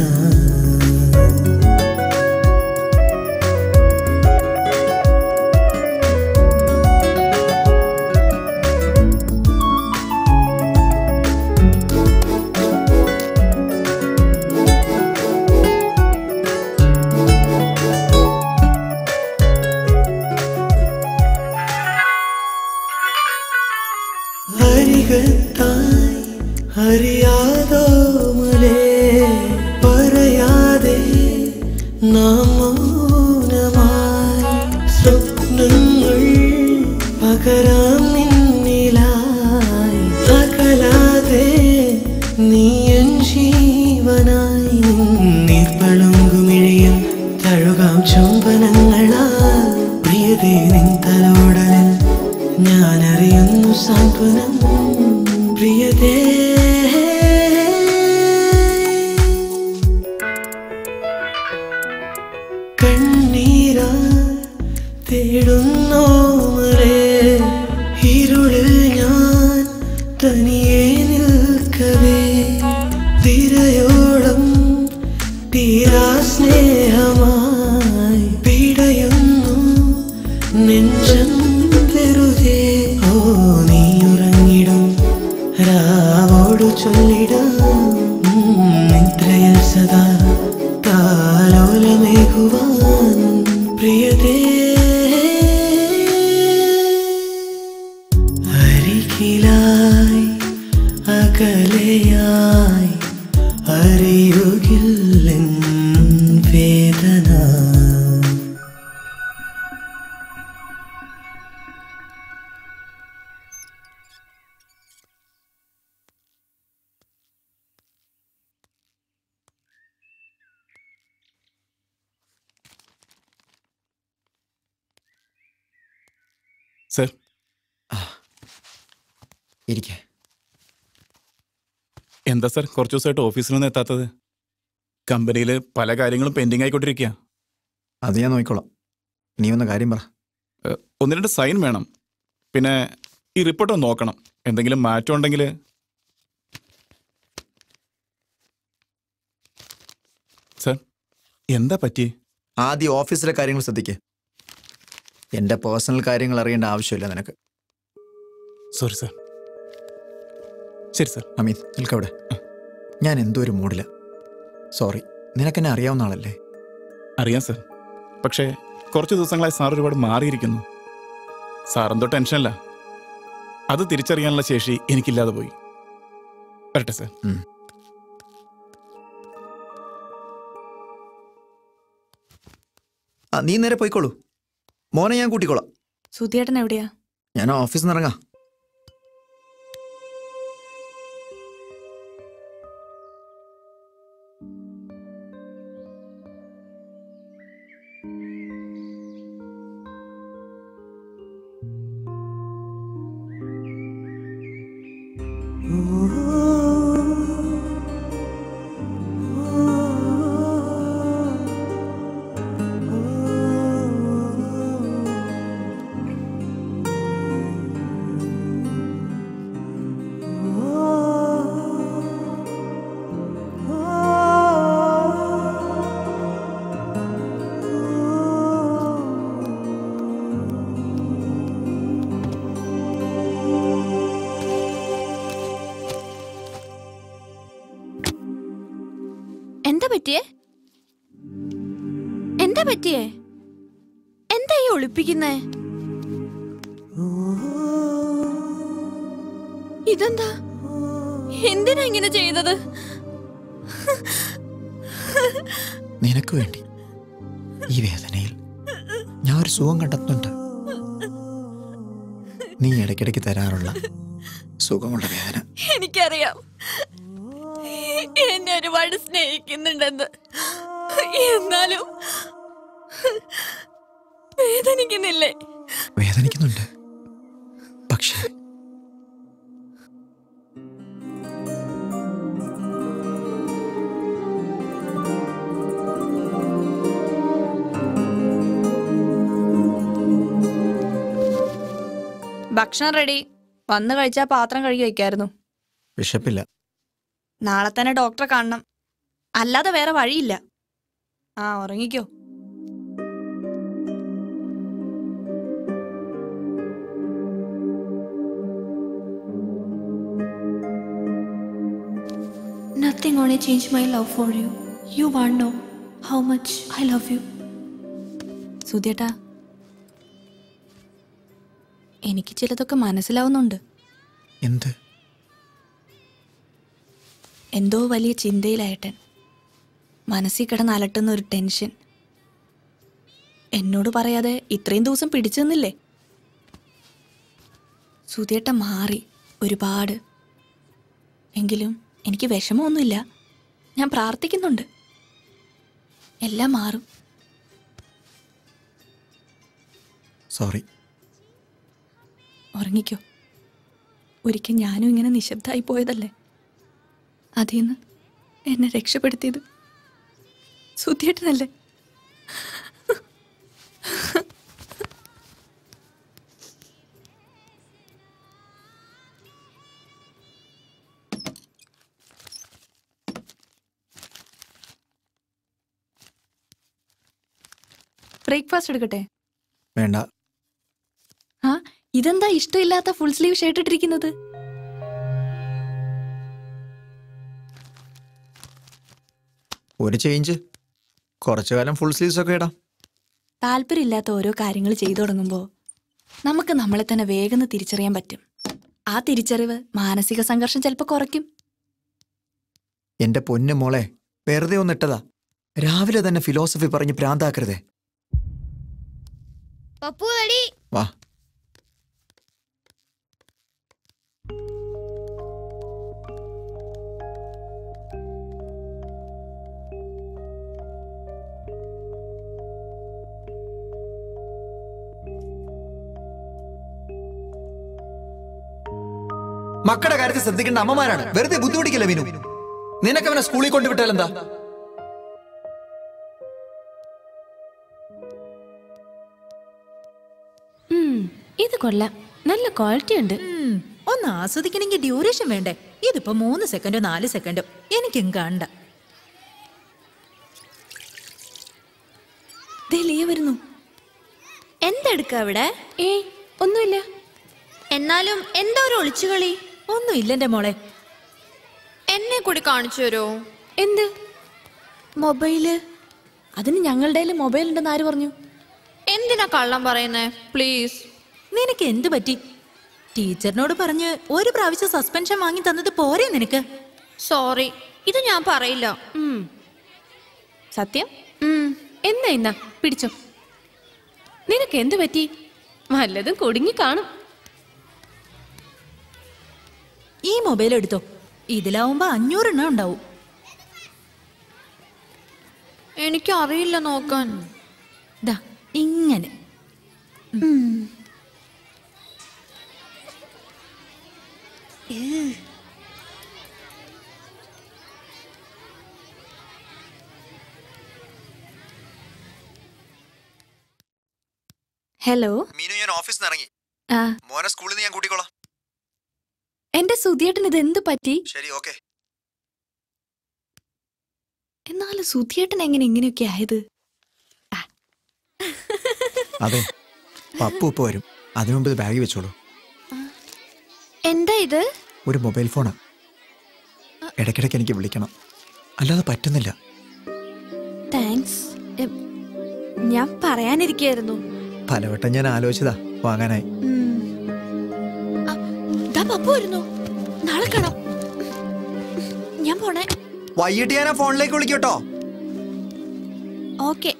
അരികത്തായി അറിയാതോ മുലേ പറയാതെ നാം മൗനമായി സ്വപ്നങ്ങൾ പകരാം നിന്നിലായി അകലാതെ നീ എൻ ജീവനായി നീർപ്പളുങ്കുമിഴിയും തഴുകാം ചുംബനങ്ങളാൽ പ്രിയതേ നിൻ തലോടലിൽ ഞാൻ അറിയുന്നു സാന്ത്വനം പ്രിയതേ കണ്ണീരാ തേടുന്നോ മരേ ഇരുളിൽ ഞാൻ തനിയെ നിൽക്കവേ തിരയോളം തീരാ സ്നേഹമായി പിടയുന്നു നെഞ്ചം വെറുതെ ഓ നീ ഉറങ്ങിടും രാവോടു ചൊല്ലിടാം ഉം, നിദ്രയിൽ സദാ താലോലമേകുവാൻ പ്രിയതേ അരികിലായി അകലെയായി അറിയുകില്ലെൻ വേദന സർ ഇരിക്കെ എന്താ സർ കുറച്ച് ദിവസമായിട്ട് ഓഫീസിലൊന്നും എത്താത്തത് കമ്പനിയിൽ പല കാര്യങ്ങളും പെൻഡിങ് ആയിക്കൊണ്ടിരിക്കുക അത് ഞാൻ നോക്കിക്കോളാം നീ ഒന്ന് കാര്യം പറ ഒന്ന് രണ്ട് സൈൻ വേണം പിന്നെ ഈ റിപ്പോർട്ട് ഒന്ന് നോക്കണം എന്തെങ്കിലും മാറ്റം ഉണ്ടെങ്കിൽ സർ എന്താ പറ്റി ആദ്യം ഓഫീസിലെ കാര്യങ്ങൾ ശ്രദ്ധിക്ക് എൻ്റെ പേഴ്സണൽ കാര്യങ്ങൾ അറിയേണ്ട ആവശ്യമില്ല നിനക്ക് സോറി സർ ശരി സർ അമിത് നിൽക്കവിടെ ഞാൻ എന്തോ ഒരു മൂഡില്ല സോറി നിനക്കെന്നെ അറിയാവുന്ന ആളല്ലേ അറിയാം സർ പക്ഷേ കുറച്ച് ദിവസങ്ങളായി സാർ ഒരുപാട് മാറിയിരിക്കുന്നു സാർ എന്തോ ടെൻഷനല്ല അത് തിരിച്ചറിയാനുള്ള ശേഷി എനിക്കില്ലാതെ പോയി വരട്ടെ സർ ആ നീ നേരെ പോയിക്കോളൂ മോനെ ഞാൻ കൂട്ടിക്കോളാം സുധിയേട്ടൻ എവിടെയാ ഞാൻ ഓഫീസിൽ നിന്ന് ഇറങ്ങാം എന്താ പറ്റിയേ എന്താ പറ്റിയേ എന്താ ഈ ഒളിപ്പിക്കുന്നേ ഇതെന്താ എന്തിനാ ഇങ്ങനെ ചെയ്തത് നിനക്ക് വേണ്ടി ഈ വേദനയിൽ ഞാൻ ഒരു സുഖം കണ്ടെത്തുന്നുണ്ട് നീ ഇടയ്ക്കിടയ്ക്ക് തരാറുള്ള സുഖമുള്ള വേദന എനിക്കറിയാം എന്നെ ഒരുപാട് സ്നേഹിക്കുന്നുണ്ടെന്ന് എന്നാലും വേദനിക്കുന്നില്ലേ വേദനിക്കുന്നുണ്ട് പക്ഷേ ഭക്ഷണം റെഡി വന്നു കഴിച്ചാൽ പാത്രം കഴുകി വെക്കായിരുന്നു വിശപ്പില്ല നാളെ തന്നെ ഡോക്ടറെ കാണണം അല്ലാതെ വേറെ വഴിയില്ല ആ ഉറങ്ങിക്കോ Nothing only changed my love for you. You won't know how much I love you. സുധിയേട്ടാ എനിക്ക് ചിലതൊക്കെ മനസ്സിലാവുന്നുണ്ട് എന്ത് എന്തോ വലിയ ചിന്തയിലായിട്ടൻ മനസ്സിൽ കിടന്ന് അലട്ടുന്ന ഒരു ടെൻഷൻ എന്നോട് പറയാതെ ഇത്രയും ദിവസം പിടിച്ചു നിന്നില്ലേ സുധിയേട്ട മാറി ഒരുപാട് എങ്കിലും എനിക്ക് വിഷമമൊന്നുമില്ല ഞാൻ പ്രാർത്ഥിക്കുന്നുണ്ട് എല്ലാം മാറും സോറി ഉറങ്ങിക്കോ ഒരിക്കൽ ഞാനും ഇങ്ങനെ നിശബ്ദമായി പോയതല്ലേ അതിൽ നിന്ന് എന്നെ രക്ഷപ്പെടുത്തിയത് സുധിയേട്ടനല്ലേ ബ്രേക്ക്ഫാസ്റ്റ് എടുക്കട്ടെ വേണ്ട ആ ഇതെന്താ ഇഷ്ടമില്ലാത്ത ഫുൾ സ്ലീവ് ഷർട്ട് ഇട്ടിരിക്കുന്നത് ഒരു ചേഞ്ച് കുറച്ചു കാലം ഫുൾ സ്ലീവ്സ് ഒക്കെ ഇടാം താല്പര്യമില്ലാത്ത ഓരോ കാര്യങ്ങൾ ചെയ്തു തുടങ്ങുമ്പോൾ നമുക്ക് നമ്മളെ തന്നെ വേഗം തിരിച്ചറിയാൻ പറ്റും ആ തിരിച്ചറിവ് മാനസിക സംഘർഷം ചിലപ്പോൾ കുറയ്ക്കും എന്റെ പൊന്നു മോളെ വെറുതെ ഒന്നിട്ടതാ രാവിലെ തന്നെ ഫിലോസഫി പറഞ്ഞ് പ്രാന്താക്കരുതേ പപ്പു റെഡി വാ മക്കളുടെ കാര്യത്തിൽ ശ്രദ്ധിക്കേണ്ട അമ്മമാരാണ് വെറുതെ ബുദ്ധിമുട്ടിക്കില്ല വിനു നിനക്ക് അവനെ സ്കൂളിൽ കൊണ്ടുവിട്ടാൽ എന്താ ഉം, ഇത് കൊള്ളാം നല്ല ക്വാളിറ്റി ഉണ്ട് ഒന്ന് ആസ്വദിക്കണമെങ്കിൽ ഡ്യൂറേഷൻ വേണ്ടേ ഇതിപ്പോ മൂന്ന് സെക്കൻഡോ നാല് സെക്കൻഡോ എനിക്കും കണ്ട ദേ ലിയ വരുന്നു എന്തെടുക്ക അവിടെ ഏ ഒന്നുമില്ല എന്നാലും എന്താ ഒരു ഒളിച്ചുകളി ഒന്നും ഇല്ലെന്റെ മോളെ എന്നെ കൂടി കാണിച്ചു തരോ എന്ത് മൊബൈല് അതിന് ഞങ്ങളുടെ മൊബൈൽ ഉണ്ടെന്ന് ആര് പറഞ്ഞു എന്തിനാ കള്ളം പറയുന്നേ പ്ലീസ് നിനക്ക് എന്തു പറ്റി ടീച്ചറിനോട് പറഞ്ഞ് ഒരു പ്രാവശ്യം സസ്പെൻഷൻ വാങ്ങി തന്നത് പോരെ നിനക്ക് സോറി ഇത് ഞാൻ പറയില്ല സത്യം എന്നാ ഇന്നാ പിടിച്ചോ നിനക്ക് എന്ത് പറ്റി വല്ലതും കുടുങ്ങി കാണും ഈ മൊബൈൽ എടുത്തോ ഇതിലാവുമ്പോ അഞ്ഞൂറെണ്ണം ഉണ്ടാവും എനിക്ക് അറിയില്ല നോക്കാൻ ദാ ഇങ്ങനെ ഹലോ മീനു ഞാൻ ഓഫീസിൽ നിന്ന് ഇറങ്ങി ആ മോനെ സ്കൂളിൽ നിന്ന് ഞാൻ കൂട്ടിക്കോളാം എന്റെ സുധിയേട്ടൻ ഇത് എന്ത് പറ്റി ശരി ഓക്കെ എന്നാലും സുധിയേട്ടൻ എങ്ങനെ ഇങ്ങനെയൊക്കെ ആയത് അതെ പപ്പു ഇപ്പൊ വരും അതിനു മുമ്പ് ഇത് ബാഗിൽ വെച്ചോളൂ എന്താ ഇത് ഒരു മൊബൈൽ ഫോണാ ഇടയ്ക്കിടയ്ക്ക് എനിക്ക് വിളിക്കണം അല്ലാതെ പറ്റുന്നില്ല താങ്ക്സ് ഞാൻ പറയാനിരിക്കായിരുന്നു പലവട്ടം ഞാൻ ആലോചിച്ചതാ വാങ്ങാനായി ദാ പപ്പു വരുന്നു നാളെ കാണാം ഞാൻ പോണേ വൈകിട്ട് ഞാൻ ആ ഫോണിലേക്ക് വിളിക്കട്ടോ ഓക്കെ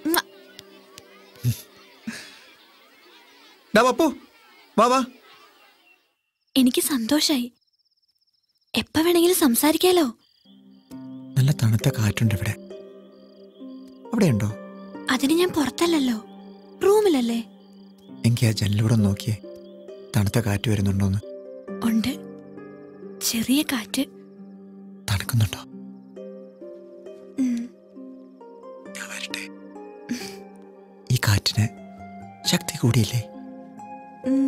ഡാ പപ്പു വാ വാ എനിക്ക് സന്തോഷായി എപ്പ വേണമെങ്കിലും സംസാരിക്കാലോ നല്ല തണുത്ത കാറ്റുണ്ട് ഇവിടെ അവിടെ ഉണ്ടോ അതിന് ഞാൻ പുറത്തല്ലല്ലോ റൂമിലല്ലേ എനിക്ക് ആ ജനലിലൂടെ ഒന്ന് നോക്കിയേ തണുത്ത കാറ്റ് വരുന്നുണ്ടോന്ന് ഉണ്ട് ചെറിയ കാറ്റ് തണുക്കുന്നുണ്ടോ ഉം. ഞാൻ വരട്ടെ ഈ കാറ്റിന് ശക്തി കൂടിയില്ലേ ഉം.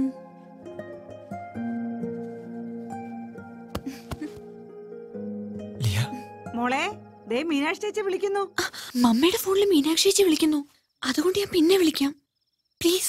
ലിയ മോളെ ദേ മീനാക്ഷി ചേച്ചി വിളിക്കുന്നു മമ്മയുടെ ഫോണിൽ മീനാക്ഷി ചേച്ചി വിളിക്കുന്നു അതുകൊണ്ട് ഞാൻ പിന്നെ വിളിക്കാം പ്ലീസ്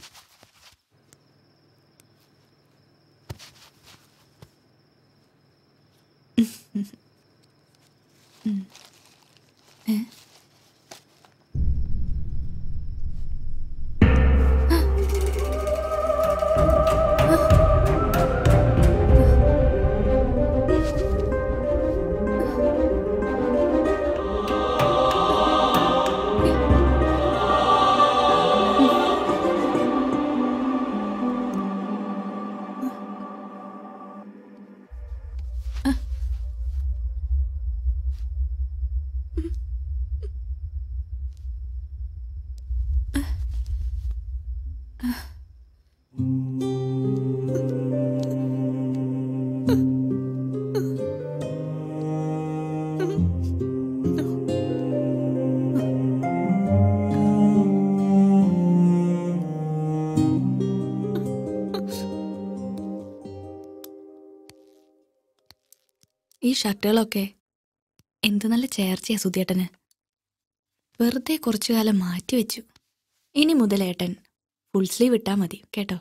ഈ ഷർട്ടുകളൊക്കെ എന്ത് നല്ല ചേർച്ചയാ സുധിയേട്ടന് വെറുതെ കുറച്ചു കാലം മാറ്റി വെച്ചു ഇനി മുതൽ ഏട്ടൻ ഫുൾ സ്ലീവ് ഇട്ടാ മതി കേട്ടോ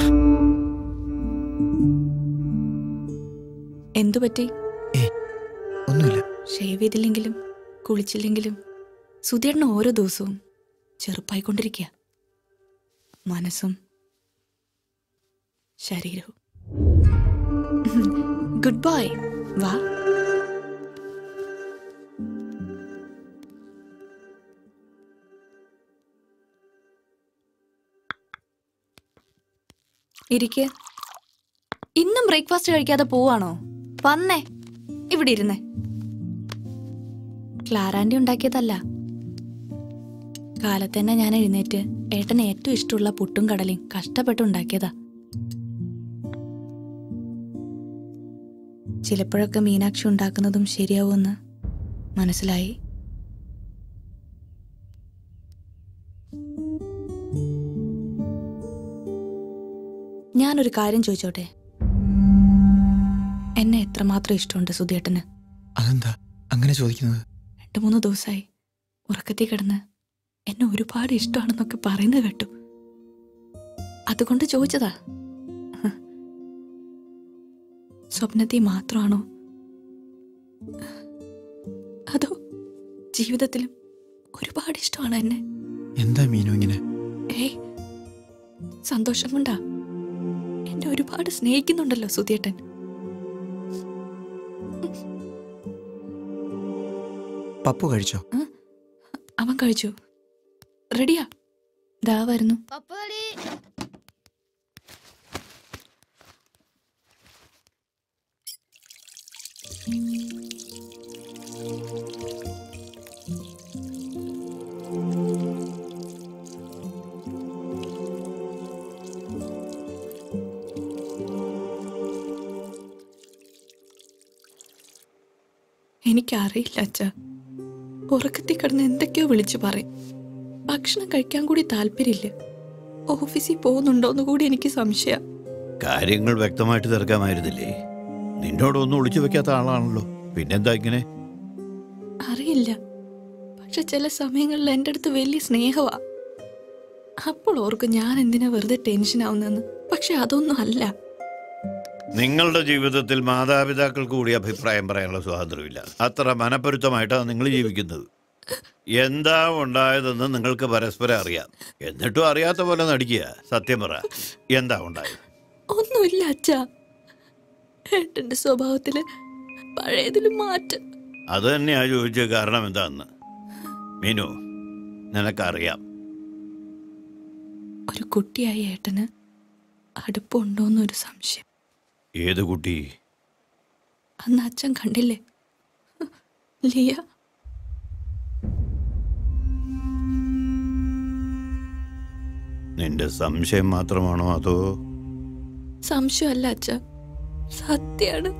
എന്തു പറ്റി ഒന്നുമില്ല ഷേവ് ചെയ്തില്ലെങ്കിലും കുളിച്ചില്ലെങ്കിലും സുധിയേട്ടന് ഓരോ ദിവസവും ചെറുപ്പായിക്കൊണ്ടിരിക്കുക മനസ്സും ശരീരവും ഗുഡ് ബൈ വാ ഇരിക്ക ഇന്നും ബ്രേക്ക്ഫാസ്റ്റ് കഴിക്കാതെ പോവാണോ വന്നേ ഇവിടെ ഇരുന്നേ ക്ലാരാൻഡി ഉണ്ടാക്കിയതല്ല കാലത്തന്നെ ഞാൻ എഴുന്നേറ്റ് ഏട്ടന് ഏറ്റവും ഇഷ്ടമുള്ള പുട്ടും കടലയും കഷ്ടപ്പെട്ട് ഉണ്ടാക്കിയതാ ചിലപ്പോഴൊക്കെ മീനാക്ഷി ഉണ്ടാക്കുന്നതും ശരിയാവുമെന്ന് മനസ്സിലായി ഞാനൊരു കാര്യം ചോദിച്ചോട്ടെ എന്നെ എത്രമാത്രം ഇഷ്ടമുണ്ട് സുധിയേട്ടന് അതെന്താ അങ്ങനെ ചോദിക്കുന്നത് രണ്ട് മൂന്ന് ദിവസമായി ഉറക്കത്തിൽ കിടന്ന് എന്നെ ഒരുപാട് ഇഷ്ടമാണെന്നൊക്കെ പറയുന്നത് കേട്ടു അതുകൊണ്ട് ചോദിച്ചതാ സ്വപ്നത്തിൽ മാത്രമാണോ അതോ ജീവിതത്തിലും ഒരുപാട് ഇഷ്ടമാണ് എന്നെ എന്താ മീനു ഇങ്ങനെ ഏയ് സന്തോഷം കൊണ്ടാ എന്നെ ഒരുപാട് സ്നേഹിക്കുന്നുണ്ടല്ലോ സുധിയേട്ടൻ പപ്പു കഴിച്ചോ അവൻ കഴിച്ചു റെഡിയാ ദാ വരുന്നു എനിക്കറിയില്ല അച്ഛ ഉറക്കത്തിൽ കിടന്ന് എന്തൊക്കെയോ വിളിച്ചു പറയും ഭക്ഷണം കഴിക്കാൻ കൂടി താല്പര്യമില്ല ഓഫീസിൽ പോകുന്നുണ്ടോന്ന് കൂടി എനിക്ക് സംശയം കാര്യങ്ങൾ വ്യക്തമായിട്ട് തീർക്കാമായിരുന്നില്ലേ നിന്നോടൊന്നും ഒളിച്ചു വെക്കാത്ത ആളാണല്ലോ പിന്നെന്താ ഇങ്ങനെ അറിയില്ല പക്ഷെ ചില സമയങ്ങളിൽ എൻ്റെ അടുത്ത് വലിയ സ്നേഹമാ അപ്പോൾ ഓർക്കും ഞാൻ എന്തിനാ വെറുതെ ടെൻഷൻ ആവുന്നെന്ന് പക്ഷെ അതൊന്നും അല്ല നിങ്ങളുടെ ജീവിതത്തിൽ മാതാപിതാക്കൾക്ക് കൂടി അഭിപ്രായം പറയാനുള്ള സ്വാതന്ത്ര്യമില്ല അത്ര മനപ്പൊരുത്തമായിട്ടാണ് നിങ്ങൾ ജീവിക്കുന്നത് എന്താ ഉണ്ടായതെന്ന് നിങ്ങൾക്ക് പരസ്പരം അറിയാം എന്നിട്ടും അറിയാത്ത പോലെ നടിക്കുക സത്യം പറ എന്താ ഉണ്ടായത് ഒന്നുമില്ല അച്ഛാ ഏട്ടന്റെ സ്വഭാവത്തില് പഴയതിലും മാറ്റം അത് തന്നെയാ ചോദിച്ച കാരണം എന്താന്ന് മീനു നിനക്കറിയാം ഒരു കുട്ടിയായ ഏട്ടന് അടുപ്പുണ്ടോന്നൊരു സംശയം ഏത് കുട്ടി അന്ന് അച്ഛൻ കണ്ടില്ലേ ലിയ നിന്റെ സംശയം മാത്രമാണോ അതോ സംശയമല്ല അച്ഛ സത്യാണ്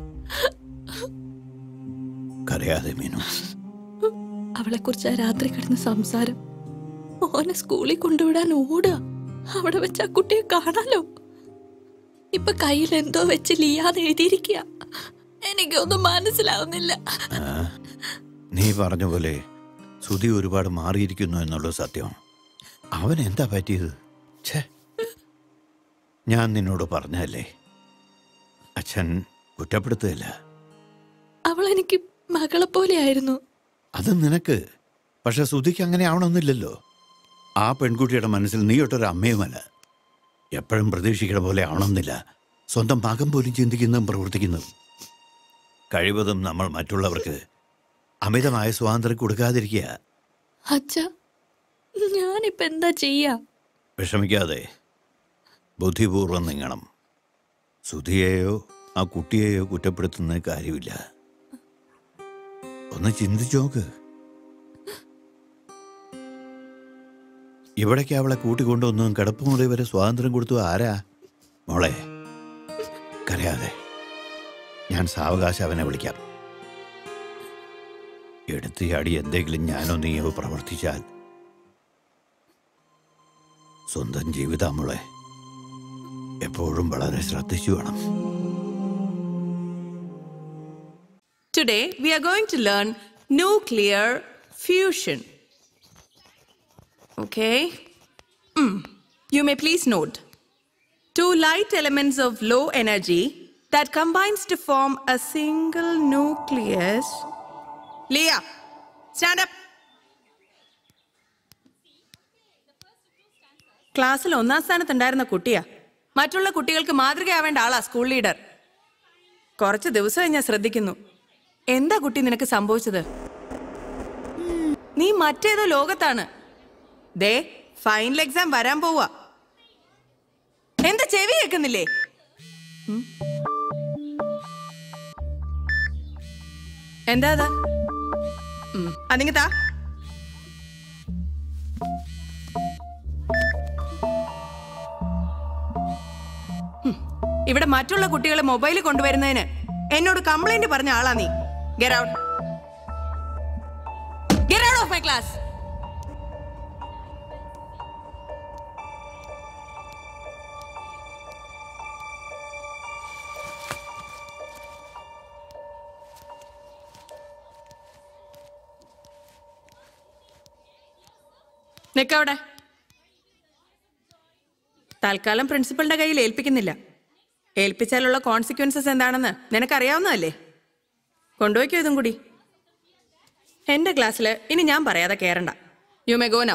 കരയാതെ മീനു അവളെ കുറിച്ച് ആ രാത്രി കിടന്ന സംസാരം ഓനെ സ്കൂളിൽ കൊണ്ടുവിടാൻ ഓടുക അവിടെ വെച്ച് ആ കുട്ടിയെ കാണാലോ ഇപ്പൊ കയ്യിൽ എന്തോ വെച്ച് ലിയാന്ന് എഴുതിയിരിക്കുക എനിക്കൊന്നും മനസ്സിലാവുന്നില്ല ആ, നീ പറഞ്ഞ പോലെ സുധി ഒരുപാട് മാറിയിരിക്കുന്നു എന്നുള്ളത് സത്യമാണ് അവൻ എന്താ പറ്റിയത് ഛേ ഞാൻ നിന്നോട് പറഞ്ഞല്ലേ അച്ഛൻ കുറ്റപ്പെടുത്തുകയില്ല അവൾ എനിക്ക് മകളെ പോലെയായിരുന്നു അത് നിനക്ക് പക്ഷെ സുധിക്ക് അങ്ങനെ ആവണമെന്നില്ലല്ലോ ആ പെൺകുട്ടിയുടെ മനസ്സിൽ നീ ഒട്ടൊരു അമ്മയുമല്ല എപ്പോഴും പ്രതീക്ഷിക്കണ പോലെ ആവണമെന്നില്ല സ്വന്തം മകം പോലും ചിന്തിക്കുന്നതും പ്രവർത്തിക്കുന്നതും കഴിവതും നമ്മൾ മറ്റുള്ളവർക്ക് അമിതമായ സ്വാതന്ത്ര്യം കൊടുക്കാതിരിക്കുക അച്ഛ ഞാനിപ്പോ എന്താ ചെയ്യാ വിഷമിക്കാതെ ബുദ്ധിപൂർവം നീങ്ങണം സുധിയെയോ ആ കുട്ടിയെയോ കുറ്റപ്പെടുത്തുന്ന കാര്യമില്ല ഒന്ന് ചിന്തിച്ചു നോക്ക് ഇവിടേക്ക് അവളെ കൂട്ടിക്കൊണ്ടുവന്നും കിടപ്പുമുറി വരെ സ്വാതന്ത്ര്യം കൊടുത്തു ആരാ മോളെ കരയാതെ ഞാൻ സാവകാശം അവനെ വിളിക്കാം എടുത്തിയാടി എന്തെങ്കിലും ഞാനോ നീയോ പ്രവർത്തിച്ചാൽ സ്വന്തം ജീവിതം മോളെ എപ്പോഴും വളരെ ശ്രദ്ധിച്ചു വേണം Today, we are going to learn nuclear fusion. Okay? Mm. You may please note two light elements of low energy that combines to form a single nucleus. Leah, stand up. ക്ലാസ്സിൽ ഒന്നാം സ്ഥാനത്തുണ്ടായിരുന്ന കുട്ടിയാ മറ്റുള്ള കുട്ടികൾക്ക് മാതൃകയാവേണ്ട ആളാ സ്കൂൾ ലീഡർ കുറച്ച് ദിവസമായി ഞാൻ ശ്രദ്ധിക്കുന്നു എന്താ കുട്ടി നിനക്ക് സംഭവിച്ചത് നീ മറ്റേതോ ലോകത്താണ് ദേ ഫൈനൽ എക്സാം വരാൻ പോവാ എന്താ ചെവി കേൾക്കുന്നില്ലേ ഉം? എന്താ അതാ അതിങ്ങ താ ഉം. ഇവിടെ മറ്റുള്ള കുട്ടികളെ മൊബൈൽ കൊണ്ടുവരുന്നതിന് എന്നോട് കംപ്ലൈന്റ് പറഞ്ഞ ആളാ നീ get out get out of my class നിക്കവിടെ തൽക്കാലം പ്രിൻസിപ്പളിന്റെ കയ്യിൽ ഏൽപ്പിക്കുന്നില്ല ഏൽപ്പിച്ചാലുള്ള കോൺസിക്വൻസസ് എന്താണെന്ന് നിനക്കറിയാവുന്നതല്ലേ കൊണ്ടുപോയിക്കോ ഇതും കൂടി എന്റെ ക്ലാസ്സിൽ ഇനി ഞാൻ പറയാതെ കയറണ്ട യു മെ ഗോ നൗ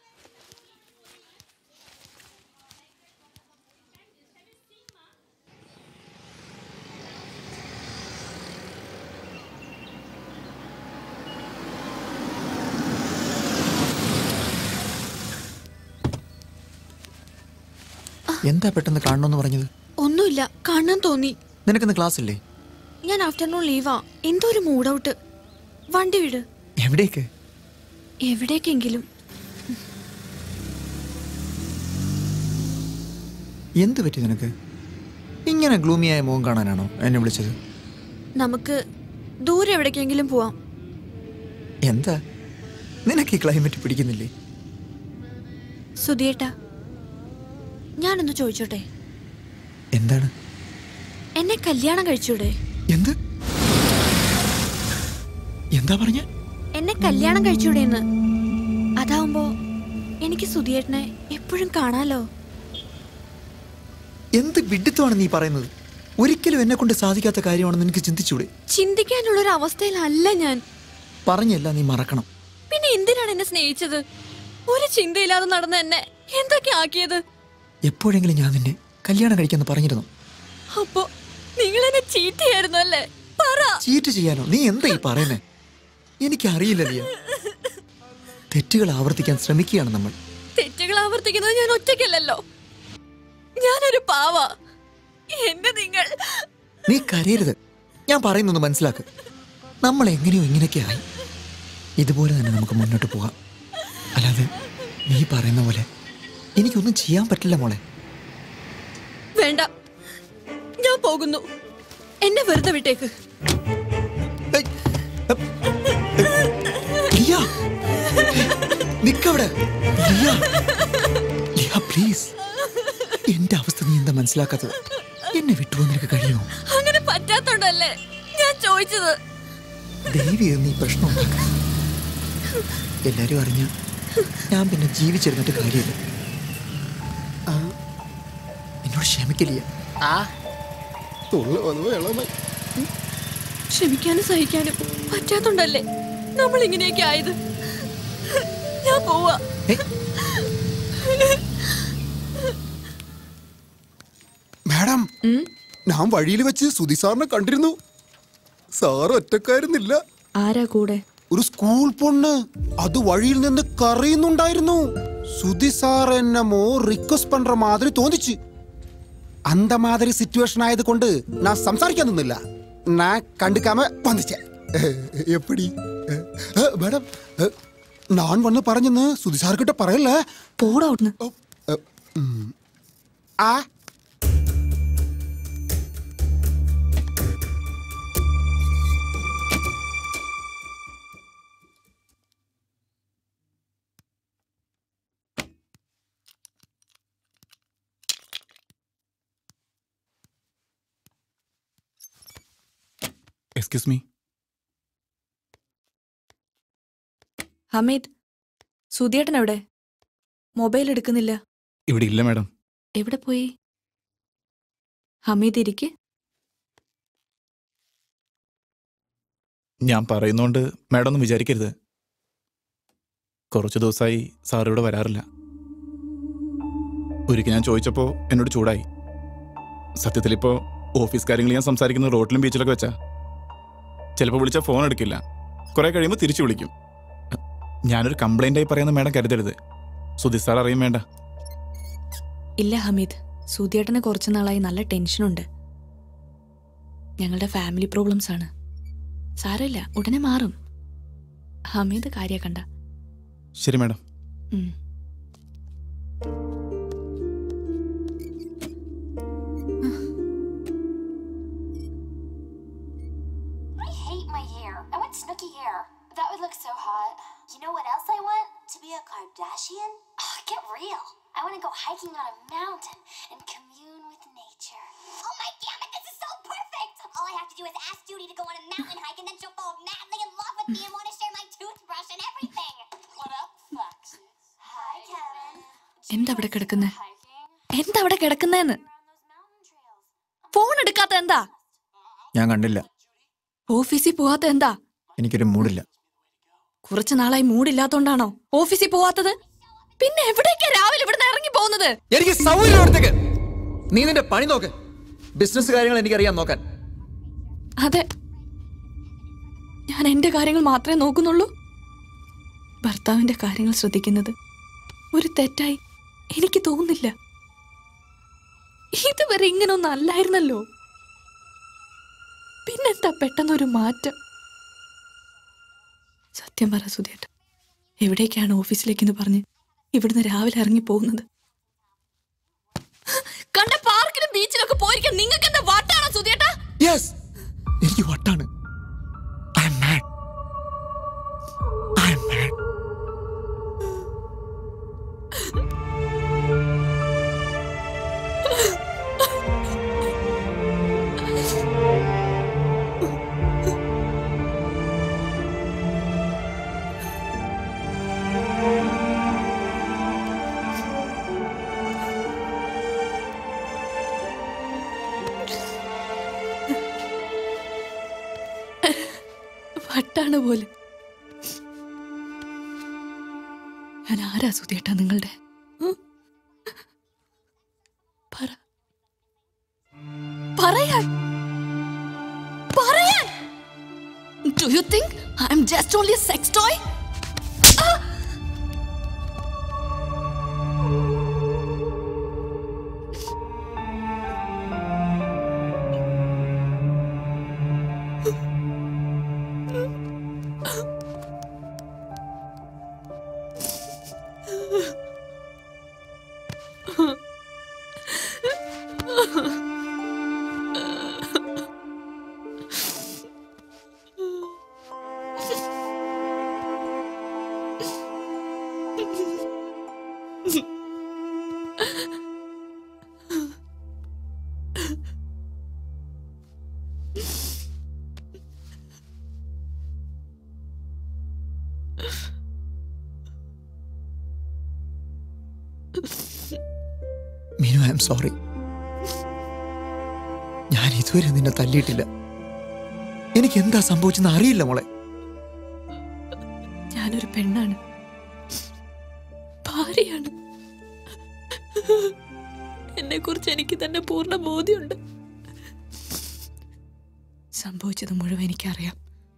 എന്താ പെട്ടെന്ന് കാണണമെന്ന് പറഞ്ഞത് ഒന്നുമില്ല കാണാൻ തോന്നി നിനക്കിന്ന് ക്ലാസ് ഇല്ലേ ഞാൻ ആഫ്റ്റർനൂൺ ലീവാ എന്തോ ഒരു മൂഡ് ഔട്ട് വണ്ടി വിട് എവിടേക്ക് എവിടേക്കെങ്കിലും എന്ത് പറ്റി നിനക്ക് ഇങ്ങനെ ഗ്ലൂമിയായ മുഖം കാണാനാണോ എന്നെ വിളിച്ചത് നമുക്ക് ദൂരെ എവിടേക്കെങ്കിലും പോവാം എന്താ നിനക്ക് ഈ ക്ലൈമറ്റ് പിടിക്കുന്നില്ലേ സുധിയേട്ടാ ഞാനൊന്ന് ചോദിച്ചോട്ടെ എന്താണ് എന്നെ കല്യാണം കഴിച്ചൂടെ എന്ത് എന്താ പറഞ്ഞ എന്നെ കല്യാണം കഴിച്ചൂടെ എന്ന് അതാവുമ്പോ എനിക്ക് സുധിയേട്ടനെ എപ്പോഴും കാണാലോ എന്ത് വിഡിത്തമാണ് നീ പറയുന്നത് ഒരിക്കലും എന്നെ കൊണ്ട് സാധിക്കാത്ത കാര്യമാണെന്ന് എനിക്ക് ചിന്തിച്ചൂടെ ചിന്തിക്കാനുള്ള ഒരു അവസ്ഥയിലല്ല ഞാൻ പറഞ്ഞല്ല നീ മറക്കണം പിന്നെ എന്തിനാണ് എന്നെ സ്നേഹിച്ചത് ഒരു ചിന്തയില്ലാതെ നടന്ന എന്നെ എന്തൊക്കെ ആക്കിയത് എപ്പോഴെങ്കിലും ഞാൻ നിന്നെ കല്യാണം കഴിക്കാന്ന് പറഞ്ഞിരുന്നു അപ്പോ നിങ്ങൾ എന്നെ ചീറ്റ് ചെയ്യായിരുന്നു അല്ലേ പറ ചീറ്റ് ചെയ്യാനോ നീ എന്താ ഈ പറയുന്നേ എനിക്കറിയില്ല ലിയ തെറ്റുകൾ ആവർത്തിക്കാൻ ശ്രമിക്കുകയാണ് നമ്മൾ തെറ്റുകൾ ആവർത്തിക്കുന്നത് ഞാൻ ഒറ്റയ്ക്കല്ലല്ലോ ഞാനൊരു പാവ എന്നെ നിങ്ങൾ നീ കരയരുത് ഞാൻ പറയുന്നൊന്ന് മനസ്സിലാക്ക് നമ്മൾ എങ്ങനെയോ ഇങ്ങനെയൊക്കെ ആയി ഇതുപോലെ തന്നെ നമുക്ക് മുന്നോട്ട് പോകാം അല്ലാതെ നീ പറയുന്ന പോലെ എനിക്കൊന്നും ചെയ്യാൻ പറ്റില്ല മോളെ വേണ്ട ഞാൻ പോകുന്നു എന്നെ വെറുതെ വിട്ടേക്ക് ലിയ നിക്കവിടെ ലിയ ലിയ പ്ലീസ് എന്റെ അവസ്ഥ നീ എന്താ മനസ്സിലാക്കാത്തത് എന്നെ വിട്ടുപോകാൻ നിനക്ക് കഴിയുമോ അങ്ങനെ പറ്റാത്തോണ്ടല്ലേ ഞാൻ ചോദിച്ചത് ദേവി നീ പ്രശ്നം ഉണ്ടാക്ക എല്ലാരും അറിഞ്ഞ ഞാൻ പിന്നെ ജീവിച്ചിരുന്നിട്ട് കാര്യമില്ല ആ, എന്നോട് ക്ഷമിക്കില്ല ആ തുള്ളു വന്നു വേളമായി ക്ഷമിക്കാനും സഹിക്കാനും പറ്റാത്തോണ്ടല്ലേ നമ്മൾ ഇങ്ങനെയൊക്കെ ആയത് ഞാൻ പോവാ മാഡം ഞാൻ വഴിയിൽ വെച്ച് സുധി സാറിനെ കണ്ടിരുന്നു സാർ ഒറ്റക്കായിരുന്നില്ല ആരാ കൂടെ ഒരു സ്കൂൾ പൊണ്ണ് അത് വഴിയിൽ നിന്ന് കറിയുന്നുണ്ടായിരുന്നു സുധി സാർ എന്നമോ റിക്വസ്റ്റ് പண்ற மாதிரி തോന്നിச்சு அந்த மாதிரி സിറ്റുവേഷൻ ആയത് കൊണ്ട് ഞാൻ സംസാരിക്കാൻ നിന്നില്ല ഞാൻ കണ്ടുക്കാമ വന്നിച്ചേ എപ്പടി മാഡം ഞാൻ വന്ന് പറഞ്ഞെന്ന് സുധി സാർക്കിட்ட പറയല്ലേ പോടാ അവിടുന്ന് ആ എക്സ്ക്യൂസ് മീ ഹമീദ് സുധിയേട്ടൻ എവിടെ മൊബൈൽ എടുക്കുന്നില്ല ഇവിടെ ഇല്ല മാഡം എവിടെ പോയി ഹമീദ് ഇരിക്ക് ഞാൻ പറയുന്നോണ്ട് മാഡം ഒന്നും വിചാരിക്കരുത് കുറച്ച് ദിവസമായി സാർ ഇവിടെ വരാറില്ല ഒരിക്കൽ ഞാൻ ചോദിച്ചപ്പോൾ എന്നോട് ചൂടായി സത്യത്തിൽ ഇപ്പോൾ ഓഫീസ് കാര്യങ്ങൾ ഞാൻ സംസാരിക്കുന്നത് റോഡിലും ബീച്ചിലൊക്കെ വെച്ചാ ചിലപ്പോൾ വിളിച്ചാൽ ഫോൺ എടുക്കില്ല കുറെ കഴിയുമ്പോൾ തിരിച്ചു വിളിക്കും ഞാനൊരു കംപ്ലൈൻ്റായി പറയുന്ന മാഡം കരുതരുത് സുധി സാർ അറിയും വേണ്ട ഇല്ല ഹമീദ് സുധിയേട്ടന് കുറച്ചു നാളായി നല്ല ടെൻഷനുണ്ട് ഞങ്ങളുടെ ഫാമിലി പ്രോബ്ലംസ് ആണ് സാരമില്ല ഉടനെ മാറും ഹമീദ് കാര്യാക്കണ്ട ശരി മാഡം ഉം. I hate my hair. I want snooky hair. That would look so hot. You know what else I want? To be a Kardashian? Oh, get real. I want to go hiking on a mountain and commune with nature. Oh my damn it, this is so perfect! All I have to do is ask Judy to go on a mountain hike and then she'll fall madly in love with me and want to share my toothbrush and everything. What up, Foxes? Hi, Kevin. എന്താ അവിടെ കിടക്കുന്നേ എന്താ അവിടെ കിടക്കുന്നേന്ന് ഫോൺ എടുക്കാത്ത എന്താ ഞാൻ കണ്ടില്ല ഓഫീസിൽ പോവാത്ത എന്താ എനിക്കൊരു മൂടില്ല കുറച്ചു നാളായി മൂടില്ലാത്തോണ്ടാണോ ഓഫീസിൽ പോവാത്തത് പിന്നെ എവിടേക്കാ രാവിലെ ഇവിടുന്ന് ഇറങ്ങി പോകുന്നത് എനിക്ക് സൗകര്യം എടുത്തേക്ക് നീ നിന്റെ പണി നോക്ക് ബിസിനസ് കാര്യങ്ങൾ എനിക്കറിയാൻ നോക്കാൻ അതെ ഞാൻ എന്റെ കാര്യങ്ങൾ മാത്രമേ നോക്കുന്നുള്ളൂ ഭർത്താവിന്റെ കാര്യങ്ങൾ ശ്രദ്ധിക്കുന്നത് ഒരു തെറ്റായി എനിക്ക് തോന്നുന്നില്ല ഇതുവരെ ഇങ്ങനൊന്നും അല്ലായിരുന്നല്ലോ പിന്നെന്താ പെട്ടെന്നൊരു മാറ്റം സത്യം പറ സുധേട്ട എവിടേക്കാണ് ഓഫീസിലേക്കെന്ന് പറഞ്ഞ് ഇവിടുന്ന് രാവിലെ ഇറങ്ങി പോകുന്നത് കണ്ട പാർക്കിലും ബീച്ചിലൊക്കെ പോയിരിക്കാൻ നിങ്ങൾക്ക് എന്താ വാട്ടാണോ സുധേട്ടാ യെസ് എനിക്ക് വട്ടാണ് I am mad I am mad ഞാൻ വട്ടാണ് പോലും ഞാൻ ആരാ സുധിയേട്ടാ നിങ്ങളുടെ ഉം? പറ പറയാൻ പറയാൻ do you think I am just only a sex toy Meenu I am sorry ഞാൻ ഇതുവരെ നിന്നെ തല്ലിയിട്ടില്ല എനിക്ക് എന്താ സംഭവിച്ചെന്ന് അറിയില്ല മോളെ ഞാനൊരു പെണ്ണാണ് ഭാര്യയാണ് എന്നെ കുറിച്ച് എനിക്ക് തന്നെ പൂർണ്ണ ബോധ്യമുണ്ട് സംഭവിച്ചത് മുഴുവൻ എനിക്കറിയാം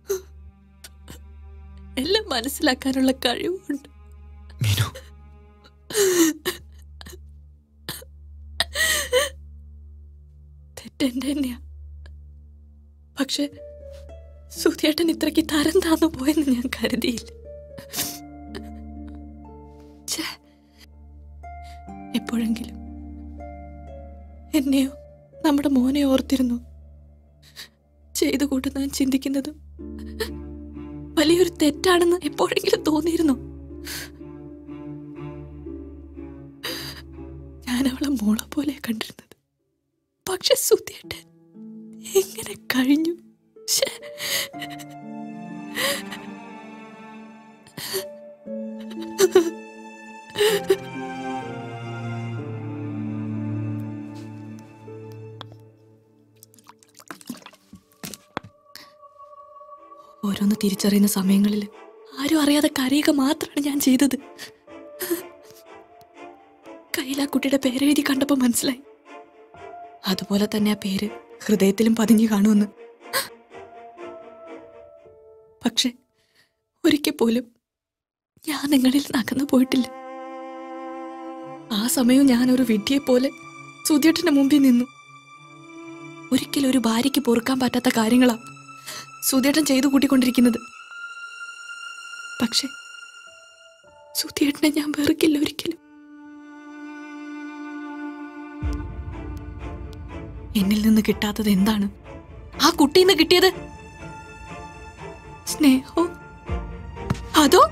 എല്ലാം മനസ്സിലാക്കാനുള്ള കഴിവുണ്ട് മീനു തെറ്റെന്റെ തന്നെയാ പക്ഷെ സുധിയേട്ടൻ ഇത്രയ്ക്ക് തരം താന്നു പോയെന്ന് ഞാൻ കരുതിയില്ല ഛേ, എപ്പോഴെങ്കിലും എന്നെയോ നമ്മുടെ മോനെ ഓർത്തിരുന്നു ചെയ്തു കൂട്ടുന്ന ചിന്തിക്കുന്നതും വലിയൊരു തെറ്റാണെന്ന് എപ്പോഴെങ്കിലും തോന്നിയിരുന്നു ഞാൻ അവളെ മോളെ പോലെ കണ്ടിരുന്നത് പക്ഷെ സുധിയേട്ടൻ എങ്ങനെ കഴിഞ്ഞു ശ്ശേ. ഓരോന്ന് തിരിച്ചറിയുന്ന സമയങ്ങളിൽ ആരും അറിയാതെ കരയുക മാത്രമാണ് ഞാൻ ചെയ്തത് കയ്യിൽ ആ കുട്ടിയുടെ പേരെഴുതി കണ്ടപ്പോൾ മനസ്സിലായി അതുപോലെ തന്നെ ആ പേര് ഹൃദയത്തിലും പതിഞ്ഞു കാണുമെന്ന് പക്ഷെ ഒരിക്കൽ പോലും ഞാൻ നിങ്ങളിൽ നിന്ന് അകന്നു പോയിട്ടില്ല ആ സമയവും ഞാൻ ഒരു വിഡ്ഢിയെ പോലെ സുധിയേട്ടന്റെ മുമ്പിൽ നിന്നു ഒരിക്കലും ഒരു ഭാര്യയ്ക്ക് പൊറുക്കാൻ പറ്റാത്ത കാര്യങ്ങളാ സുധിയേട്ടൻ ചെയ്തു കൂട്ടിക്കൊണ്ടിരിക്കുന്നത് പക്ഷെ സുധിയേട്ടനെ ഞാൻ വെറുക്കില്ല ഒരിക്കലും എന്നിൽ നിന്ന് കിട്ടാത്തത് എന്താണ് ആ കുട്ടിയിൽ നിന്ന് കിട്ടിയത് സ്നേഹോ അതോ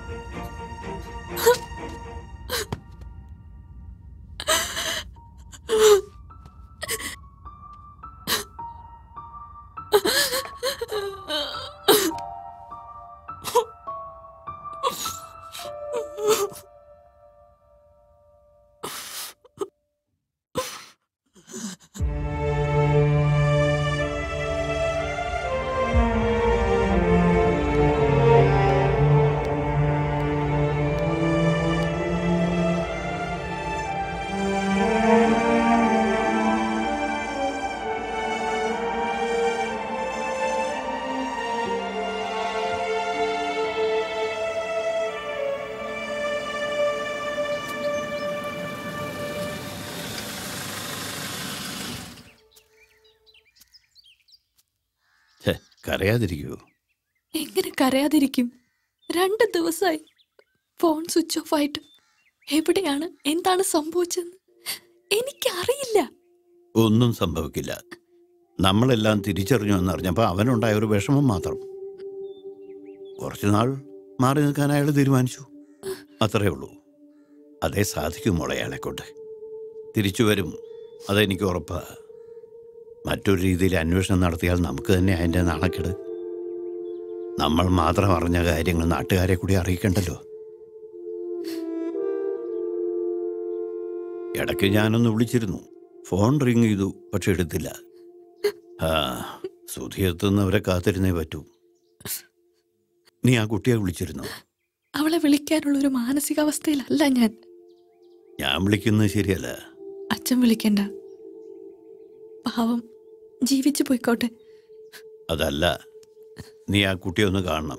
ഛെ, കരയാതിരിക്കൂ എങ്ങനെ കരയാതിരിക്കും രണ്ട് ദിവസമായി ഫോൺ സ്വിച്ച് ഓഫ് ആയിട്ട് എവിടെയാണ് എന്താണ് സംഭവിച്ചതെന്ന് എനിക്കറിയില്ല ഒന്നും സംഭവിക്കില്ല നമ്മളെല്ലാം തിരിച്ചറിഞ്ഞു എന്നറിഞ്ഞപ്പോൾ അവനുണ്ടായ ഒരു വിഷമം മാത്രം കുറച്ചുനാൾ മാറി നിൽക്കാൻ അയാൾ തീരുമാനിച്ചു അത്രേ ഉള്ളൂ അതേ സാധിക്കും മോളെ അയാളെ കൊണ്ട് തിരിച്ചു വരും അതെനിക്ക് ഉറപ്പാ മറ്റൊരു രീതിയിൽ അന്വേഷണം നടത്തിയാൽ നമുക്ക് തന്നെ അതിൻ്റെ നാണക്കേട് നമ്മൾ മാത്രം അറിഞ്ഞ കാര്യങ്ങൾ നാട്ടുകാരെ കൂടി അറിയിക്കണ്ടല്ലോ ഇടയ്ക്ക് ഞാനൊന്ന് വിളിച്ചിരുന്നു ഫോൺ റിങ് ചെയ്തു പക്ഷെ എടുത്തില്ല ആ സുധി എത്തുന്നവരെ കാത്തിരുന്നേ പറ്റൂ നീ ആ കുട്ടിയെ വിളിച്ചിരുന്നു അവളെ വിളിക്കാനുള്ള ഒരു മാനസികാവസ്ഥയിലല്ല ഞാൻ ഞാൻ വിളിക്കുന്നത് ശരിയല്ല അച്ഛൻ വിളിക്കണ്ട പാവം ജീവിച്ചു പോയിക്കോട്ടെ അതല്ല നീ ആ കുട്ടിയെ ഒന്ന് കാണണം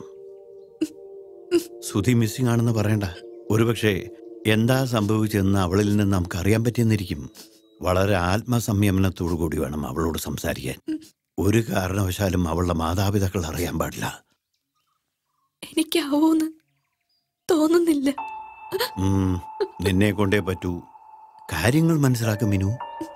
സുധി മിസ്സിംഗ് ആണെന്ന് പറയണ്ട ഒരുപക്ഷെ എന്താ സംഭവിച്ചതെന്ന് അവളിൽ നിന്ന് നമുക്ക് അറിയാൻ പറ്റിയെന്നിരിക്കും വളരെ ആത്മസംയമനത്തോടു കൂടി വേണം അവളോട് സംസാരിക്കാൻ ഒരു കാരണവശാലും അവളുടെ മാതാപിതാക്കൾ അറിയാൻ പാടില്ല എനിക്കാവൂന്ന് തോന്നുന്നില്ല ഉം, നിന്നെ കൊണ്ടേ പറ്റൂ കാര്യങ്ങൾ മനസ്സിലാക്കും മിനു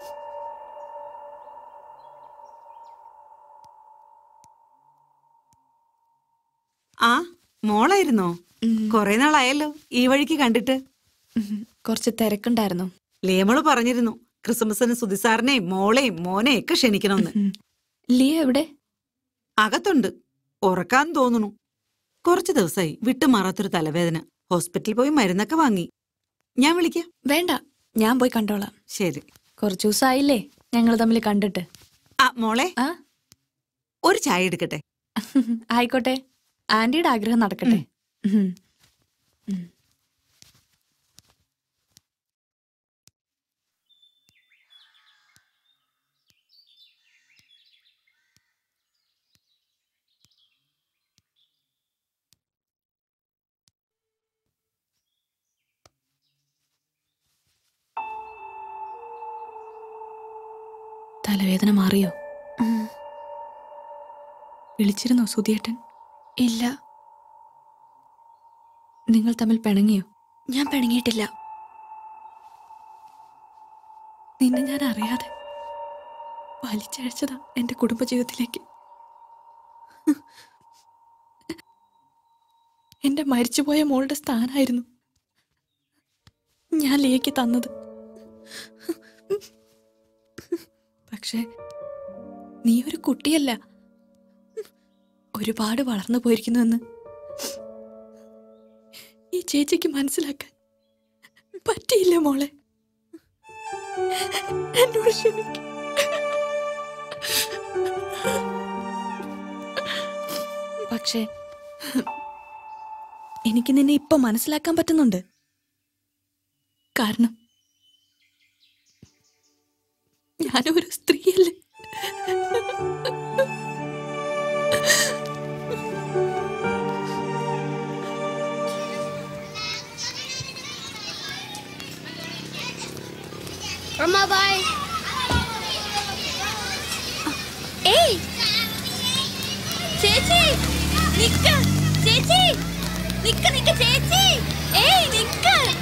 ആ മോളായിരുന്നോ കൊറേ നാളായല്ലോ ഈ വഴിക്ക് കണ്ടിട്ട് കുറച്ച് തിരക്കുണ്ടായിരുന്നു ലിയമോള് പറഞ്ഞിരുന്നു ക്രിസ്മസിന് സുധിസാറിനെയും മോളെയും മോനെയും ഒക്കെ ക്ഷണിക്കണമെന്ന് ലിയ എവിടെ അകത്തുണ്ട് ഉറക്കാൻ തോന്നുന്നു കുറച്ച് ദിവസമായി വിട്ടുമാറാത്തൊരു തലവേദന ഹോസ്പിറ്റലിൽ പോയി മരുന്നൊക്കെ വാങ്ങി ഞാൻ വിളിക്കാം വേണ്ട ഞാൻ പോയി കണ്ടോളാം ശരി കുറച്ചു ദിവസമായില്ലേ ഞങ്ങൾ തമ്മിൽ കണ്ടിട്ട് ആ മോളെ ഒരു ചായ എടുക്കട്ടെ ആയിക്കോട്ടെ ആന്റിയുടെ ആഗ്രഹം നടക്കട്ടെ ഉം. തലവേദന മാറിയോ വിളിച്ചിരുന്നോ സുധിയേട്ടൻ ഇല്ല നിങ്ങൾ തമ്മിൽ പിണങ്ങിയോ ഞാൻ പിണങ്ങിയിട്ടില്ല നിന്നെ ഞാൻ അറിയാതെ വലിച്ചഴച്ചതാ എന്റെ കുടുംബജീവിതത്തിലേക്ക് എന്റെ മരിച്ചുപോയ മോളുടെ സ്ഥാനായിരുന്നു ഞാൻ ലിയയ്ക്ക് തന്നത് പക്ഷേ നീ ഒരു കുട്ടിയല്ല ഒരുപാട് വളർന്നു പോയിരിക്കുന്നുവെന്ന് ഈ ചേച്ചിക്ക് മനസ്സിലാക്കാൻ പറ്റിയില്ല മോളെ എന്നോട് ക്ഷമിക്ക പക്ഷേ എനിക്ക് നിന്നെ ഇപ്പൊ മനസ്സിലാക്കാൻ പറ്റുന്നുണ്ട് കാരണം ഞാനൊരു സ്ത്രീയല്ലേ അമ്മ ബൈ ഏയ് ചേച്ചി നിക്ക ചേച്ചി നിക്ക നിക്ക ചേച്ചി ഏയ് നിക്ക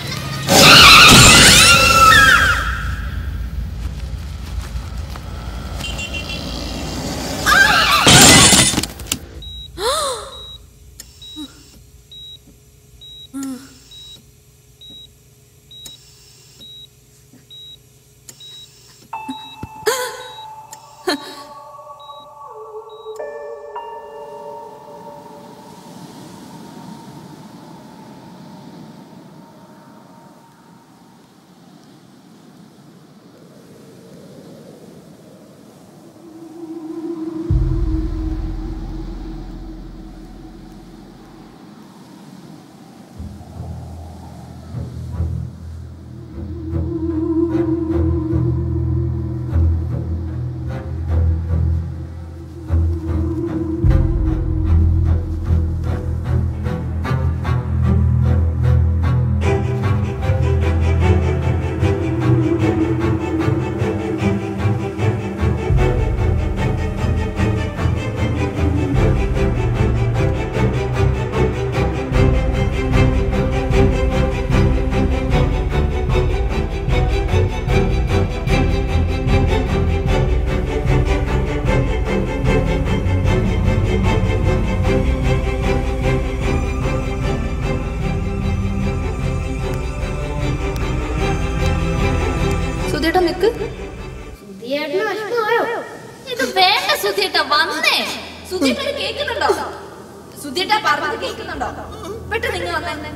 സുധിയേട്ടാ നിക്ക് സുധിയേട്ടന് വിഷമമായോ ഇത് വേണ്ട സുധിയേട്ട വന്നേ സുധിയേട്ട കേൾക്കുന്നുണ്ടോ സുധിയേട്ട പറഞ്ഞത് കേൾക്കുന്നുണ്ടോ പെട്ടെന്ന് നിങ്ങൾ വന്നേ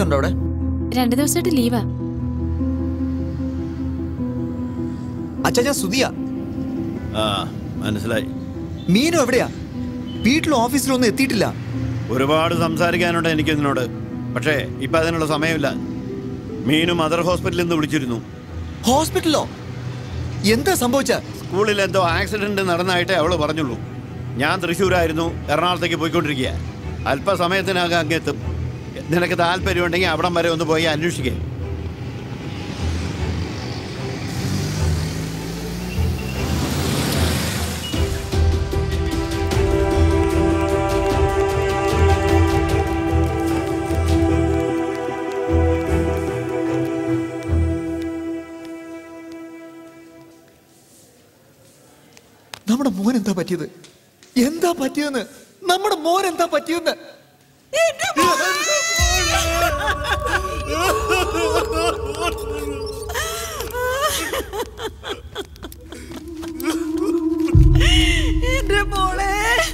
ഉണ്ടോ അവിടെ രണ്ടു ദിവസമായിട്ട് ലീവാ അച്ഛാ ഞാൻ സുധിയ ആ മനസ്സിലായി മീനു എവിടെയാ വീട്ടിലും ഓഫീസിലും ഒന്നും എത്തിയിട്ടില്ല ഒരുപാട് സംസാരിക്കാനുണ്ട് എനിക്ക് ഇതിനോട് പക്ഷേ ഇപ്പൊ അതിനുള്ള സമയമില്ല മീനു മദർ ഹോസ്പിറ്റലിൽ നിന്ന് വിളിച്ചിരുന്നു ഹോസ്പിറ്റലോ എന്താ സംഭവിച്ച സ്കൂളിൽ എന്തോ ആക്സിഡന്റ് നടന്നായിട്ടേ അവള് പറഞ്ഞുള്ളൂ ഞാൻ തൃശ്ശൂരായിരുന്നു എറണാകുളത്തേക്ക് പോയിക്കൊണ്ടിരിക്കുക അല്പസമയത്തിനകം അങ്ങെത്തും നിനക്ക് താല്പര്യമുണ്ടെങ്കിൽ അവിടം വരെ ഒന്ന് പോയി അന്വേഷിക്കേ നമ്മുടെ മോൻ എന്താ പറ്റിയത് എന്താ പറ്റിയെന്ന് നമ്മുടെ മോൻ എന്താ പറ്റിയെന്ന് എന്റെ മോളെ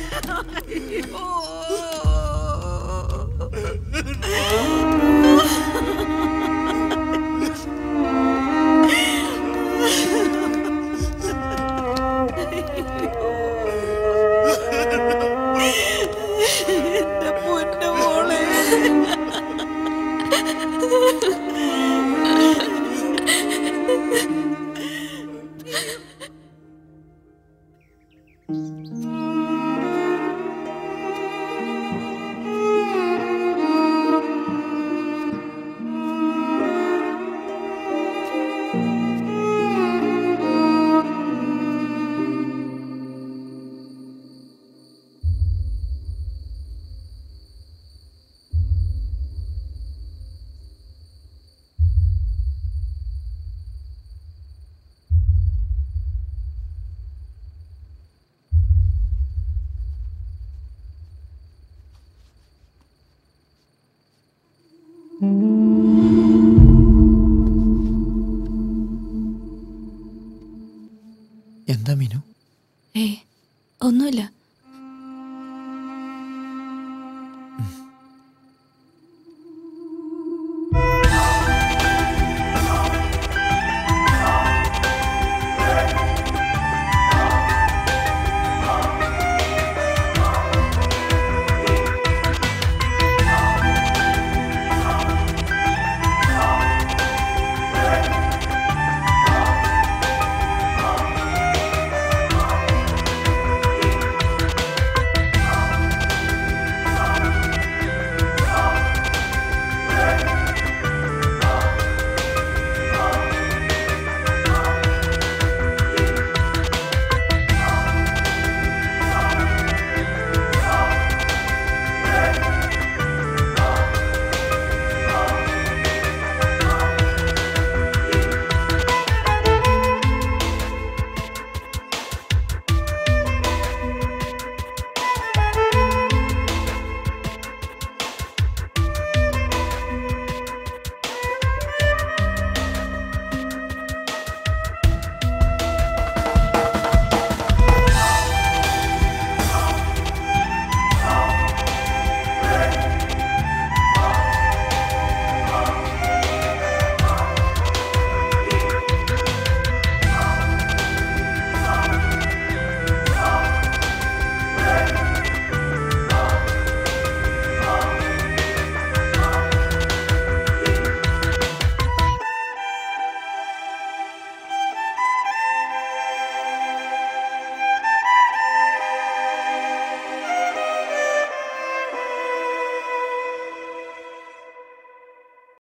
എന്റെ പൊന്നു മോളെ എന്താ മീനു ഏ ഒന്നുമില്ല